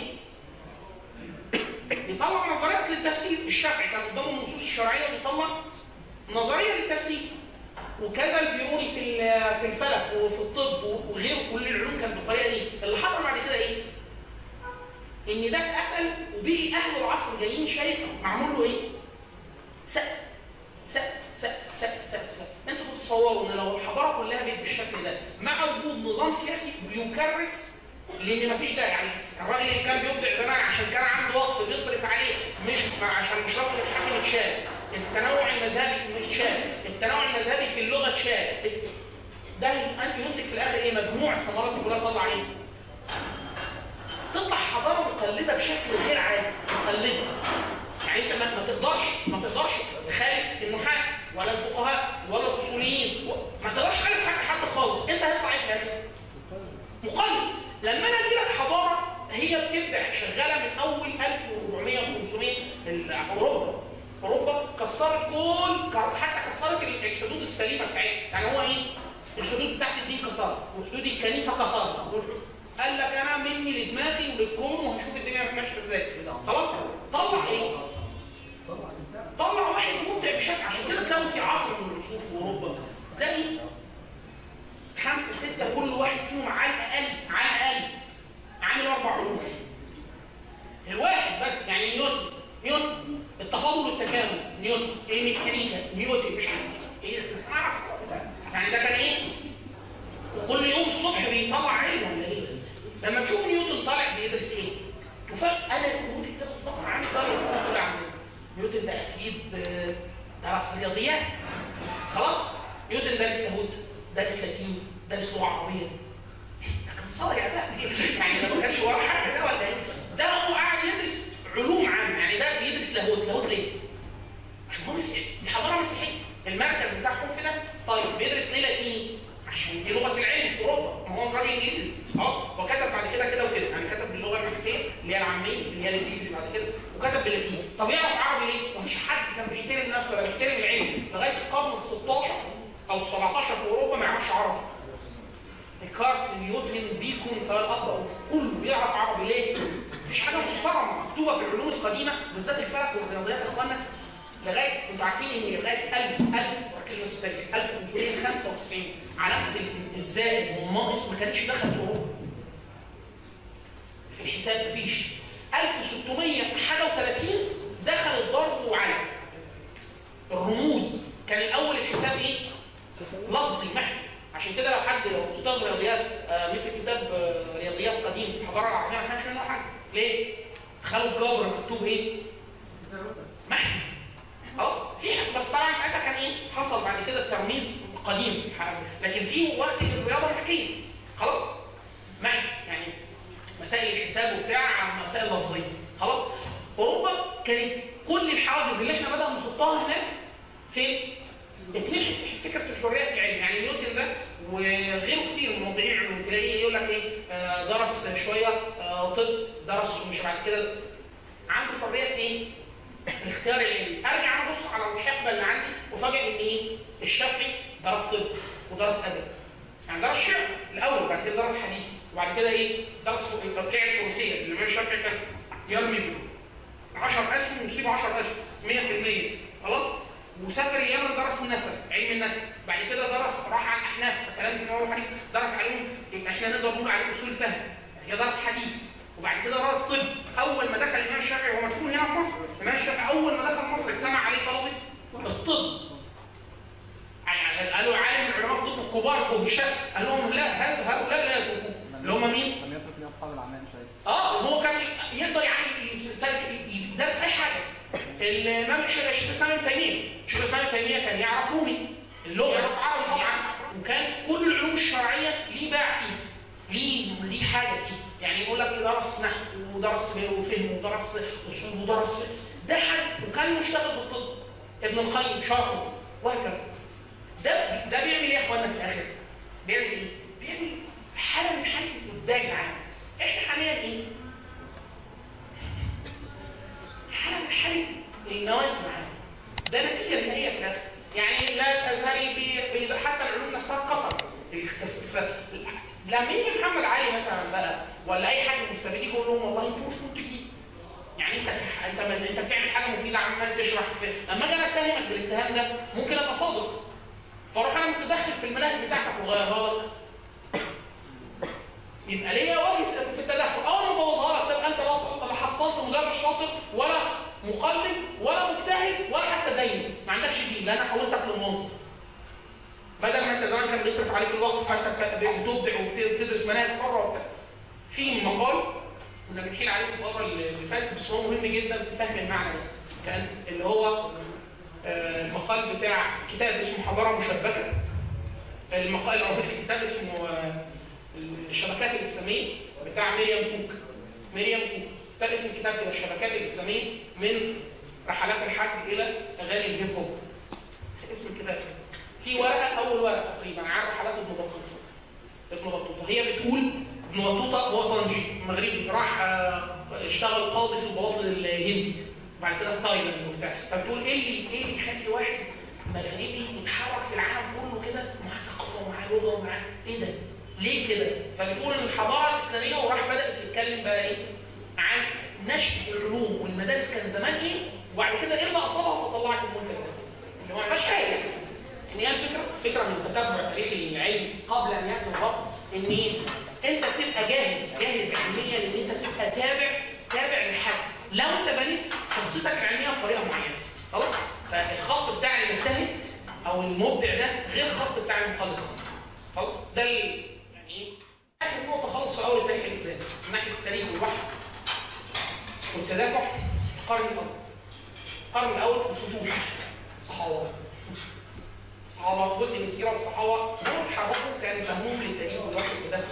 بيطلع نظريات للتفسير الشافعي كان قدامه النصوص الشرعيه بيطلع نظريه للتفسير وكذا البيروني في ال- في الفلك وفي الطب وغيره كل العلوم كانت بالطريقه دي اللي حصل بعد كده ايه؟ ان ده اتقفل وبيجي اهل العصر جايين شايف معمول له ايه؟ سقف سقف سقف سقف سقف سقف انتوا تتصوروا ان لو الحضاره كلها بقت بالشكل ده مع وجود نظام سياسي بيكرس لان مفيش ده يعني الراجل اللي كان بيبدع زمان عشان كان عنده وقت بيصرف عليه مش عشان مش راجل الحاكم اتشال التنوع المذهبي اتشال التنوع المذهبي في اللغه اتشال ده انت ينتج في الاخر ايه مجموع الثمرات دي كلها تطلع ايه؟ تطلع حضاره مقلده بشكل غير عادي مقلده يعني انت ما ما تقدرش ما تقدرش تخالف النحاة ولا الفقهاء ولا الاصوليين و- ما تقدرش تخالف حاجه حد خالص انت هتطلع ايه في الاخر؟ مقلد لما انا اجي لك حضاره هي بتبدع شغاله من اول 1400 500 ال- اوروبا اوروبا كسرت كل حتى كسرت ال- الحدود السليمه بتاعتها يعني هو ايه؟ الحدود بتاعت الدين كسرت وحدود الكنيسه كسرت والحدود- قال لك انا مني لدماغي وللكون وهشوف الدنيا ماشيه ازاي خلاص طلع ايه؟ طلع واحد ممتع بشكل عشان كده تلاقوا في عصر من الرسول في اوروبا تلاقي خمسه سته كل واحد فيهم على الاقل على الاقل عامل اربع علوم الواحد بس يعني نيوتن نيوتن التفاضل والتكامل نيوتن الميكانيكا نيوتن مش عارف ايه أنا أعرف. يعني ده كان ايه؟ وكل يوم الصبح بيطلع علم ولا ايه؟ لما تشوف نيوتن طالع بيدرس ايه؟ وفجأة انا نيوتن كده بالظبط عامل زي الكورة كده عندنا نيوتن ده اكيد آه، درس رياضيات خلاص نيوتن درس لاهوت درس لاتين درس لغه عربيه ده كان صايع بقى يعني ده ما كانش وراه حاجه ده ولا ايه ده هو قاعد يدرس علوم عامه يعني ده بيدرس لاهوت لاهوت ليه؟ عشان هو مسيحي دي حضاره مسيحيه المركز بتاعهم كده طيب بيدرس ليه لاتيني عشان دي لغه العلم في اوروبا ما هو راجل انجليزي اه وكتب بعد كده كده وكده يعني كتب باللغه المحكيه اللي هي العاميه اللي هي الانجليزي بعد كده وكتب باللاتيني طب يعرف عربي ليه؟ مفيش حد كان بيحترم نفسه ولا بيحترم العلم لغايه القرن ال 16 او ال 17 في اوروبا ما يعرفش عربي ديكارت نيوتن بيكون سواء الاب او كله بيعرف عربي ليه؟ مفيش حاجه محترمه مكتوبه في العلوم القديمه بالذات الفلك والرياضيات يا اخوانا لغايه انتوا عارفين ان لغايه 1000 1000 ركز بس في التاريخ 1295 علامه ال- الزائد والناقص ما كانتش دخلت اوروبا في الحساب مفيش 1600 حاجه و30 دخل الضرب وعلم الرموز كان الاول الحساب ايه؟ لفظي محض عشان كده لو حد لو استاذ رياضيات آه، مسك كتاب آه، رياضيات قديم في الحضاره العربيه ما كانش منه حاجه ليه؟ خلوا الجبر مكتوب ايه؟ محض اه في بس طبعا ساعتها كان ايه؟ حصل بعد كده الترميز قديم لكن في وقت الرياضه حكيم خلاص معي يعني مسائل الحساب وبتاع عن مسائل لفظيه خلاص اوروبا كانت كل الحواجز اللي احنا بدأنا نحطها هناك في اتنين فكره الحريه في العلم يعني نيوتن ده وغيره كتير من موضوعين علوم تلاقيه يقول لك ايه آه، درس شويه آه، طب درس ومش بعد كده عنده حريه في ايه؟ الاختيار العلمي ارجع ابص على الحقبه اللي عندي وفاجئ ان ايه؟ الشافعي درس طب ودرس ادب يعني درس شعر الاول بعد كده درس حديث وبعد كده ايه؟ درس التوقيع الفروسيه اللي الامام الشافعي كان يرمي بيه 10000 ويصيب 10000 100% خلاص وسافر اليمن درس النسب علم النسب بعد كده درس راح على الاحناف كلام اسمه هو حديث درس عليهم يبقى احنا نقدر نقول عليه اصول فهم هي درس حديث وبعد كده درس طب اول ما دخل الامام الشافعي وهو مدفون هنا في مصر الامام الشافعي اول ما دخل مصر اجتمع عليه طلبه الطب يعني قالوا عالم من علماء الطب الكبار وهشام قال لهم لا هؤلاء لا يتركون اللي هم مين؟ لم يترك لي اصحاب الاعمال شيء اه هو كان يقدر يعني يدرس اي حاجه الامام الشيخ الاسلام ابن تيميه الشيخ الاسلام ابن تيميه كان يعرف رومي اللغه يعرف عربي طبعا وكان كل العلوم الشرعيه ليه باع فيه ليه ليه حاجه فيه يعني يقول لك درس نحو ودرس وفهم ودرس اصول ودرس ده حاجه وكان مشتغل بالطب ابن القيم شرحه وهكذا ده ده بيعمل ايه يا اخوانا في الاخر؟ بيعمل ايه؟ بيعمل حاله من حاله الابداع العام احنا حاليا ايه؟ حاله من حاله النوايا العام ده نتيجه نهائيه في الاخر يعني لا الازهري بي بي حتى العلوم نفسها اتكسرت لما يجي محمد علي مثلا بقى ولا اي حد مستفيد يقول لهم والله انتوا مش منتجين يعني انت انت انت بتعمل حاجه مفيده عمال تشرح في لما اجي انا اتهمك بالاتهام ده ممكن ابقى صادق فاروح انا متدخل في المناهج بتاعتك وغيرها لك يبقى ليا وجه في التدخل اول ما بوظها لك تبقى انت لا لا حصلت مدرس شاطر ولا مقلد ولا مجتهد ولا حتى دين ما عندكش دين لان انا حولتك لمنظر بدل ما انت زمان كان بيصرف عليك الوقت حتى بتبدع وبتدرس مناهج بره وبتاع في مقال كنا بنحيل عليه المره اللي فاتت بس هو مهم جدا في فهم المعنى ده كان اللي هو آه، المقال بتاع كتاب اسمه حضاره مشبكه المقال او كتاب اسمه آه، الشبكات الاسلاميه بتاع مريم كوك مريم كوك ده اسم كتاب كده الشبكات الاسلاميه من رحلات الحج الى اغاني الهيب هوب اسم الكتاب في ورقه اول ورقه تقريبا عن رحلات ابن بطوطه ابن بطوطه هي بتقول ابن بطوطه هو طنجي مغربي راح آه، اشتغل قاضي في البلاط الهندي بعد كده تايلاند وبتاع فبتقول ايه اللي ايه اللي يخلي واحد مغربي يتحرك في العالم كله كده معاه ثقافه ومعاه لغه ومعاه ايه ده؟ ليه كده؟ فبتقول ان الحضاره الاسلاميه وراح بدات تتكلم بقى ايه؟ عن نشء العلوم والمدارس كان زمان ايه؟ وبعد كده ايه اللي اصابها فطلعت المنتج ده؟ اللي هو ما فيهاش حاجه ان هي الفكره فكره من تتبع تاريخ العلم قبل ان ياتي الغرب ان ايه؟ انت بتبقى جاهز جاهز علميا ان انت تبقى تابع تابع لحد لو انت بنيت شخصيتك العلميه بطريقه معينه خلاص فالخط بتاع المجتهد او المبدع ده غير الخط بتاع المقلد خلاص ده ال- يعني ايه اخر نقطه خالص في اول التاريخ الاسلامي من ناحيه التاريخ والوحي والتدافع القرن الاول القرن الاول في الفتوح الصحابه الصحابه جزء من سيره الصحابه دول حركوا كان فهمهم للتاريخ والوحي والتدافع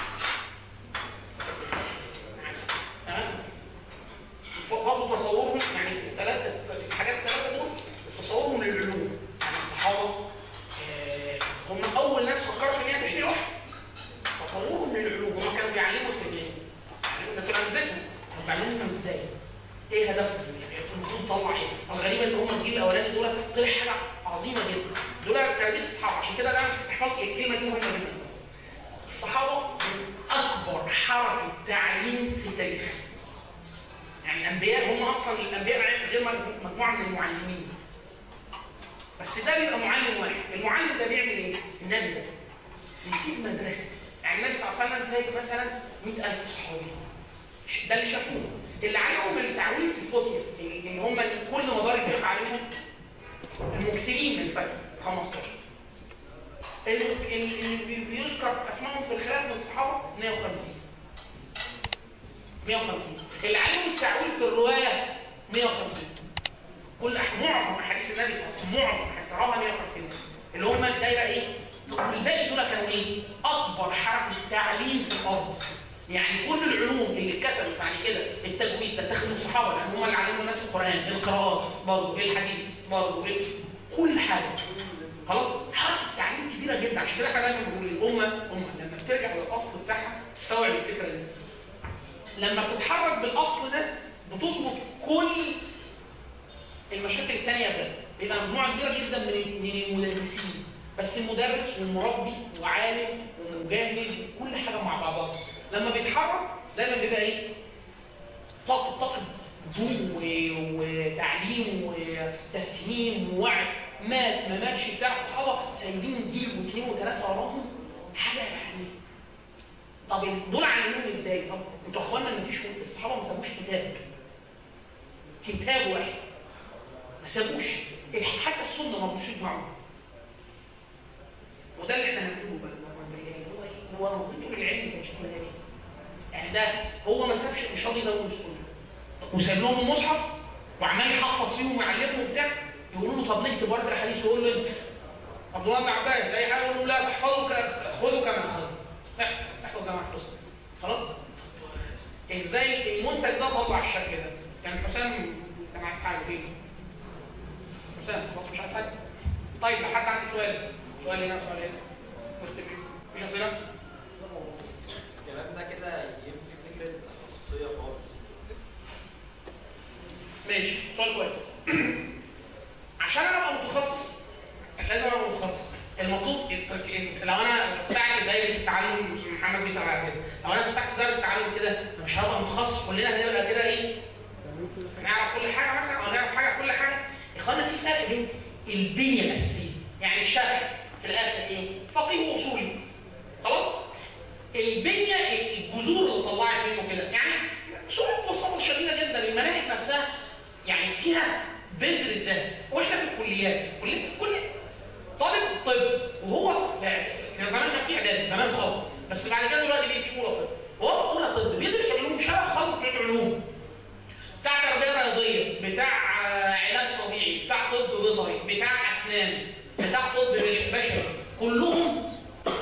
تمام برضه تصورهم يعني الثلاثه الحاجات الثلاثه دول تصورهم للعلوم يعني الصحابه آه، هم اول ناس فكروا في ان هي تحمي الوحي تصورهم للعلوم هم كانوا بيعلموا التجارب ده كانوا امثلتهم طب بيعلموهم ازاي؟ ايه هدفهم؟ يعني المفروض تطلع ايه؟ الغريبه ان هم الجيل الاولاني دول طلع حاجه عظيمه جدا دول تربيه الصحابه عشان كده انا احفظ الكلمه دي مهمه جدا الصحابه من اكبر حركه تعليم في التاريخ يعني الانبياء هم اصلا الانبياء غير مجموعه من المعلمين بس ده بيبقى معلم واحد المعلم ده بيعمل ايه النبي ده بيسيب مدرسه يعني النبي صلى الله عليه وسلم سايب مثلا 100000 صحابي ده اللي شافوه اللي عليهم التعويل في الفتية اللي هم كل مدار الفقه عليهم المكثرين من الفتح 15 اللي اللي بيذكر اسمائهم في الخلاف من الصحابه 150 150 اللي عليهم التعويل في الرواية 150 كل أح- معظم أحاديث النبي صلى الله عليه وسلم معظم أحاديث رواه 150 اللي هم الدايره ايه؟ الباقي دول كانوا ايه؟ اكبر حركه تعليم في الارض يعني كل العلوم اللي اتكتبت بعد كده التجويد تتاخد من الصحابه لان هم اللي علموا الناس القران القراءات برضه الحديث برضه كل حاجه خلاص حركه تعليم كبيره جدا عشان كده احنا دايما بنقول الامه امه لما بترجع للاصل بتاعها تستوعب الفكره دي لما بتتحرك بالاصل ده بتظبط كل المشاكل الثانيه ده بيبقى مجموعه كبيره جدا من من المدرسين بس المدرس والمربي وعالم ومجاهد كل حاجه مع بعضها لما بيتحرك دايما بيبقى ايه طاقه طاقه ضوء وتعليم وتفهيم ووعي مات ما ماتش بتاع الصحابه سايبين جيل واثنين وثلاثه وراهم حاجه يعني طب دول علموهم ازاي؟ طب انتوا اخوانا ما فيش الصحابه ما سابوش كتاب كتاب واحد ما سابوش حتى السنه ما رضوش يجمعوا وده اللي احنا هنقوله بقى المره الجايه هو ايه؟ هو نظرته للعلم كان شكلها ايه؟ يعني ده هو ما سابش مش راضي يدور السنه وسايب لهم المصحف وعمال يحفظ فيهم ويعلمهم وبتاع يقولوا له طب نكتب ورقه الحديث يقول له عبد الله بن عباس اي حاجه يقول له لا تحفظه خذه كما اخذه احفظ كما احفظه خلاص ازاي المنتج ده طلع الشكل ده كان حسام كان عايز حاجه فين حسام خلاص مش عايز حاجه طيب حد عنده سؤال سؤال هنا سؤال هنا مش اسئله الكلام ده كده ينفي فكره التخصصيه خالص ماشي سؤال كويس عشان انا ابقى متخصص لازم ابقى متخصص المطلوب لو انا بستعمل دايره التعلم محمد بيسال على كده لو انا بستعمل دايره التعلم كده مش هبقى متخصص كلنا هنبقى كده ايه نعرف كل حاجه مثلا او نعرف حاجه كل حاجه يا اخوانا في فرق بين البنيه الاساسيه يعني الشافعي في الاخر ايه فقيه واصولي خلاص البنيه الجذور اللي طلعت منه كده يعني صوره ببساطه شديده جدا المناهج نفسها يعني فيها بذر ده واحنا في الكليات كليه في كل طالب طب وهو يعني كان زمان كان في اعدادي زمان خالص بس بعد كده دلوقتي بقى في اولى طب وهو في اولى طب بيدرس علوم شبه خالص بتوع علوم بتاع تربيه رياضيه بتاع علاج طبيعي بتاع طب بيطري بتاع اسنان بتاع طب بشري كلهم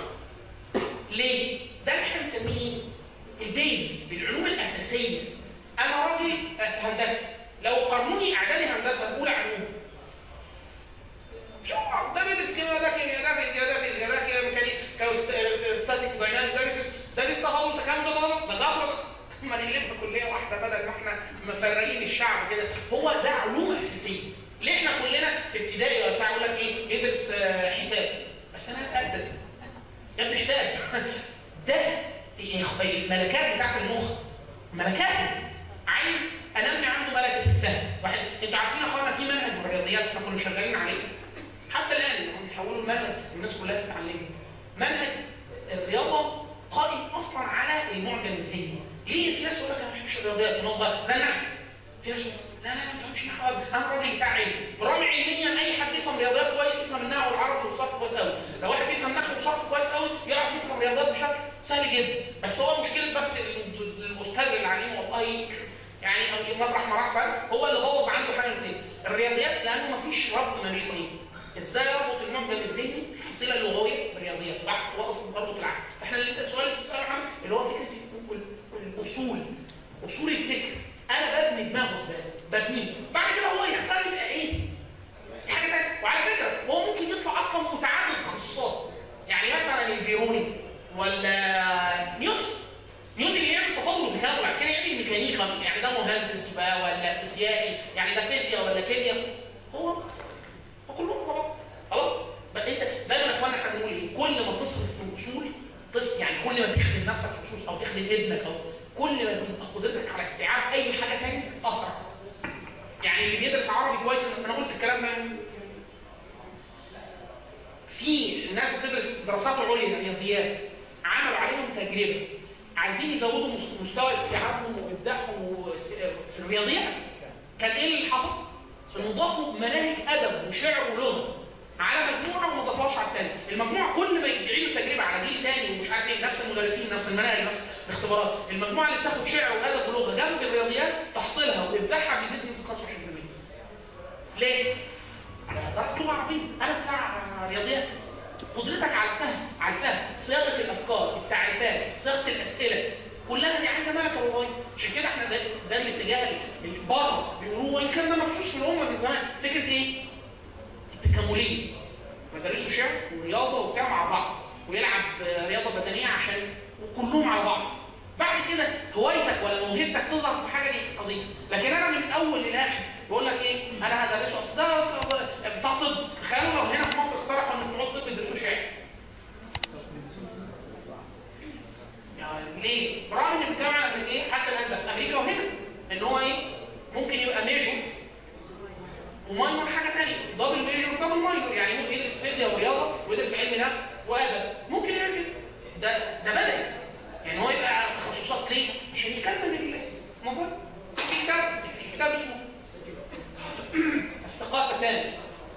ليه؟ ده احنا بنسميه البيز بالعلوم الاساسيه انا راجل هندسه لو قارنوني اعدادي هندسه اولى علوم شوف ده بيدرس كيمياء ده كيمياء ده فيزياء ده فيزياء ده كيمياء ميكانيكا ستاتيك دايناميك دايناميك ده لسه غلط الكلام ده غلط ده غلط ما نلف كليه واحده بدل ما احنا مفرقين الشعب كده هو ده علوم اساسيه ليه احنا كلنا في ابتدائي ولا بتاع يقول لك ايه يدرس حساب بس انا اتاكد يا ابني حساب ده الملكات بتاعت المخ ملكات عايز انمي عنده ملكه الفهم واحد انتوا عارفين يا اخوانا في منهج في الرياضيات احنا كنا شغالين عليه حتى الان هم بيحولوا المنهج الناس كلها تتعلمه منهج الرياضه قائم اصلا على المعجم الذهني ليه في ناس يقول لك انا ما بحبش الرياضيات من صغير لا نعم في ناس لا لا ما تفهمش نحو انا راجل بتاع علم برغم علميا اي حد يفهم رياضيات كويس يفهم النحو والعربي والصرف كويس قوي لو واحد بيفهم نحو وصرف كويس قوي يعرف يفهم رياضيات بشكل سهل جدا بس هو مشكله بس الاستاذ اللي عليه والله يعني مطرح ما راح بقى هو اللي بوظ عنده حاجه اثنين الرياضيات لانه ما فيش ربط ما بين الاثنين ازاي اربط المعجم الذهني الحصيله اللغويه بالرياضيات واقف بربط العكس احنا السؤال اللي بتساله عنه اللي هو فكره الاصول اصول الفكر انا ببني دماغه ازاي ببنيه بعد كده هو يختار يبقى ايه حاجه ثانيه وعلى فكره هو ممكن يطلع اصلا متعدد تخصصات يعني مثلا البيروني ولا نيوتن نيوتن اللي يعمل تفاضل وتكامل بعد كده يعمل ميكانيكا يعني ده مهندس بقى ولا فيزيائي يعني ده فيزياء ولا كيمياء هو كلهم خلاص خلاص بقى انت دايما يا اخوانا احنا بنقول ايه كل ما تصرف في الاصول تص يعني كل ما تخدم نفسك في الاصول او تخدم ابنك او كل ما تبقى قدرتك على استيعاب اي حاجه ثانيه اسرع يعني اللي بيدرس عربي كويس انا قلت الكلام ده في ناس بتدرس دراسات عليا رياضيات عملوا عليهم تجربه عايزين يزودوا مستوى استيعابهم وابداعهم في الرياضيات كان ايه اللي حصل؟ نضافوا مناهج ادب وشعر ولغه على مجموعه وما ضافوهاش على الثانيه، المجموعه كل ما يعيدوا تجربه على جيل ثاني ومش عارف ايه نفس المدرسين نفس المناهج نفس الاختبارات، المجموعه اللي بتاخد شعر وادب ولغه جنب الرياضيات تحصيلها وابداعها بيزيد نسبه 25%. ليه؟ درست لغه عربيه، انا بتاع رياضيات قدرتك على الفهم على الفهم صياغه الافكار التعريفات صياغه الاسئله كلها دي عايزه ملكه رباعيه عشان كده احنا ده, ده الاتجاه اللي بره بيقولوه وان كان ده مخصوص في الامه من زمان فكره ايه؟ التكامليه مدارسه شعر ورياضه وبتاع مع بعض ويلعب آه، رياضه بدنيه عشان وكلهم على بعض بعد كده هوايتك ولا موهبتك تظهر في حاجه دي قضيه لكن انا من الاول للاخر بقول لك ايه انا هدرسه اصل ده بتاع طب تخيلوا لو هنا في مصر اقترحوا ان بتوع الطب يدرسوا شعر يعني ليه؟ برغم ان الجامعه الامريكيه حتى الان ده في امريكا وهنا ان هو ايه؟ ممكن يبقى ميجور وماينور حاجه ثانيه دبل ميجور ودبل ماينور يعني ممكن يدرس فيزياء ورياضه ويدرس علم نفس وادب ممكن يعمل كده ده ده بدني يعني هو يبقى تخصصات ليه؟ عشان يكمل الموضوع في كتاب في كتاب اسمه الثقافه الثانيه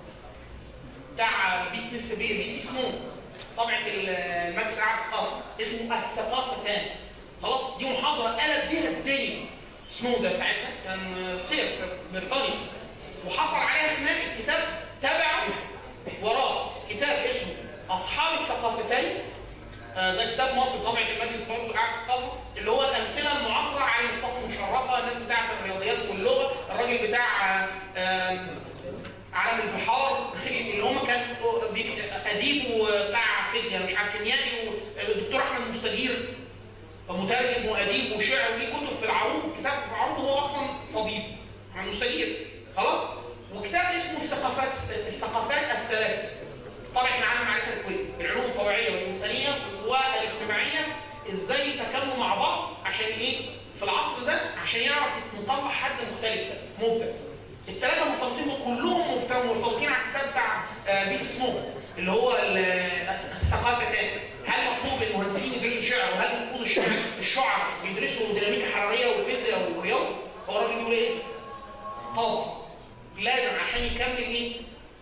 بتاع بيسنس بي بي اسمه طبعة المجلس العام الثقافة اسمه الثقافة الثانية خلاص دي محاضرة قلب بيها الدنيا سنو ده ساعتها كان سير في بريطانيا وحصل عليها كمان الكتاب تبع وراه كتاب اسمه أصحاب الثقافتين آه، ده كتاب مصر طبعا المجلس برضه قاعد الثقافة اللي هو الأمثلة المعاصرة على مصطفى مشرفة الناس بتاعة الرياضيات واللغة الراجل بتاع آه، آم، عالم البحار اللي هم كان بي- اديب وبتاع فيزياء مش عارف كيميائي والدكتور احمد مستجير مترجم واديب وشاعر وليه كتب في العروض كتاب في العروض هو اصلا طبيب احمد مستجير خلاص وكتاب اسمه الثقافات الثقافات الثلاث طبعا احنا عالم معرفه الكويت العلوم الطبيعيه والانسانيه والاجتماعيه ازاي يتكاملوا مع بعض عشان ايه في العصر ده عشان يعرف نطلع حد مختلف مبدع الثلاثه مرتبطين كلهم مبت- مرتبطين على الكتاب بتاع آه، بيس سموك اللي هو ال- الثقافه الثانيه هل مطلوب المهندسين يدرسوا شعر وهل المفروض الشعر الشعراء يدرسوا ديناميكا حراريه وفيزياء ورياضه هو الراجل بيقول ايه؟ طبعا لازم عشان يكمل ايه؟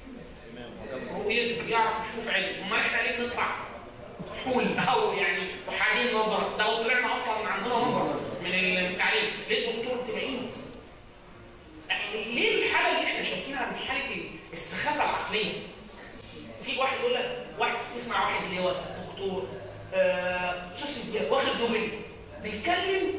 رؤيته يعرف يشوف علم امال احنا ليه بنطلع حول او يعني وحالين نظر ده لو طلعنا اصلا من عندنا نظر من التعليم ليه الدكتور تلاقيه يعني ليه الحاله اللي احنا شايفينها من حاله السخافه العقليه في واحد يقول لك واحد اسمع واحد اللي هو دكتور آه، استاذ زياد واخد نوبل بيتكلم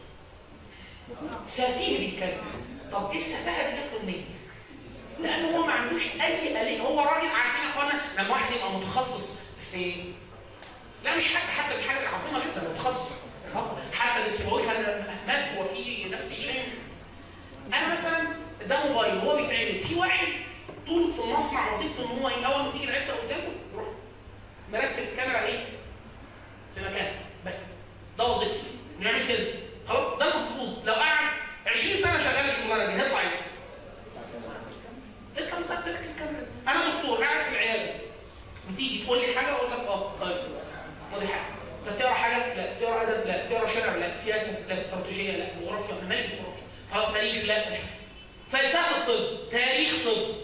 سفيه بيتكلم طب ايه السفاهه دي جت منين؟ لانه هو ما عندوش اي آلية هو راجل عارفين يا اخوانا لما واحد يبقى متخصص في لا مش حتى حتى الحاجه العظيمه جدا متخصص حتى السيبويه كان مات هو في نفس الشيء انا مثلا ده موبايل هو بيتعمل في واحد طول في المصنع وظيفته ان هو إيه، اول ما تيجي العده قدامه يروح مركب الكاميرا ايه في مكانها بس ده وظيفتي نعمل كده خلاص ده المفروض لو قعد 20 سنه شغال الشغلانه دي هيطلع ايه تطلع مثبت الكاميرا انا دكتور قاعد في العياده بتيجي تقول لي حاجه اقول لك اه طيب خد حاجه انت تقرا حاجه لا تقرا ادب لا تقرا شرع لا سياسه لا استراتيجيه لا جغرافيا مالك جغرافيا خلاص تاريخ لا مش فلسفه الطب تاريخ طب